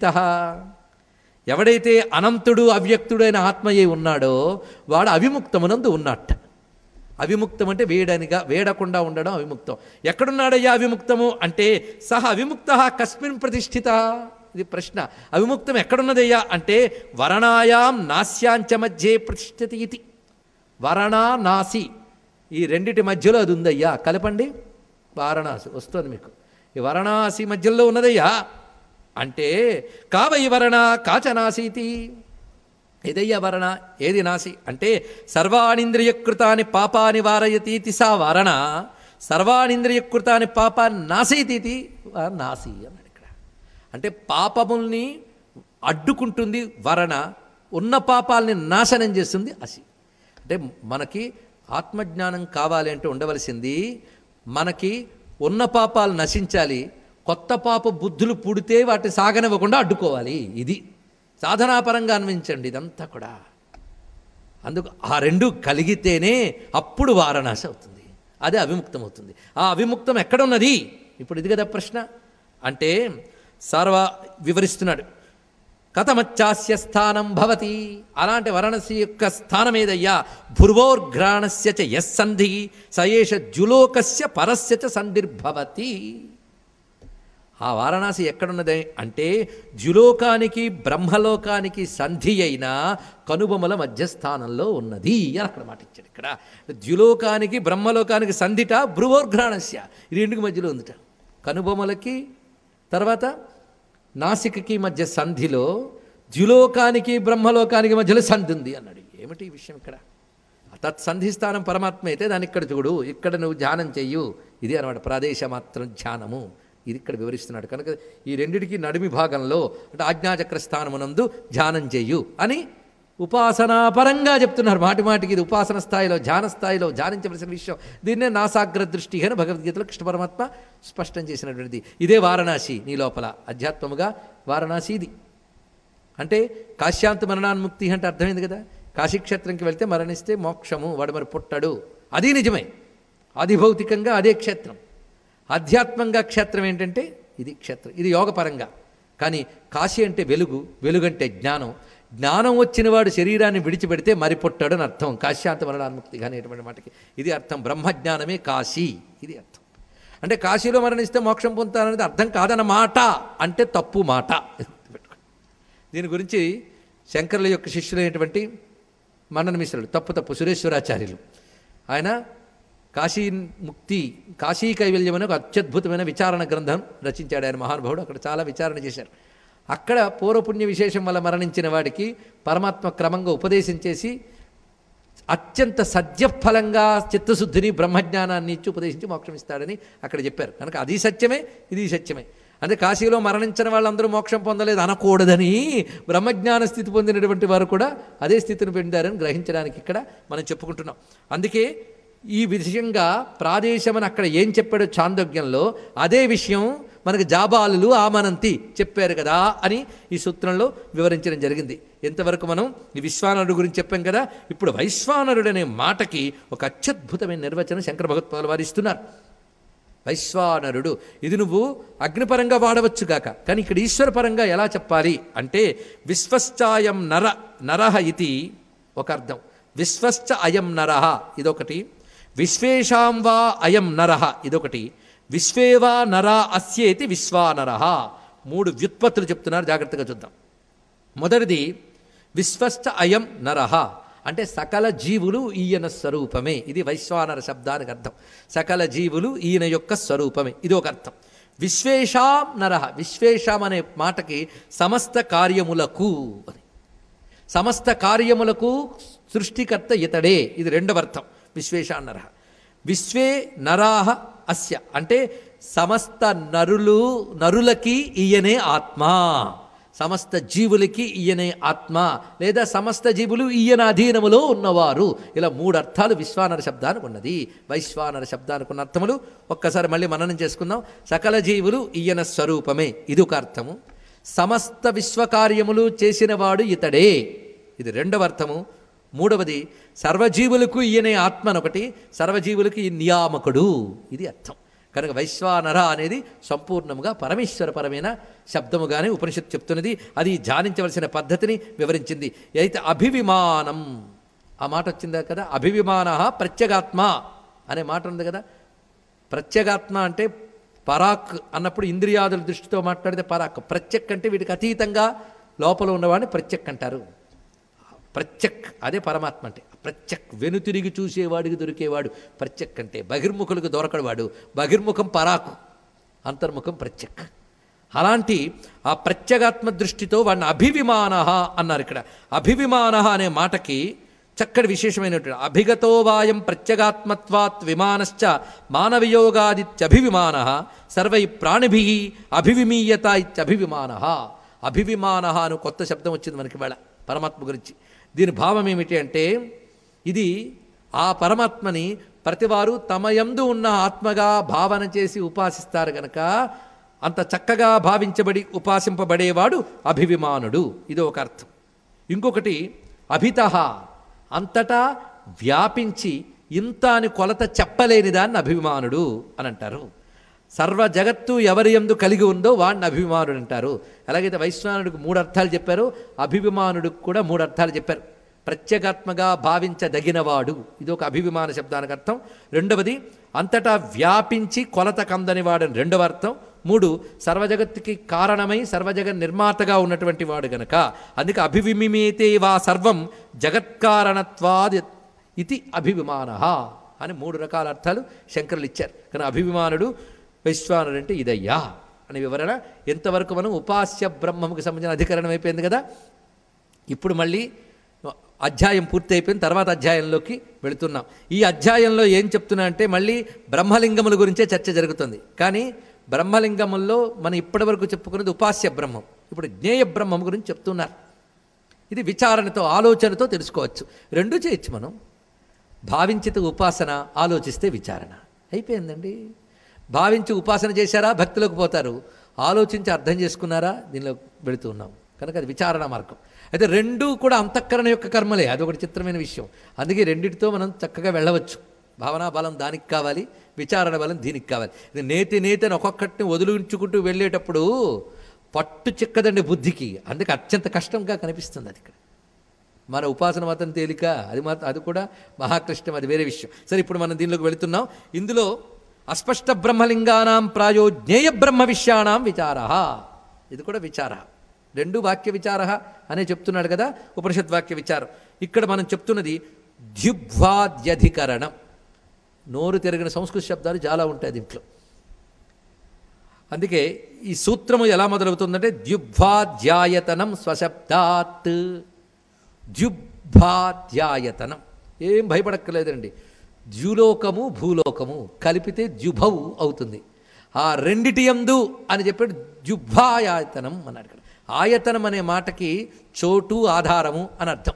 [SPEAKER 1] ఎవడైతే అనంతుడు అవ్యక్తుడైన ఆత్మయే ఉన్నాడో వాడు అవిముక్తమునందు ఉన్నట్ట అవిముక్తం అంటే వేడనిగా వేడకుండా ఉండడం అవిముక్తం ఎక్కడున్నాడయ్యా అవిముక్తము అంటే సహ అవిముక్త కస్మిన్ ప్రతిష్ఠిత ఇది ప్రశ్న అవిముక్తం ఎక్కడున్నదయ్యా అంటే వరణాయాం నాస్యాంచ మధ్యే ప్రతిష్ఠితి ఇది వరణా నాసి ఈ రెండిటి మధ్యలో అది ఉందయ్యా కలపండి వారణాసి వస్తుంది మీకు ఈ వారణాసి మధ్యలో ఉన్నదయ్యా అంటే కావ ఈ వరణ కాచనాసీతి ఏదయ్యా వరణ ఏది నాసి అంటే సర్వాణింద్రియకృతాని పాపాని వారయతీతి సా వరణ సర్వాణింద్రియకృతాని పాపాన్ని నాసీతీతి నాసి అన్నాడు ఇక్కడ అంటే పాపముల్ని అడ్డుకుంటుంది వరణ ఉన్న పాపాలని నాశనం చేస్తుంది అసి అంటే మనకి ఆత్మజ్ఞానం కావాలి అంటే ఉండవలసింది మనకి ఉన్న పాపాలు నశించాలి కొత్త పాప బుద్ధులు పుడితే వాటిని సాగనివ్వకుండా అడ్డుకోవాలి ఇది సాధనాపరంగా అన్వించండి ఇదంతా కూడా అందుకు ఆ రెండు కలిగితేనే అప్పుడు వారణాసి అవుతుంది అదే అవిముక్తం అవుతుంది ఆ అవిముక్తం ఎక్కడున్నది ఇప్పుడు ఇది కదా ప్రశ్న అంటే సర్వ వివరిస్తున్నాడు కథమచ్చాస్య స్థానం భవతి అలాంటి వారణసి యొక్క స్థానం ఏదయ్యా భుర్వోర్ఘ్రాణస్య చ యస్సంధి సయేష జులోకస్య పరస్య చ సంధిర్భవతి ఆ వారణాసి ఎక్కడున్నది అంటే జులోకానికి బ్రహ్మలోకానికి సంధి అయిన కనుబొమల మధ్యస్థానంలో ఉన్నది అని అక్కడ మాట ఇచ్చాడు ఇక్కడ ద్యులోకానికి బ్రహ్మలోకానికి సంధిట భ్రువోర్ఘ్రాణస్య ఈ రెండుకి మధ్యలో ఉందిట కనుబొమలకి తర్వాత నాసికకి మధ్య సంధిలో ద్యులోకానికి బ్రహ్మలోకానికి మధ్యలో సంధి ఉంది అన్నాడు ఏమిటి ఈ విషయం ఇక్కడ తత్సంధి స్థానం పరమాత్మ అయితే దాన్ని ఇక్కడ చూడు ఇక్కడ నువ్వు ధ్యానం చెయ్యు ఇది అనమాట ప్రాదేశ మాత్రం ధ్యానము ఇది ఇక్కడ వివరిస్తున్నాడు కనుక ఈ రెండిటికి నడిమి భాగంలో అంటే ఆజ్ఞాచక్ర స్థానమునందు ధ్యానం చెయ్యు అని ఉపాసనాపరంగా చెప్తున్నారు మాటి మాటికి ఇది ఉపాసన స్థాయిలో ధ్యాన స్థాయిలో ధ్యానించవలసిన విషయం దీన్నే నాసాగ్ర దృష్టి అని భగవద్గీతలో కృష్ణ పరమాత్మ స్పష్టం చేసినటువంటిది ఇదే వారణాసి నీ లోపల అధ్యాత్మముగా వారణాసి ఇది అంటే కాశ్యాంత మరణాన్ముక్తి అంటే అర్థమైంది కదా కాశీక్షేత్రంకి వెళ్తే మరణిస్తే మోక్షము వాడు మరి పుట్టడు అది నిజమే ఆదిభౌతికంగా అదే క్షేత్రం ఆధ్యాత్మంగా క్షేత్రం ఏంటంటే ఇది క్షేత్రం ఇది యోగపరంగా కానీ కాశీ అంటే వెలుగు వెలుగంటే జ్ఞానం జ్ఞానం వచ్చిన వాడు శరీరాన్ని విడిచిపెడితే మరి పుట్టాడు అని అర్థం కాశ్యాంత మరణాన్ముక్తి అనేటువంటి మాటకి ఇది అర్థం బ్రహ్మజ్ఞానమే కాశీ ఇది అర్థం అంటే కాశీలో మరణిస్తే మోక్షం పొందుతారనేది అర్థం కాదన్నమాట అంటే తప్పు మాట గుర్తుపెట్టుకోండి. దీని గురించి శంకరుల యొక్క శిష్యులైనటువంటి మన్నన మిశ్రుడు తప్పు తప్పు సురేశ్వరాచార్యులు ఆయన కాశీ ముక్తి కాశీ కైవల్యం అనే ఒక అత్యద్భుతమైన విచారణ గ్రంథం రచించాడు ఆయన మహానుభావుడు అక్కడ చాలా విచారణ చేశారు అక్కడ పూర్వపుణ్య విశేషం వల్ల మరణించిన వాడికి పరమాత్మ క్రమంగా ఉపదేశం చేసి అత్యంత సత్యఫలంగా చిత్తశుద్ధిని బ్రహ్మజ్ఞానాన్ని ఇచ్చి ఉపదేశించి మోక్షం ఇస్తాడని అక్కడ చెప్పారు కనుక అది సత్యమే ఇది సత్యమే అంటే కాశీలో మరణించిన వాళ్ళందరూ మోక్షం పొందలేదు అనకూడదని బ్రహ్మజ్ఞాన స్థితి పొందినటువంటి వారు కూడా అదే స్థితిని పొందారని గ్రహించడానికి ఇక్కడ మనం చెప్పుకుంటున్నాం అందుకే ఈ విషయంగా ప్రాదేశమని అక్కడ ఏం చెప్పాడో చాందోగ్యంలో అదే విషయం మనకు జాబాలులు ఆమనంతి చెప్పారు కదా అని ఈ సూత్రంలో వివరించడం జరిగింది ఎంతవరకు మనం ఈ విశ్వానరుడు గురించి చెప్పాం కదా ఇప్పుడు వైశ్వానరుడు అనే మాటకి ఒక అత్యద్భుతమైన నిర్వచనం శంకర భగవత్పాలు వారు ఇస్తున్నారు వైశ్వానరుడు ఇది నువ్వు అగ్నిపరంగా వాడవచ్చు గాక కానీ ఇక్కడ ఈశ్వరపరంగా ఎలా చెప్పాలి అంటే విశ్వశ్చాయం నర నరహ ఇది ఒక అర్థం విశ్వశ్చ అయం నరహ ఇదొకటి విశ్వేషాం వా అయం నరహ ఇదొకటి విశ్వేవా నరా అస్యేతి విశ్వానరహ మూడు వ్యుత్పత్తులు చెప్తున్నారు జాగ్రత్తగా చూద్దాం మొదటిది విశ్వశ్చ అయం నరహ అంటే సకల జీవులు ఈయన స్వరూపమే ఇది వైశ్వానర శబ్దానికి అర్థం సకల జీవులు ఈయన యొక్క స్వరూపమే ఇది ఒక అర్థం విశ్వేషాం నరహ విశ్వేషాం అనే మాటకి సమస్త కార్యములకు అని సమస్త కార్యములకు సృష్టికర్త ఇతడే ఇది రెండవ అర్థం విశ్వేషా నరహ విశ్వే నరాహ అస్య అంటే సమస్త నరులు నరులకి ఈయనే ఆత్మ సమస్త జీవులకి ఈయనే ఆత్మ లేదా సమస్త జీవులు ఈయన అధీనములో ఉన్నవారు ఇలా మూడు అర్థాలు విశ్వానర శబ్దానికి ఉన్నది వైశ్వానర శబ్దానికి ఉన్న అర్థములు ఒక్కసారి మళ్ళీ మననం చేసుకుందాం సకల జీవులు ఈయన స్వరూపమే ఇది ఒక అర్థము సమస్త విశ్వకార్యములు చేసినవాడు ఇతడే ఇది రెండవ అర్థము మూడవది సర్వజీవులకు ఈయనే ఆత్మనొకటి సర్వజీవులకు ఈ నియామకుడు ఇది అర్థం కనుక వైశ్వానర అనేది సంపూర్ణముగా పరమేశ్వరపరమైన శబ్దముగానే ఉపనిషత్తు చెప్తున్నది అది ధ్యానించవలసిన పద్ధతిని వివరించింది అయితే అభివిమానం ఆ మాట వచ్చిందా కదా అభివిమాన ప్రత్యేగాత్మ అనే మాట ఉంది కదా ప్రత్యేగాత్మ అంటే పరాక్ అన్నప్పుడు ఇంద్రియాదుల దృష్టితో మాట్లాడితే పరాక్ ప్రత్యక్ అంటే వీటికి అతీతంగా లోపల ఉన్నవాడిని ప్రత్యక్ అంటారు ప్రత్యక్ అదే పరమాత్మ అంటే ప్రత్యక్ వెనుతిరిగి చూసేవాడికి దొరికేవాడు ప్రత్యక్ అంటే బహిర్ముఖులకు దొరకడవాడు బహిర్ముఖం పరాకు అంతర్ముఖం ప్రత్యక్ అలాంటి ఆ ప్రత్యేగాత్మ దృష్టితో వాడిని అభివిమాన అన్నారు ఇక్కడ అభివిమాన అనే మాటకి చక్కటి విశేషమైనటువంటి అభిగతో వాయం ప్రత్యేగాత్మత్వాత్ విమానశ్చ మానవయోగాదిత్యభివిమాన సర్వై ప్రాణిభి అభివిమీయత ఇత్యభివిమాన అభివిమాన అని కొత్త శబ్దం వచ్చింది మనకి వేళ పరమాత్మ గురించి దీని భావం ఏమిటి అంటే ఇది ఆ పరమాత్మని ప్రతివారు తమ యందు ఉన్న ఆత్మగా భావన చేసి ఉపాసిస్తారు గనక అంత చక్కగా భావించబడి ఉపాసింపబడేవాడు అభివిమానుడు ఇది ఒక అర్థం ఇంకొకటి అభిత అంతటా వ్యాపించి ఇంత అని కొలత చెప్పలేని దాన్ని అభిమానుడు అని అంటారు సర్వ జగత్తు ఎవరి ఎందు కలిగి ఉందో వాడిని అభిమానుడు అంటారు ఎలాగైతే వైశ్వానుడికి మూడు అర్థాలు చెప్పారో అభిమానుడికి కూడా మూడు అర్థాలు చెప్పారు ప్రత్యేగాత్మగా భావించదగినవాడు ఇది ఒక అభివిమాన శబ్దానికి అర్థం రెండవది అంతటా వ్యాపించి కొలత కందని వాడని రెండవ అర్థం మూడు సర్వజగత్తుకి కారణమై సర్వజగన్ నిర్మాతగా ఉన్నటువంటి వాడు గనక అందుకే అభివిమిమేతే వా సర్వం జగత్కారణత్వాది ఇది అభివిమాన అని మూడు రకాల అర్థాలు శంకరులు ఇచ్చారు కానీ అభివిమానుడు వైశ్వానుడు అంటే ఇదయ్యా అనే వివరణ ఎంతవరకు మనం ఉపాస్య బ్రహ్మముకి సంబంధించిన అధికరణం అయిపోయింది కదా ఇప్పుడు మళ్ళీ అధ్యాయం పూర్తి అయిపోయిన తర్వాత అధ్యాయంలోకి వెళుతున్నాం ఈ అధ్యాయంలో ఏం చెప్తున్నా అంటే మళ్ళీ బ్రహ్మలింగముల గురించే చర్చ జరుగుతుంది కానీ బ్రహ్మలింగముల్లో మనం ఇప్పటివరకు చెప్పుకున్నది ఉపాస్య బ్రహ్మం ఇప్పుడు జ్ఞేయ బ్రహ్మం గురించి చెప్తున్నారు ఇది విచారణతో ఆలోచనతో తెలుసుకోవచ్చు రెండూ చేయొచ్చు మనం భావించితే ఉపాసన ఆలోచిస్తే విచారణ అయిపోయిందండి భావించి ఉపాసన చేశారా భక్తిలోకి పోతారు ఆలోచించి అర్థం చేసుకున్నారా దీనిలో వెళుతూ ఉన్నాం కనుక అది విచారణ మార్గం అయితే రెండూ కూడా అంతఃకరణ యొక్క కర్మలే అది ఒకటి చిత్రమైన విషయం అందుకే రెండిటితో మనం చక్కగా వెళ్ళవచ్చు భావనా బలం దానికి కావాలి విచారణ బలం దీనికి కావాలి ఇది నేతి నేతి అని ఒక్కొక్కటిని వదిలించుకుంటూ వెళ్ళేటప్పుడు పట్టు చిక్కదండి బుద్ధికి అందుకే అత్యంత కష్టంగా కనిపిస్తుంది అది ఇక్కడ మన ఉపాసన మాత్రం తేలిక అది మాత్రం అది కూడా మహాకృష్ణం అది వేరే విషయం సరే ఇప్పుడు మనం దీనిలోకి వెళుతున్నాం ఇందులో అస్పష్ట బ్రహ్మలింగానాం ప్రాయో జ్ఞేయ బ్రహ్మ విషయాణం విచార ఇది కూడా విచార రెండు వాక్య విచార అనే చెప్తున్నాడు కదా ఉపనిషత్ వాక్య విచారం ఇక్కడ మనం చెప్తున్నది ద్యుభ్వాద్యధికరణం నోరు తిరిగిన సంస్కృత శబ్దాలు చాలా ఉంటాయి దీంట్లో అందుకే ఈ సూత్రము ఎలా మొదలవుతుందంటే ద్యుబ్భాధ్యాయతనం స్వశబ్దాత్ ద్యుబ్భాధ్యాయతనం ఏం భయపడక్కర్లేదండి ద్యులోకము భూలోకము కలిపితే ద్యుభౌ అవుతుంది ఆ రెండిటి యందు అని చెప్పాడు ద్యుబ్భాయాతనం అన్నాడు ఇక్కడ ఆయతనం అనే మాటకి చోటు ఆధారము అని అర్థం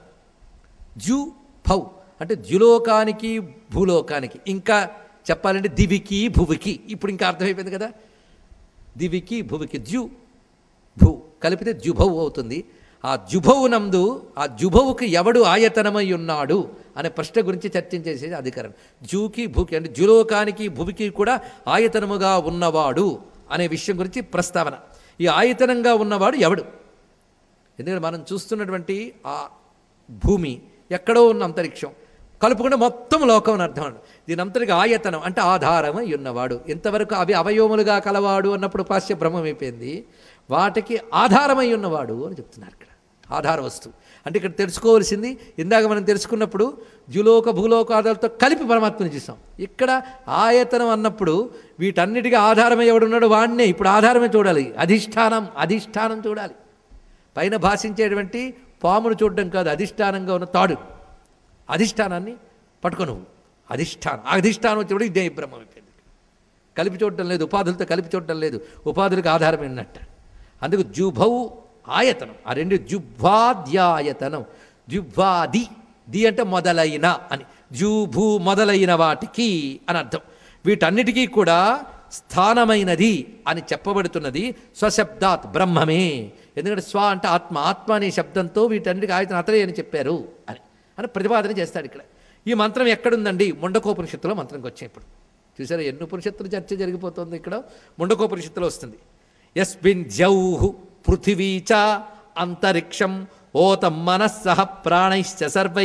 [SPEAKER 1] జు భౌ అంటే ద్యులోకానికి భూలోకానికి ఇంకా చెప్పాలంటే దివికి భువికి ఇప్పుడు ఇంకా అర్థమైపోయింది కదా దివికి భువికి ద్యు భూ కలిపితే ద్యుభౌ అవుతుంది ఆ జుభౌ నందు ఆ జుభవుకి ఎవడు ఆయతనమై ఉన్నాడు అనే ప్రశ్న గురించి చర్చించేసేది అధికారం జూకి భూకి అంటే జులోకానికి భువికి కూడా ఆయతనముగా ఉన్నవాడు అనే విషయం గురించి ప్రస్తావన ఈ ఆయతనంగా ఉన్నవాడు ఎవడు ఎందుకంటే మనం చూస్తున్నటువంటి ఆ భూమి ఎక్కడో ఉన్న అంతరిక్షం కలుపుకుంటే మొత్తం లోకం అని అర్థం అండి దీని అంతటికి ఆయతనం అంటే ఆధారమై ఉన్నవాడు ఇంతవరకు అవి అవయవములుగా కలవాడు అన్నప్పుడు పాశ్య భ్రమం అయిపోయింది వాటికి ఆధారమై ఉన్నవాడు అని చెప్తున్నారు ఇక్కడ ఆధార వస్తువు అంటే ఇక్కడ తెలుసుకోవాల్సింది ఇందాక మనం తెలుసుకున్నప్పుడు ద్యులోక భూలోకాదాలతో కలిపి పరమాత్మని చూసాం ఇక్కడ ఆయతనం అన్నప్పుడు వీటన్నిటికీ ఆధారమై ఎవడున్నాడు వాడినే ఇప్పుడు ఆధారమే చూడాలి అధిష్టానం అధిష్టానం చూడాలి పైన భాషించేటువంటి పామును చూడడం కాదు అధిష్టానంగా ఉన్న తాడు అధిష్టానాన్ని పట్టుకో నువ్వు అధిష్టానం ఆ అధిష్టానం వచ్చేప్పుడు ఇదే బ్రహ్మం అయిపోయింది కలిపి చూడటం లేదు ఉపాధులతో కలిపి చూడటం లేదు ఉపాధులకు ఆధారం ఏంటంట అందుకు జుభౌ ఆయతనం ఆ రెండు జుభ్వాద్యాయతనం జుభ్వాది ది అంటే మొదలైన అని జూభూ మొదలైన వాటికి అని అర్థం వీటన్నిటికీ కూడా స్థానమైనది అని చెప్పబడుతున్నది స్వశబ్దాత్ బ్రహ్మమే ఎందుకంటే స్వ అంటే ఆత్మ ఆత్మ అనే శబ్దంతో వీటన్నిటికీ ఆయతన అతడే అని చెప్పారు అని అని ప్రతిపాదన చేస్తాడు ఇక్కడ ఈ మంత్రం ఎక్కడుందండి ముండకోపనిషత్తులో మంత్రంకి వచ్చాయి ఇప్పుడు చూసారా ఎన్ని ఉపనిషత్తులు చర్చ జరిగిపోతుంది ఇక్కడ ముండకోపనిషత్తులో వస్తుంది యస్మిన్ జౌహు పృథివీ చ అంతరిక్షం ఓతం మనస్సహ ప్రాణైశ్చ సర్వై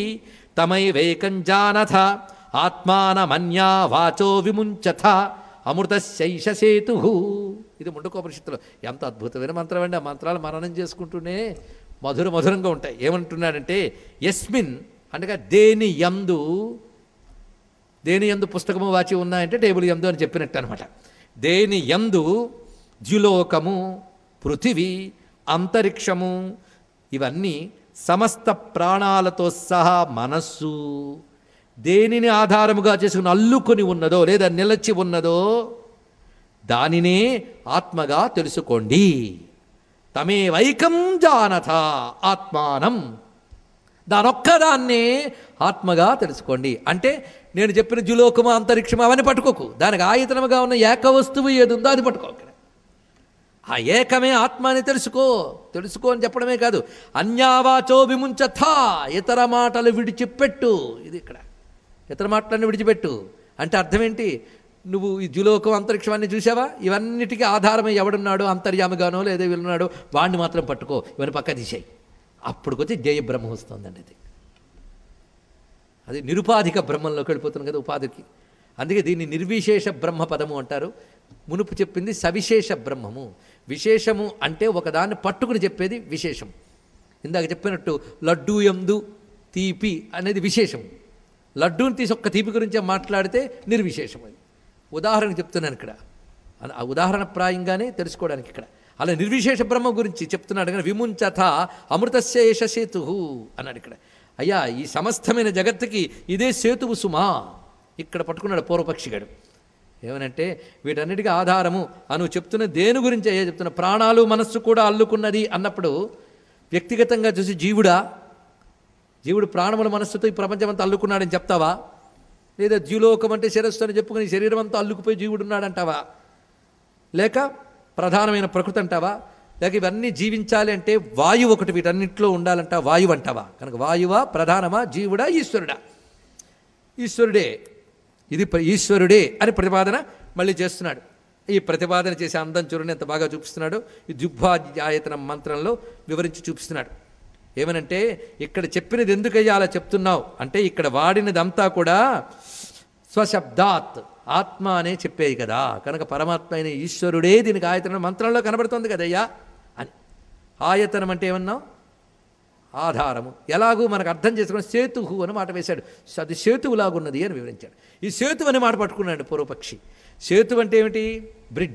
[SPEAKER 1] తమైవేకం జానథ ఆత్మానమన్యా వాచో విముంచథ అమృతశైష సేతు ఇది ముండకోపనిషత్తులో ఎంత అద్భుతమైన మంత్రం అండి ఆ మంత్రాలు మననం చేసుకుంటూనే మధుర మధురంగా ఉంటాయి ఏమంటున్నాడంటే యస్మిన్ అనగా దేని యందు దేని యందు పుస్తకము వాచి ఉన్నాయంటే టేబుల్ యందు అని చెప్పినట్టు అనమాట దేని యందు ద్యులోకము పృథివీ అంతరిక్షము ఇవన్నీ సమస్త ప్రాణాలతో సహా మనస్సు దేనిని ఆధారముగా చేసుకుని అల్లుకొని ఉన్నదో లేదా నిలచి ఉన్నదో దానినే ఆత్మగా తెలుసుకోండి తమే వైకం జానథ ఆత్మానం దానొక్కదాన్నే ఆత్మగా తెలుసుకోండి అంటే నేను చెప్పిన జులోకము అంతరిక్షము అవన్నీ పట్టుకోకు దానికి ఆయతనముగా ఉన్న ఏక వస్తువు ఏది ఉందో అది పట్టుకో ఇక్కడ ఆ ఏకమే ఆత్మ అని తెలుసుకో తెలుసుకో అని చెప్పడమే కాదు అన్యావాచో విముంచథా ఇతర మాటలు విడిచిపెట్టు ఇది ఇక్కడ ఇతర మాటలను విడిచిపెట్టు అంటే అర్థం ఏంటి నువ్వు ఈ జులోకం అంతరిక్షం అన్ని చూసావా ఇవన్నిటికీ ఆధారమై ఎవడున్నాడో అంతర్యామిగానో లేదా వీళ్ళున్నాడో వాడిని మాత్రం పట్టుకో ఇవన్నీ పక్క తీసేయి అప్పుడుకొచ్చి జయ బ్రహ్మ వస్తుందండి అది అది నిరుపాధిక బ్రహ్మంలోకి వెళ్ళిపోతుంది కదా ఉపాధికి అందుకే దీన్ని నిర్విశేష బ్రహ్మ పదము అంటారు మునుపు చెప్పింది సవిశేష బ్రహ్మము విశేషము అంటే ఒకదాన్ని పట్టుకుని చెప్పేది విశేషం ఇందాక చెప్పినట్టు లడ్డూ ఎందు తీపి అనేది విశేషం లడ్డూని తీసి ఒక్క తీపి గురించి మాట్లాడితే నిర్విశేషం అది ఉదాహరణకు చెప్తున్నాను ఇక్కడ అలా ఆ ఉదాహరణ ప్రాయంగానే తెలుసుకోవడానికి ఇక్కడ అలా నిర్విశేష బ్రహ్మ గురించి చెప్తున్నాడు కానీ విముంచథ అమృతశేష సేతు అన్నాడు ఇక్కడ అయ్యా ఈ సమస్తమైన జగత్తుకి ఇదే సేతువు సుమా ఇక్కడ పట్టుకున్నాడు పూర్వపక్షిగాడు ఏమనంటే వీటన్నిటికీ ఆధారము అను చెప్తున్న దేని గురించి అయ్యా చెప్తున్న ప్రాణాలు మనస్సు కూడా అల్లుకున్నది అన్నప్పుడు వ్యక్తిగతంగా చూసి జీవుడా జీవుడు ప్రాణముల మనస్సుతో ఈ ప్రపంచమంతా అల్లుకున్నాడని చెప్తావా లేదా జీలోకం అంటే శిరస్సు అని చెప్పుకుని శరీరం అంతా అల్లుకుపోయి జీవుడు ఉన్నాడంటావా లేక ప్రధానమైన ప్రకృతి అంటావా లేక ఇవన్నీ జీవించాలి అంటే వాయువు ఒకటి వీటన్నింటిలో ఉండాలంట వాయువు అంటావా కనుక వాయువా ప్రధానమా జీవుడా ఈశ్వరుడా ఈశ్వరుడే ఇది ప్ర- ఈశ్వరుడే అని ప్రతిపాదన మళ్ళీ చేస్తున్నాడు ఈ ప్రతిపాదన చేసే అందం చూడండి ఎంత బాగా చూపిస్తున్నాడు ఈ దుగ్భాధ్యాయతన మంత్రంలో వివరించి చూపిస్తున్నాడు ఏమనంటే ఇక్కడ చెప్పినది ఎందుకయ్యా అలా చెప్తున్నావు అంటే ఇక్కడ వాడినదంతా కూడా స్వశబ్దాత్ ఆత్మ అనే చెప్పేది కదా కనుక పరమాత్మ అయిన ఈశ్వరుడే దీనికి ఆయతనం మంత్రంలో కనబడుతుంది కదయ్యా అని ఆయతనం అంటే ఏమన్నావు ఆధారము ఎలాగూ మనకు అర్థం చేసుకుని సేతుహు అని మాట వేశాడు అది సేతువులాగున్నది అని వివరించాడు ఈ సేతు అనే మాట పట్టుకున్నాడు పూర్వపక్షి సేతు అంటే ఏమిటి బ్రిడ్జ్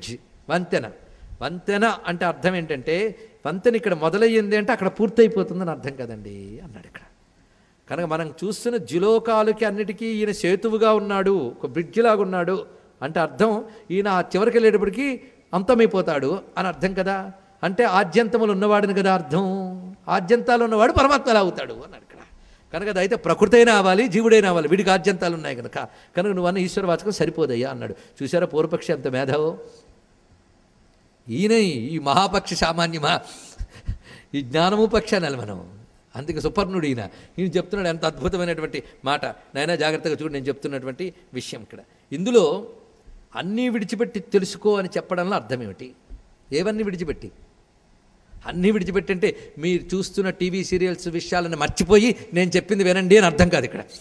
[SPEAKER 1] వంతెన వంతెన అంటే అర్థం ఏంటంటే వంతెన ఇక్కడ మొదలయ్యింది అంటే అక్కడ పూర్తయిపోతుందని అర్థం కదండి అన్నాడు ఇక్కడ కనుక మనం చూస్తున్న జిలోకాలకి అన్నిటికీ ఈయన సేతువుగా ఉన్నాడు ఒక బ్రిడ్జ్ లాగా ఉన్నాడు అంటే అర్థం ఈయన ఆ చివరికి వెళ్ళేటప్పటికి అంతమైపోతాడు అని అర్థం కదా అంటే ఆద్యంతములు ఉన్నవాడిని కదా అర్థం ఆద్యంతాలు ఉన్నవాడు పరమాత్మ ఎలా అవుతాడు అన్నాడు ఇక్కడ కనుక అది అయితే ప్రకృతి అయినా అవ్వాలి జీవుడైనా అవ్వాలి వీడికి ఆద్యంతాలు ఉన్నాయి కనుక కనుక నువ్వు అన్న ఈశ్వరవాచకం సరిపోదయ్యా అన్నాడు చూసారా పూర్వపక్షి అంత మేధావో ఈయన ఈ మహాపక్ష సామాన్యమా ఈ జ్ఞానము పక్ష అనాలి మనం అందుకే సుపర్ణుడు ఈయన ఈయన చెప్తున్నాడు ఎంత అద్భుతమైనటువంటి మాట నాయనా జాగ్రత్తగా చూడు నేను చెప్తున్నటువంటి విషయం ఇక్కడ ఇందులో అన్నీ విడిచిపెట్టి తెలుసుకో అని చెప్పడంలో అర్థం ఏమిటి ఏవన్నీ విడిచిపెట్టి అన్నీ విడిచిపెట్టి అంటే మీరు చూస్తున్న టీవీ సీరియల్స్ విషయాలను మర్చిపోయి నేను చెప్పింది వినండి అని అర్థం కాదు ఇక్కడ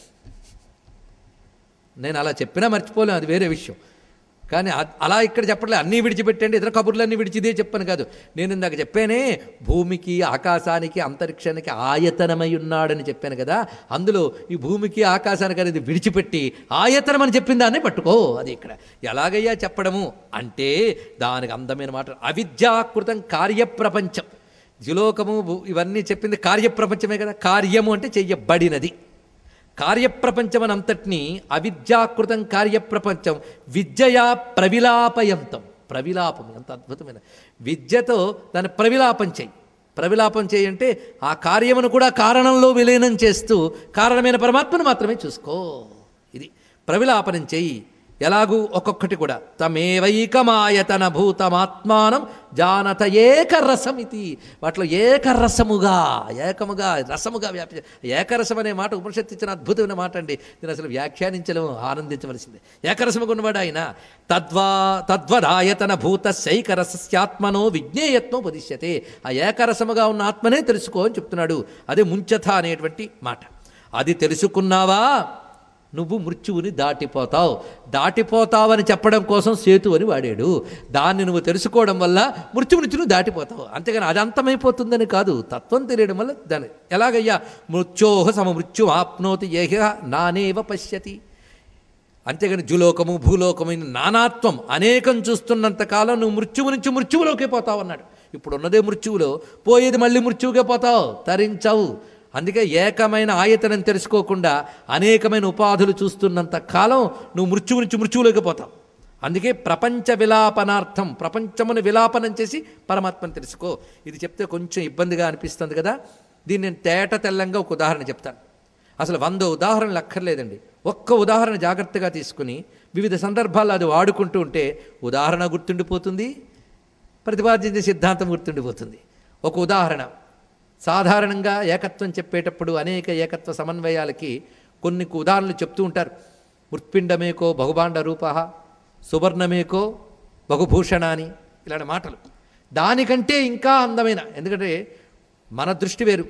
[SPEAKER 1] నేను అలా చెప్పినా మర్చిపోలేం అది వేరే విషయం కానీ అ- అలా ఇక్కడ చెప్పట్లేదు అన్నీ విడిచిపెట్టండి ఇతర కబుర్లన్నీ విడిచి ఇదే చెప్పాను కాదు నేను ఇందాక చెప్పానే భూమికి ఆకాశానికి అంతరిక్షానికి ఆయతనమై ఉన్నాడని చెప్పాను కదా అందులో ఈ భూమికి ఆకాశానికి అనేది విడిచిపెట్టి ఆయతనం అని చెప్పిన దాన్ని పట్టుకో అది ఇక్కడ ఎలాగయ్యా చెప్పడము అంటే దానికి అందమైన మాట అవిద్యాకృతం కార్యప్రపంచం జిలోకము భూ- ఇవన్నీ చెప్పింది కార్యప్రపంచమే కదా కార్యము అంటే చెయ్యబడినది కార్యప్రపంచం అంతటినీ అవిద్యాకృతం కార్యప్రపంచం విద్యయా ప్రవిలాపయంతం ప్రవిలాపం ఎంత అద్భుతమైన విద్యతో దాన్ని ప్రవిలాపం చేయి ప్రవిలాపం చేయి అంటే ఆ కార్యమును కూడా కారణంలో విలీనం చేస్తూ కారణమైన పరమాత్మను మాత్రమే చూసుకో ఇది ప్రవిలాపనం చేయి ఎలాగూ ఒక్కొక్కటి కూడా తమేవైకమాయతన భూతమాత్మానం జానత ఏకరసమితి వాటిలో ఏకరసముగా ఏకముగా రసముగా వ్యాపి ఏకరసం అనే మాట ఉపనిషత్తు ఇచ్చిన అద్భుతమైన మాట అండి నేను అసలు వ్యాఖ్యానించలేము ఆనందించవలసిందే ఏకరసముగా ఉన్నవాడు ఆయన తద్వా తద్వదాయతన భూత శైకరస్యాత్మనో విజ్ఞేయత్వం ఉపదిశ్యతే ఆ ఏకరసముగా ఉన్న ఆత్మనే తెలుసుకో అని చెప్తున్నాడు అదే ముంచథ అనేటువంటి మాట అది తెలుసుకున్నావా నువ్వు మృత్యువుని దాటిపోతావు దాటిపోతావని చెప్పడం కోసం సేతు అని వాడాడు దాన్ని నువ్వు తెలుసుకోవడం వల్ల మృత్యు మృత్యును దాటిపోతావు అంతేగాని అది అంతమైపోతుందని కాదు తత్వం తెలియడం వల్ల దాని ఎలాగయ్యా మృత్యోహ సమ మృత్యు ఆప్నోతి ఏహ నానేవ పశ్యతి అంతేగాని జులోకము భూలోకమైన నానాత్వం అనేకం చూస్తున్నంత కాలం నువ్వు మృత్యువు నుంచి మృత్యువులోకే పోతావు అన్నాడు ఇప్పుడు ఉన్నదే మృత్యువులో పోయేది మళ్ళీ మృత్యువుకే పోతావు తరించవు అందుకే ఏకమైన ఆయతనం తెలుసుకోకుండా అనేకమైన ఉపాధులు చూస్తున్నంత కాలం నువ్వు మృత్యువు నుంచి మృత్యువులోకి పోతావు అందుకే ప్రపంచ విలాపనార్థం ప్రపంచమును విలాపనం చేసి పరమాత్మను తెలుసుకో ఇది చెప్తే కొంచెం ఇబ్బందిగా అనిపిస్తుంది కదా దీన్ని నేను తేట తెల్లంగా ఒక ఉదాహరణ చెప్తాను అసలు వంద ఉదాహరణలు అక్కర్లేదండి ఒక్క ఉదాహరణ జాగ్రత్తగా తీసుకుని వివిధ సందర్భాల్లో అది వాడుకుంటూ ఉంటే ఉదాహరణ గుర్తుండిపోతుంది ప్రతిపాదించే సిద్ధాంతం గుర్తుండిపోతుంది ఒక ఉదాహరణ సాధారణంగా ఏకత్వం చెప్పేటప్పుడు అనేక ఏకత్వ సమన్వయాలకి కొన్ని ఉదాహరణలు చెప్తూ ఉంటారు మృత్పిండమేకో బహుభాండ రూప సువర్ణమేకో బహుభూషణాని ఇలాంటి మాటలు దానికంటే ఇంకా అందమైన ఎందుకంటే మన దృష్టి వేరు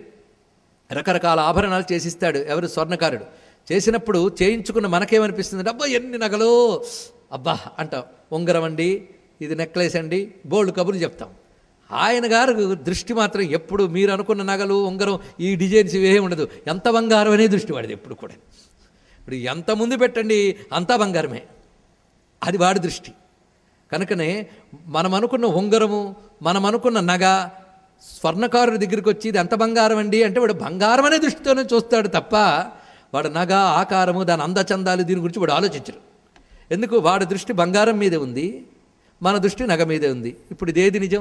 [SPEAKER 1] రకరకాల ఆభరణాలు చేసిస్తాడు ఎవరు స్వర్ణకారుడు చేసినప్పుడు చేయించుకున్న మనకేమనిపిస్తుంది అబ్బా ఎన్ని నగలు అబ్బా అంటాం ఉంగరం అండి ఇది నెక్లెస్ అండి బోల్డ్ కబుర్లు చెప్తాం ఆయన గారు దృష్టి మాత్రం ఎప్పుడు మీరు అనుకున్న నగలు ఉంగరం ఈ డిజైన్స్ ఇవే ఉండదు ఎంత బంగారం అనే దృష్టి వాడిది ఎప్పుడు కూడా ఇప్పుడు ఎంత ముందు పెట్టండి అంతా బంగారమే అది వాడి దృష్టి కనుకనే మనం అనుకున్న ఉంగరము మనం అనుకున్న నగ స్వర్ణకారుడి దగ్గరికి వచ్చి ఇది ఎంత బంగారం అండి అంటే వాడు బంగారం అనే దృష్టితోనే చూస్తాడు తప్ప వాడు నగ ఆకారము దాని అందచందాలు దీని గురించి వాడు ఆలోచించరు ఎందుకు వాడి దృష్టి బంగారం మీదే ఉంది మన దృష్టి నగ మీదే ఉంది ఇప్పుడు ఇదేది నిజం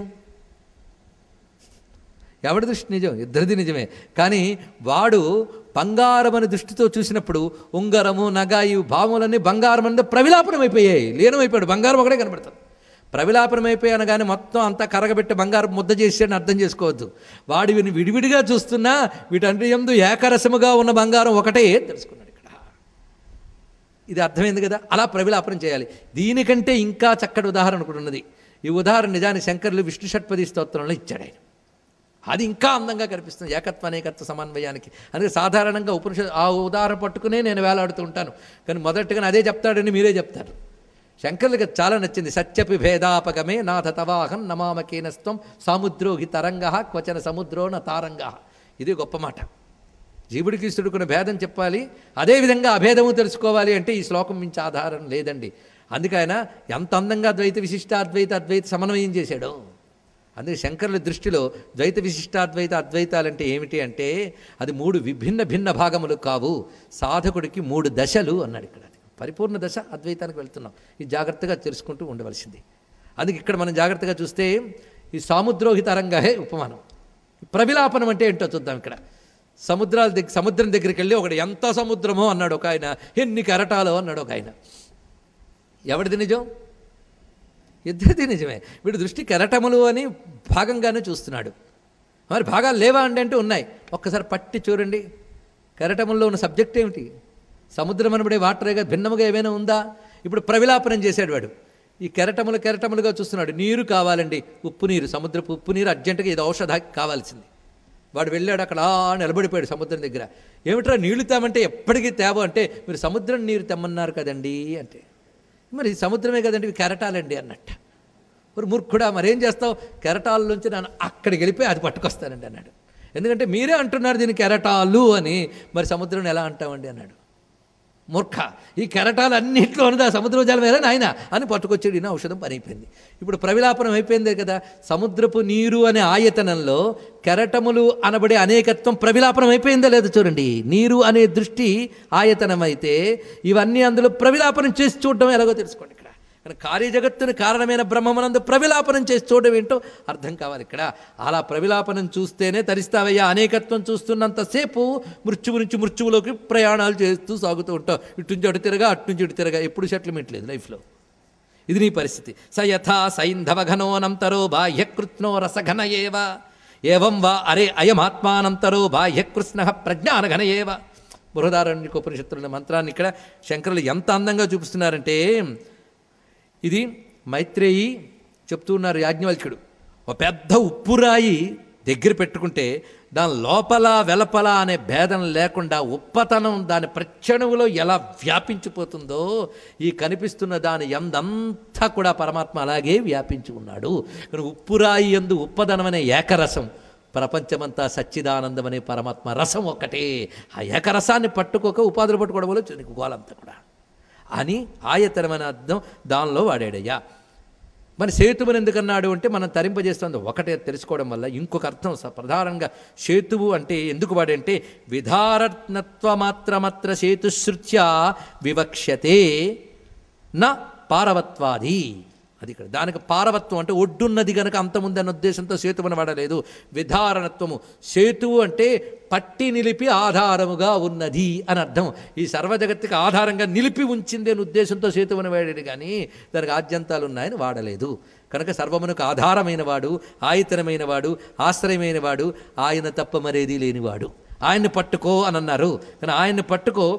[SPEAKER 1] ఎవడి దృష్టి నిజం ఇద్దరిది నిజమే కానీ వాడు బంగారం అనే దృష్టితో చూసినప్పుడు ఉంగరము నగ ఈ భావములన్నీ బంగారం అంటే ప్రవిలాపనం అయిపోయాయి లీనమైపోయాడు బంగారం ఒకటే కనబడుతుంది ప్రవిలాపనం అయిపోయాను కానీ మొత్తం అంతా కరగబెట్టి బంగారం ముద్ద చేసాడని అర్థం చేసుకోవద్దు వాడు వీని విడివిడిగా చూస్తున్నా వీటంటే ఎందు ఏకరసముగా ఉన్న బంగారం ఒకటే తెలుసుకున్నాడు ఇక్కడ ఇది అర్థమైంది కదా అలా ప్రవిలాపనం చేయాలి దీనికంటే ఇంకా చక్కటి ఉదాహరణ కూడా ఉన్నది ఈ ఉదాహరణ నిజాన్ని శంకరులు విష్ణు షట్పది స్తోత్రంలో ఇచ్చాడు ఆయన అది ఇంకా అందంగా కనిపిస్తుంది ఏకత్వ అనేకత్వ సమన్వయానికి అందుకే సాధారణంగా ఉపనిషత్ ఆ ఉదాహరణ పట్టుకునే నేను వేలాడుతూ ఉంటాను కానీ మొదటగా అదే చెప్తాడని మీరే చెప్తారు శంకరులకి అది చాలా నచ్చింది సత్యపి భేదాపగమే నాథ తవాహం నమామకేనస్త్వం సముద్రో హి తరంగ క్వచన సముద్రో న తారంగ ఇది గొప్ప మాట జీవుడికి ఈశ్వరుడుకున్న భేదం చెప్పాలి అదేవిధంగా అభేదము తెలుసుకోవాలి అంటే ఈ శ్లోకం మించి ఆధారం లేదండి అందుకే ఆయన ఎంత అందంగా ద్వైత విశిష్టాద్వైత అద్వైత సమన్వయం చేశాడో అందుకే శంకరుల దృష్టిలో ద్వైత విశిష్టాద్వైత అద్వైతాలంటే ఏమిటి అంటే అది మూడు విభిన్న భిన్న భాగములు కావు సాధకుడికి మూడు దశలు అన్నాడు ఇక్కడ అది పరిపూర్ణ దశ అద్వైతానికి వెళ్తున్నాం ఇది జాగ్రత్తగా తెలుసుకుంటూ ఉండవలసింది అందుకే ఇక్కడ మనం జాగ్రత్తగా చూస్తే ఈ సాముద్రోహిత రంగహే ఉపమానం ప్రవిలాపనం అంటే ఏంటో చూద్దాం ఇక్కడ సముద్రాల దగ్గర సముద్రం దగ్గరికి వెళ్ళి ఒకడు ఎంత సముద్రమో అన్నాడు ఒక ఆయన ఎన్ని కెరటాలో అన్నాడు ఒక ఆయన ఎవరిది నిజం ఇద్దరిది నిజమే వీడు దృష్టి కెరటములు అని భాగంగానే చూస్తున్నాడు మరి భాగాలు లేవా అండి అంటే ఉన్నాయి ఒక్కసారి పట్టి చూడండి కెరటముల్లో ఉన్న సబ్జెక్ట్ ఏమిటి సముద్రం అనబడే వాటరేగా భిన్నముగా ఏమైనా ఉందా ఇప్పుడు ప్రవిలాపనం చేశాడు వాడు ఈ కెరటములు కెరటములుగా చూస్తున్నాడు నీరు కావాలండి ఉప్పు నీరు సముద్రపు ఉప్పు నీరు అర్జెంటుగా ఇది ఔషధ కావాల్సింది వాడు వెళ్ళాడు అక్కడ ఆ నిలబడిపోయాడు సముద్రం దగ్గర ఏమిట్రా నీళ్లు తేమంటే ఎప్పటికీ తేవ అంటే మీరు సముద్రం నీరు తెమ్మన్నారు కదండి అంటే మరి సముద్రమే కదండి ఇవి కెరటాలండి అన్నట్ట మరి మూర్ఖుడా మరేం చేస్తావు కెరటాల్లోంచి నన్ను అక్కడికి వెళ్ళిపోయి అది పట్టుకొస్తానండి అన్నాడు ఎందుకంటే మీరే అంటున్నారు దీని కెరటాలు అని మరి సముద్రం ఎలా అంటామండి అన్నాడు మూర్ఖ ఈ కెరటాలు అన్నింటిలో ఉన్నది ఆ సముద్ర జలం వేరే నాయన అని పట్టుకొచ్చాడు ఈయన ఔషధం పని అయిపోయింది ఇప్పుడు ప్రవిలాపనం అయిపోయిందే కదా సముద్రపు నీరు అనే ఆయతనంలో కెరటములు అనబడే అనేకత్వం ప్రవిలాపనం అయిపోయిందో లేదో చూడండి నీరు అనే దృష్టి ఆయతనం అయితే ఇవన్నీ అందులో ప్రవిలాపనం చేసి చూడడం ఎలాగో తెలుసుకోండి ఇక్కడ కానీ కార్యజగత్తుని కారణమైన బ్రహ్మమనందు ప్రవిలాపనం చేసి చూడడం ఏంటో అర్థం కావాలి ఇక్కడ అలా ప్రవిలాపనం చూస్తేనే తరిస్తావయ్యా అనేకత్వం చూస్తున్నంతసేపు మృత్యువు నుంచి మృత్యువులోకి ప్రయాణాలు చేస్తూ సాగుతూ ఉంటావు ఇటు నుంచి అటు తిరగా అటు నుంచి ఇటు తిరగా ఎప్పుడు సెటిల్మెంట్ లేదు లైఫ్లో ఇది నీ పరిస్థితి స యథా సైంధవ ఘనోనంతరో బాహ్యకృత్నో రసఘన ఏవ ఏవం వా అరే అయమాత్మానంతరో బాహ్యకృష్ణ ప్రజ్ఞానఘన ఏవ బృహదారణ్యకోపనిషత్తుల మంత్రాన్ని ఇక్కడ శంకరులు ఎంత అందంగా చూపిస్తున్నారంటే ఇది మైత్రేయి చెప్తున్నారు యాజ్ఞవల్క్యుడు ఒక పెద్ద ఉప్పురాయి దగ్గర పెట్టుకుంటే దాని లోపల వెలపల అనే భేదం లేకుండా ఉప్పతనం దాని ప్రక్షణువులో ఎలా వ్యాపించిపోతుందో ఈ కనిపిస్తున్న దాని ఎందంతా కూడా పరమాత్మ అలాగే వ్యాపించి ఉన్నాడు కానీ ఉప్పురాయి ఎందు ఉప్పదనం అనే ఏకరసం ప్రపంచమంతా సచ్చిదానందం అనే పరమాత్మ రసం ఒక్కటే ఆ ఏకరసాన్ని పట్టుకోక ఉపాధులు పట్టుకోవడం వల్ల నీకు గోలంతా కూడా అని ఆయతనమైన అర్థం దానిలో వాడాడయ్యా మరి సేతువుని ఎందుకన్నాడు అంటే మనం తరింపజేస్తుంది ఒకటే తెలుసుకోవడం వల్ల ఇంకొక అర్థం స- ప్రధానంగా సేతువు అంటే ఎందుకు వాడంటే విధారత్నత్వమాత్రమత్ర సేతుశ్రుత్య వివక్ష్యతే నా పారవత్వాది అది ఇక్కడ దానికి పారవత్వం అంటే ఒడ్డున్నది గనక అంతముందన్న ఉద్దేశంతో సేతువుని వాడలేదు విధారణత్వము సేతువు అంటే పట్టి నిలిపి ఆధారముగా ఉన్నది అని అర్థం ఈ సర్వజగత్తుకి ఆధారంగా నిలిపి ఉంచింది అని ఉద్దేశంతో సేతువుని వాడాడు కానీ దానికి ఆద్యంతాలు ఉన్నాయని వాడలేదు కనుక సర్వమునకు ఆధారమైన వాడు ఆయతనమైన వాడు ఆశ్రయమైన వాడు ఆయన తప్ప మరేది లేనివాడు ఆయన్ని పట్టుకో అని అన్నారు కానీ ఆయన్ని పట్టుకో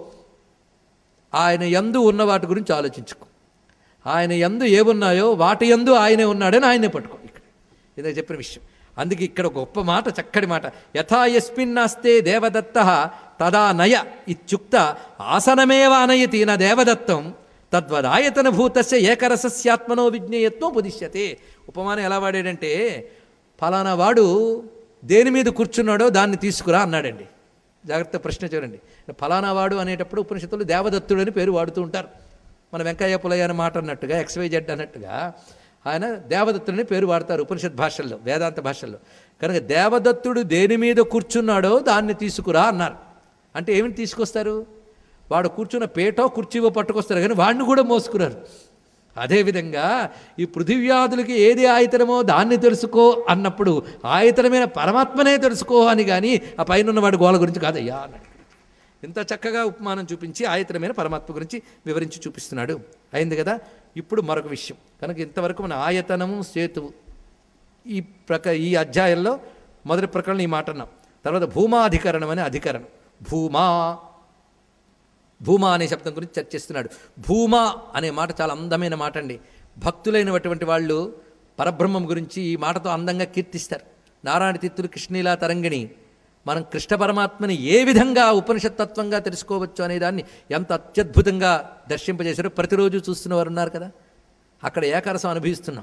[SPEAKER 1] ఆయన యందు ఉన్న వాటి గురించి ఆలోచించుకో ఆయన యందు ఏమున్నాయో వాటి యందు ఆయనే ఉన్నాడని ఆయనే పట్టుకో ఇక్కడ ఇదే చెప్పిన విషయం అందుకే ఇక్కడ ఒక గొప్ప మాట చక్కటి మాట యథా యస్మిన్నాస్తే దేవదత్త తదా నయ ఇత్యుక్త ఆసనమేవ అనయతి నా దేవదత్తం తద్వదాయతన భూతస్య ఏకరసస్యాత్మనో విజ్ఞేయత్వం పుదిశ్యతే ఉపమానం ఎలా వాడాడంటే ఫలానా వాడు దేని మీద కూర్చున్నాడో దాన్ని తీసుకురా అన్నాడండి జాగ్రత్త ప్రశ్న చూడండి ఫలానా వాడు అనేటప్పుడు ఉపనిషత్తులు దేవదత్తుడు అని పేరు వాడుతూ ఉంటారు మన వెంకయ్య పులయ్య అని మాట అన్నట్టుగా ఎక్స్వైజెడ్ అన్నట్టుగా ఆయన దేవదత్తుడని పేరు వాడతారు ఉపనిషత్ భాషల్లో వేదాంత భాషల్లో కనుక దేవదత్తుడు దేని మీద కూర్చున్నాడో దాన్ని తీసుకురా అన్నారు అంటే ఏమిటి తీసుకొస్తారు వాడు కూర్చున్న పేటో కుర్చీవో పట్టుకొస్తారు కానీ వాడిని కూడా మోసుకున్నారు అదేవిధంగా ఈ పృథివ్యాధులకి ఏది ఆయతనమో దాన్ని తెలుసుకో అన్నప్పుడు ఆయతనమైన పరమాత్మనే తెలుసుకో అని కానీ ఆ పైన ఉన్నవాడి గోల గురించి కాదయ్యా అన్నాడు ఇంత చక్కగా ఉపమానం చూపించి ఆయతనమైన పరమాత్మ గురించి వివరించి చూపిస్తున్నాడు అయింది కదా ఇప్పుడు మరొక విషయం కనుక ఇంతవరకు మన ఆయతనము సేతువు ఈ ప్రక ఈ అధ్యాయంలో మొదటి ప్రకరణం ఈ మాట అన్నాం తర్వాత భూమాధికరణం అనే అధికరణం భూమా భూమా అనే శబ్దం గురించి చర్చిస్తున్నాడు భూమా అనే మాట చాలా అందమైన మాట అండి భక్తులైనటువంటి వాళ్ళు పరబ్రహ్మం గురించి ఈ మాటతో అందంగా కీర్తిస్తారు నారాయణ తీర్థులు కృష్ణీలా తరంగిణి మనం కృష్ణ పరమాత్మని ఏ విధంగా ఉపనిషత్తత్వంగా తెలుసుకోవచ్చు అనే దాన్ని ఎంత అత్యద్భుతంగా దర్శింపజేశారో ప్రతిరోజు చూస్తున్న వారు ఉన్నారు కదా అక్కడ ఏకరసం అనుభవిస్తున్నాం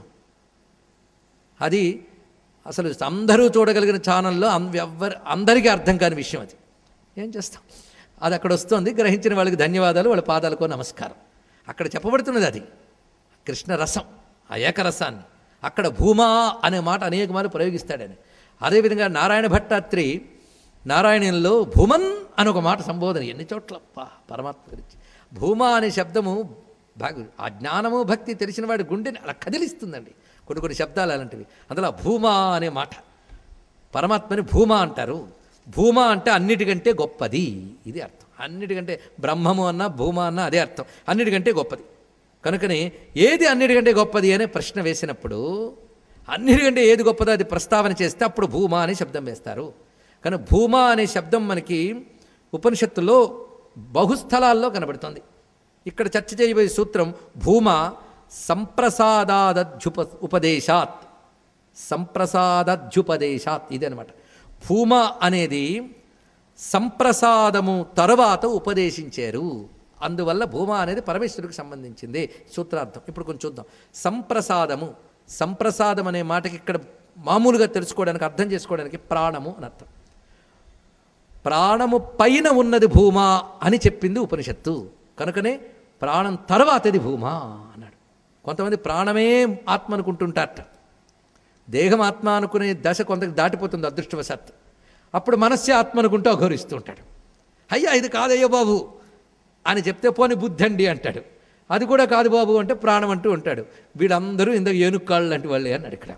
[SPEAKER 1] అది అసలు అందరూ చూడగలిగిన ఛానల్లో అం- ఎవ్వరు అందరికీ అర్థం కాని విషయం అది ఏం చేస్తాం అది అక్కడ వస్తుంది గ్రహించిన వాళ్ళకి ధన్యవాదాలు వాళ్ళ పాదాలకు నమస్కారం అక్కడ చెప్పబడుతున్నది అది కృష్ణ రసం ఆ ఏకరసాన్ని అక్కడ భూమా అనే మాట అనేక మార్లు ప్రయోగిస్తాడని అదేవిధంగా నారాయణ భట్టాత్రి నారాయణంలో భూమన్ అని ఒక మాట సంబోధన ఎన్ని చోట్ల పా పరమాత్మ గురించి భూమా అనే శబ్దము భగ ఆ జ్ఞానము భక్తి తెలిసిన వాడి గుండెని అలా కదిలిస్తుందండి కొన్ని కొన్ని శబ్దాలు అలాంటివి అందులో భూమా అనే మాట పరమాత్మని భూమా అంటారు భూమా అంటే అన్నిటికంటే గొప్పది ఇది అర్థం అన్నిటికంటే బ్రహ్మము అన్న భూమా అన్న అదే అర్థం అన్నిటికంటే గొప్పది కనుకనే ఏది అన్నిటికంటే గొప్పది అనే ప్రశ్న వేసినప్పుడు అన్నిటికంటే ఏది గొప్పదో అది ప్రస్తావన చేస్తే అప్పుడు భూమా అనే శబ్దం వేస్తారు కానీ భూమా అనే శబ్దం మనకి ఉపనిషత్తులో బహుస్థలాల్లో కనబడుతుంది ఇక్కడ చర్చ చేయబోయే సూత్రం భూమా సంప్రసాదాదధ్యుప ఉపదేశాత్ సంప్రసాదధ్యుపదేశాత్ ఇది అనమాట భూమ అనేది సంప్రసాదము తరువాత ఉపదేశించారు అందువల్ల భూమ అనేది పరమేశ్వరుడికి సంబంధించింది సూత్రార్థం ఇప్పుడు కొంచెం చూద్దాం సంప్రసాదము సంప్రసాదం అనే మాటకి ఇక్కడ మామూలుగా తెలుసుకోవడానికి అర్థం చేసుకోవడానికి ప్రాణము అని అర్థం ప్రాణము పైన ఉన్నది భూమా అని చెప్పింది ఉపనిషత్తు కనుకనే ప్రాణం తర్వాతది భూమా అన్నాడు కొంతమంది ప్రాణమే ఆత్మ అనుకుంటుంటారట దేహం ఆత్మ అనుకునే దశ కొంతకు దాటిపోతుంది అదృష్టవశాత్తు అప్పుడు మనస్సే ఆత్మ అనుకుంటూ అఘోరిస్తూ ఉంటాడు అయ్యా ఇది కాదయ్యో బాబు అని చెప్తే పోని బుద్ధండి అంటాడు అది కూడా కాదు బాబు అంటే ప్రాణం అంటూ ఉంటాడు వీళ్ళందరూ ఇందుకు ఏనుక్కాళ్ళు లాంటి వాళ్ళే అన్నాడు ఇక్కడ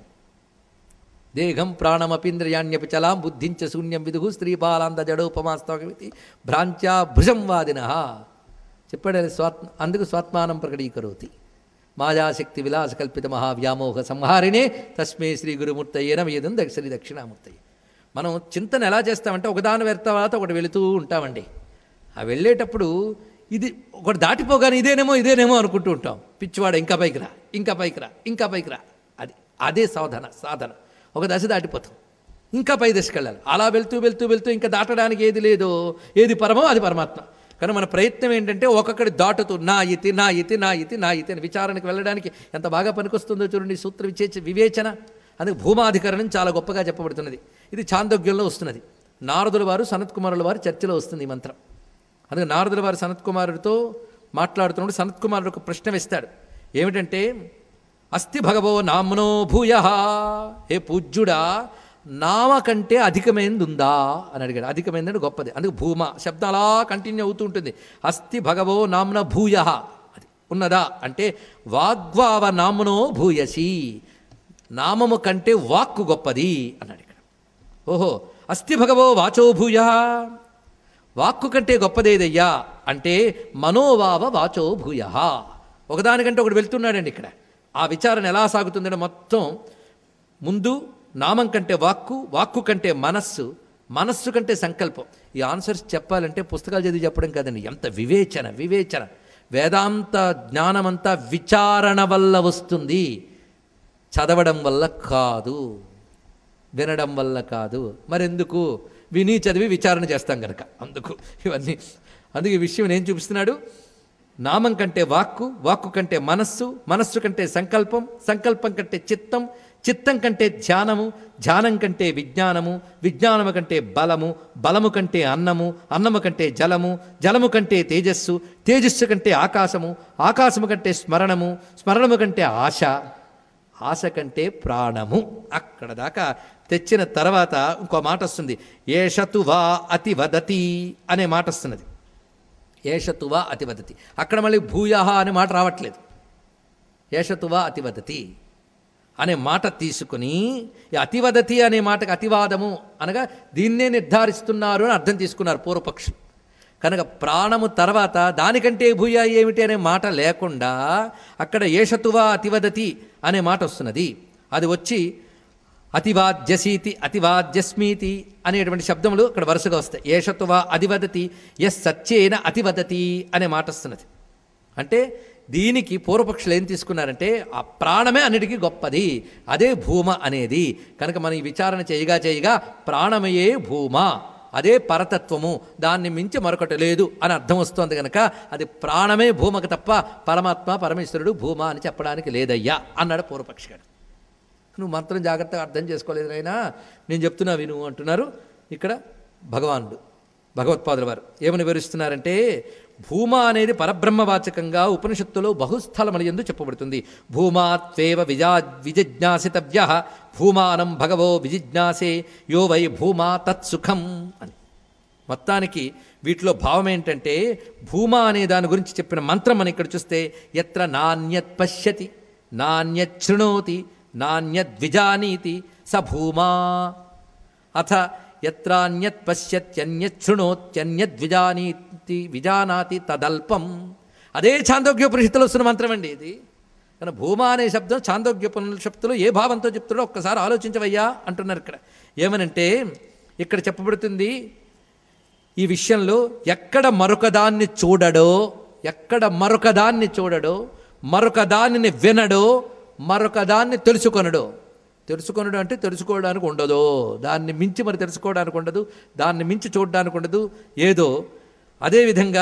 [SPEAKER 1] దేహం ప్రాణమపీంద్రియాణ్యపి చలాం బుద్ధించ శూన్యం విదుగు స్త్రీపాలాంద జడోపమాస్తవమితి భ్రాంత్యా భుజం వాదిన చెప్పాడు అది స్వాత్మ అందుకు స్వాత్మానం ప్రకటీకరోతి మాయాశక్తి విలాస కల్పిత మహావ్యామోహ సంహారిణే తస్మే శ్రీ గురుమూర్తయ్యే నమేదం శ్రీ దక్షిణామూర్తయ్య మనం చింతన ఎలా చేస్తామంటే ఒకదాని వెళ్త తర్వాత ఒకటి వెళుతూ ఉంటామండి ఆ వెళ్ళేటప్పుడు ఇది ఒకటి దాటిపోగానే ఇదేనేమో ఇదేనేమో అనుకుంటూ ఉంటాం పిచ్చివాడు ఇంకా పైకి రా ఇంకా పైకి రా ఇంకా పైకి రా అది అదే సాధన సాధన ఒక దశ దాటిపోతాం ఇంకా పై దశకి వెళ్ళాలి అలా వెళ్తూ వెళ్తూ వెళ్తూ ఇంకా దాటడానికి ఏది లేదో ఏది పరమో అది పరమాత్మ కానీ మన ప్రయత్నం ఏంటంటే ఒక్కొక్కటి దాటుతూ నా ఇతి నా ఇతి నా ఇతి నా ఇతి అని విచారణకు వెళ్ళడానికి ఎంత బాగా పనికొస్తుందో చూడండి ఈ సూత్ర విచేచ వివేచన అందుకు భూమాధికరణం చాలా గొప్పగా చెప్పబడుతున్నది ఇది చాందోగ్యంలో వస్తున్నది నారదుల వారు సనత్ కుమారుల వారు చర్చలో వస్తుంది ఈ మంత్రం అందుకే నారదుల వారు సనత్ కుమారుడితో మాట్లాడుతున్నప్పుడు సనత్ కుమారుడు ఒక ప్రశ్న వేస్తాడు ఏమిటంటే అస్థి భగవో నామ్నో భూయ ఏ పూజ్యుడా నామ కంటే అధికమైనది ఉందా అని అడిగాడు అధికమైనది గొప్పది అందుకు భూమ శబ్దం అలా కంటిన్యూ అవుతూ ఉంటుంది అస్థి భగవో నామ్న భూయ అది ఉన్నదా అంటే వాగ్వావ నామ్నో భూయసి నామము కంటే వాక్కు గొప్పది అన్నాడు ఇక్కడ ఓహో అస్థి భగవో వాచో భూయ వాక్కు కంటే గొప్పదేదయ్యా అంటే మనోవావ వాచో భూయ ఒకదానికంటే ఒకటి వెళ్తున్నాడండి ఇక్కడ ఆ విచారణ ఎలా సాగుతుందంటే మొత్తం ముందు నామం కంటే వాక్కు వాక్కు కంటే మనస్సు మనస్సు కంటే సంకల్పం ఈ ఆన్సర్స్ చెప్పాలంటే పుస్తకాలు చదివి చెప్పడం కాదండి ఎంత వివేచన వివేచన వేదాంత జ్ఞానమంతా విచారణ వల్ల వస్తుంది చదవడం వల్ల కాదు వినడం వల్ల కాదు మరెందుకు విని చదివి విచారణ చేస్తాం కనుక అందుకు ఇవన్నీ అందుకు ఈ విషయం నేను చూపిస్తున్నాడు నామం కంటే వాక్కు వాక్కు కంటే మనస్సు మనస్సు కంటే సంకల్పం సంకల్పం కంటే చిత్తం చిత్తం కంటే ధ్యానము ధ్యానం కంటే విజ్ఞానము విజ్ఞానము కంటే బలము బలము కంటే అన్నము అన్నము కంటే జలము జలము కంటే తేజస్సు తేజస్సు కంటే ఆకాశము ఆకాశము కంటే స్మరణము స్మరణము కంటే ఆశ ఆశ కంటే ప్రాణము అక్కడ దాకా తెచ్చిన తర్వాత ఇంకో మాట వస్తుంది ఏషతు వా అతి వదతి అనే మాట వస్తున్నది ఏషతువా అతివదతి అక్కడ మళ్ళీ భూయహ అనే మాట రావట్లేదు ఏషతువా అతివదతి అనే మాట తీసుకుని ఈ అతివదతి అనే మాటకు అతివాదము అనగా దీన్నే నిర్ధారిస్తున్నారు అని అర్థం తీసుకున్నారు పూర్వపక్షులు కనుక ప్రాణము తర్వాత దానికంటే భూయ ఏమిటి అనే మాట లేకుండా అక్కడ ఏషతువా అతివదతి అనే మాట వస్తున్నది అది వచ్చి అతివాద్యసీతి అతివాద్యస్మీతి అనేటువంటి శబ్దములు ఇక్కడ వరుసగా వస్తాయి ఏషతువా అధివదతి ఎస్ సత్యేన అతివదతి అనే మాట వస్తున్నది అంటే దీనికి పూర్వపక్షులు ఏం తీసుకున్నారంటే ఆ ప్రాణమే అన్నిటికీ గొప్పది అదే భూమ అనేది కనుక మనం ఈ విచారణ చేయగా చేయగా ప్రాణమయే భూమ అదే పరతత్వము దాన్ని మించి మరొకటి లేదు అని అర్థం వస్తుంది కనుక అది ప్రాణమే భూమకు తప్ప పరమాత్మ పరమేశ్వరుడు భూమ అని చెప్పడానికి లేదయ్యా అన్నాడు పూర్వపక్షి గారు నువ్వు మంత్రం జాగ్రత్తగా అర్థం చేసుకోలేదు నాయనా నేను చెప్తున్నా విను అంటున్నారు ఇక్కడ భగవానుడు భగవత్పాదుల వారు ఏమని వివరిస్తున్నారంటే భూమా అనేది పరబ్రహ్మవాచకంగా ఉపనిషత్తులో బహుస్థలముల ఎందు చెప్పబడుతుంది భూమాత్వేవ విజా విజిజ్ఞాసితవ్య భూమానం భగవో విజిజ్ఞాసే యో వై భూమా తత్సుఖం అని మొత్తానికి వీటిలో భావం ఏంటంటే భూమా అనే దాని గురించి చెప్పిన మంత్రం మనం ఇక్కడ చూస్తే ఎత్ర నాణ్యత్ పశ్యతి నాణ్యత్ శృణోతి నాణ్యత్ విజానీతి స భూమా అథ ఎత్రాన్యత్ పశ్యత్యన్యత్ శృణోత్యన్యత్ విజానీతి విజానాతి తదల్పం అదే ఛాందోగ్యోపనిషత్తులో వస్తున్న మంత్రం అండి ఇది కానీ భూమా అనే శబ్దం ఛాందోగ్యోపనిషత్తులో ఏ భావంతో చెప్తాడో ఒక్కసారి ఆలోచించవయ్యా అంటున్నారు ఇక్కడ ఏమనంటే ఇక్కడ చెప్పబడుతుంది ఈ విషయంలో ఎక్కడ మరొకదాన్ని చూడడో ఎక్కడ మరొకదాన్ని చూడడో మరొక దానిని వినడో మరొక దాన్ని తెలుసుకొనడో తెలుసుకొనడం అంటే తెలుసుకోవడానికి ఉండదు దాన్ని మించి మరి తెలుసుకోవడానికి ఉండదు దాన్ని మించి చూడడానికి ఉండదు ఏదో అదేవిధంగా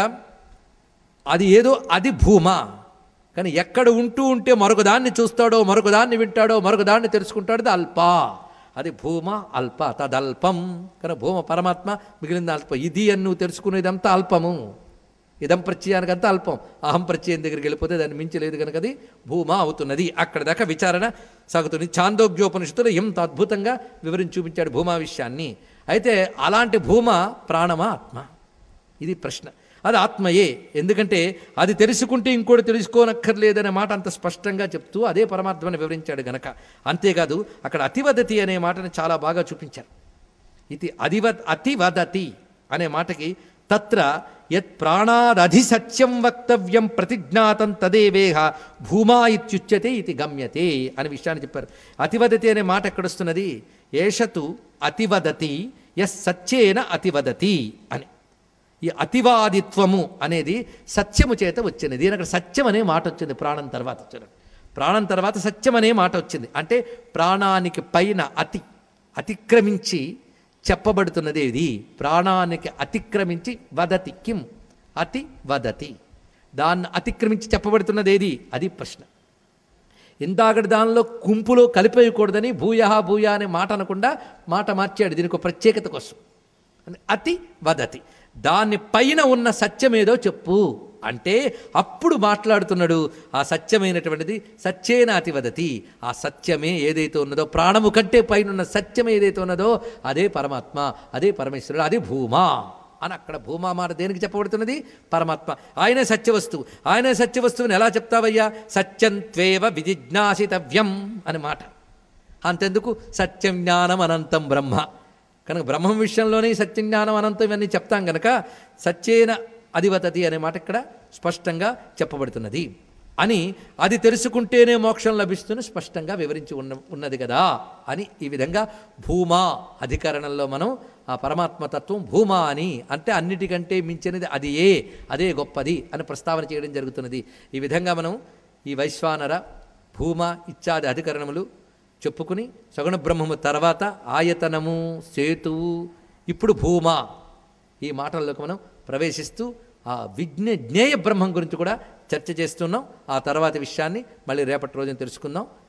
[SPEAKER 1] అది ఏదో అది భూమా కానీ ఎక్కడ ఉంటూ ఉంటే మరొక దాన్ని చూస్తాడో మరొక దాన్ని వింటాడో మరొక దాన్ని తెలుసుకుంటాడో అది అల్ప అది భూమ అల్ప తదల్పం కానీ భూమ పరమాత్మ మిగిలింది అల్పం ఇది అని నువ్వు తెలుసుకునేదంతా అల్పము ఇదం ప్రత్యయానికి అంతా అల్పం అహం ప్రత్యయం దగ్గరికి వెళ్ళిపోతే దాన్ని మించి లేదు కనుక అది భూమా అవుతున్నది అక్కడ దాకా విచారణ సాగుతుంది ఛాందోగ్యోపనిషత్తులో ఎంత అద్భుతంగా వివరించి చూపించాడు భూమా విషయాన్ని అయితే అలాంటి భూమ ప్రాణమా ఆత్మ ఇది ప్రశ్న అది ఆత్మయే ఎందుకంటే అది తెలుసుకుంటే ఇంకోటి తెలుసుకోనక్కర్లేదనే మాట అంత స్పష్టంగా చెప్తూ అదే పరమాత్మని వివరించాడు గనక అంతేకాదు అక్కడ అతివదతి అనే మాటని చాలా బాగా చూపించారు ఇది అదివ అతివదతి అనే మాటకి తత్ర యత్ ప్రాణాదధి సత్యం వక్తవ్యం ప్రతిజ్ఞాతం తదేవేహ భూమా ఇత్యుచ్యతే ఇది గమ్యతే అనే విషయాన్ని చెప్పారు అతివదతి అనే మాట ఎక్కడొస్తున్నది ఏషతు అతివదతి ఎస్ సత్యేన అతివదతి అని ఈ అతివాదిత్వము అనేది సత్యము చేత వచ్చింది దీని అక్కడ సత్యం అనే మాట వచ్చింది ప్రాణం తర్వాత చూడండి ప్రాణం తర్వాత సత్యం అనే మాట వచ్చింది అంటే ప్రాణానికి పైన అతి అతిక్రమించి చెప్పబడుతున్నది ఇది ప్రాణానికి అతిక్రమించి వదతి కిం అతి వదతి దాన్ని అతిక్రమించి చెప్పబడుతున్నది ఏది అది ప్రశ్న ఇందాకటి దానిలో గుంపులో కలిపేయకూడదని భూయహ భూయ అనే మాట అనకుండా మాట మార్చాడు దీనికి ఒక ప్రత్యేకత కోసం అతి వదతి దాని పైన ఉన్న సత్యమేదో చెప్పు అంటే అప్పుడు మాట్లాడుతున్నాడు ఆ సత్యమైనటువంటిది సత్యేన అతి వదతి ఆ సత్యమే ఏదైతే ఉన్నదో ప్రాణము కంటే పైన ఉన్న సత్యం ఏదైతే ఉన్నదో అదే పరమాత్మ అదే పరమేశ్వరుడు అదే భూమా అని అక్కడ భూమా మాట దేనికి చెప్పబడుతున్నది పరమాత్మ ఆయనే సత్యవస్తువు ఆయనే సత్యవస్తువుని ఎలా చెప్తావయ్యా సత్యం త్వేవ విజిజ్ఞాసితవ్యం అని మాట అంతెందుకు సత్యం జ్ఞానం అనంతం బ్రహ్మ కనుక బ్రహ్మం విషయంలోనే ఈ సత్యం జ్ఞానం అనంతం ఇవన్నీ చెప్తాం గనక సత్యేన అధివతతి అనే మాట ఇక్కడ స్పష్టంగా చెప్పబడుతున్నది అని అది తెలుసుకుంటేనే మోక్షం లభిస్తుంది స్పష్టంగా వివరించి ఉన్న ఉన్నది కదా అని ఈ విధంగా భూమా అధికరణంలో మనం ఆ పరమాత్మతత్వం భూమా అని అంటే అన్నిటికంటే మించినది అది ఏ అదే గొప్పది అని ప్రస్తావన చేయడం జరుగుతున్నది ఈ విధంగా మనం ఈ వైశ్వానర భూమ ఇత్యాది అధికరణములు చెప్పుకుని సగుణ బ్రహ్మము తర్వాత ఆయతనము సేతువు ఇప్పుడు భూమ ఈ మాటల్లోకి మనం ప్రవేశిస్తూ ఆ విజ్ఞ జ్ఞేయ బ్రహ్మం గురించి కూడా చర్చ చేస్తున్నాం ఆ తర్వాత విషయాన్ని మళ్ళీ రేపటి రోజున తెలుసుకుందాం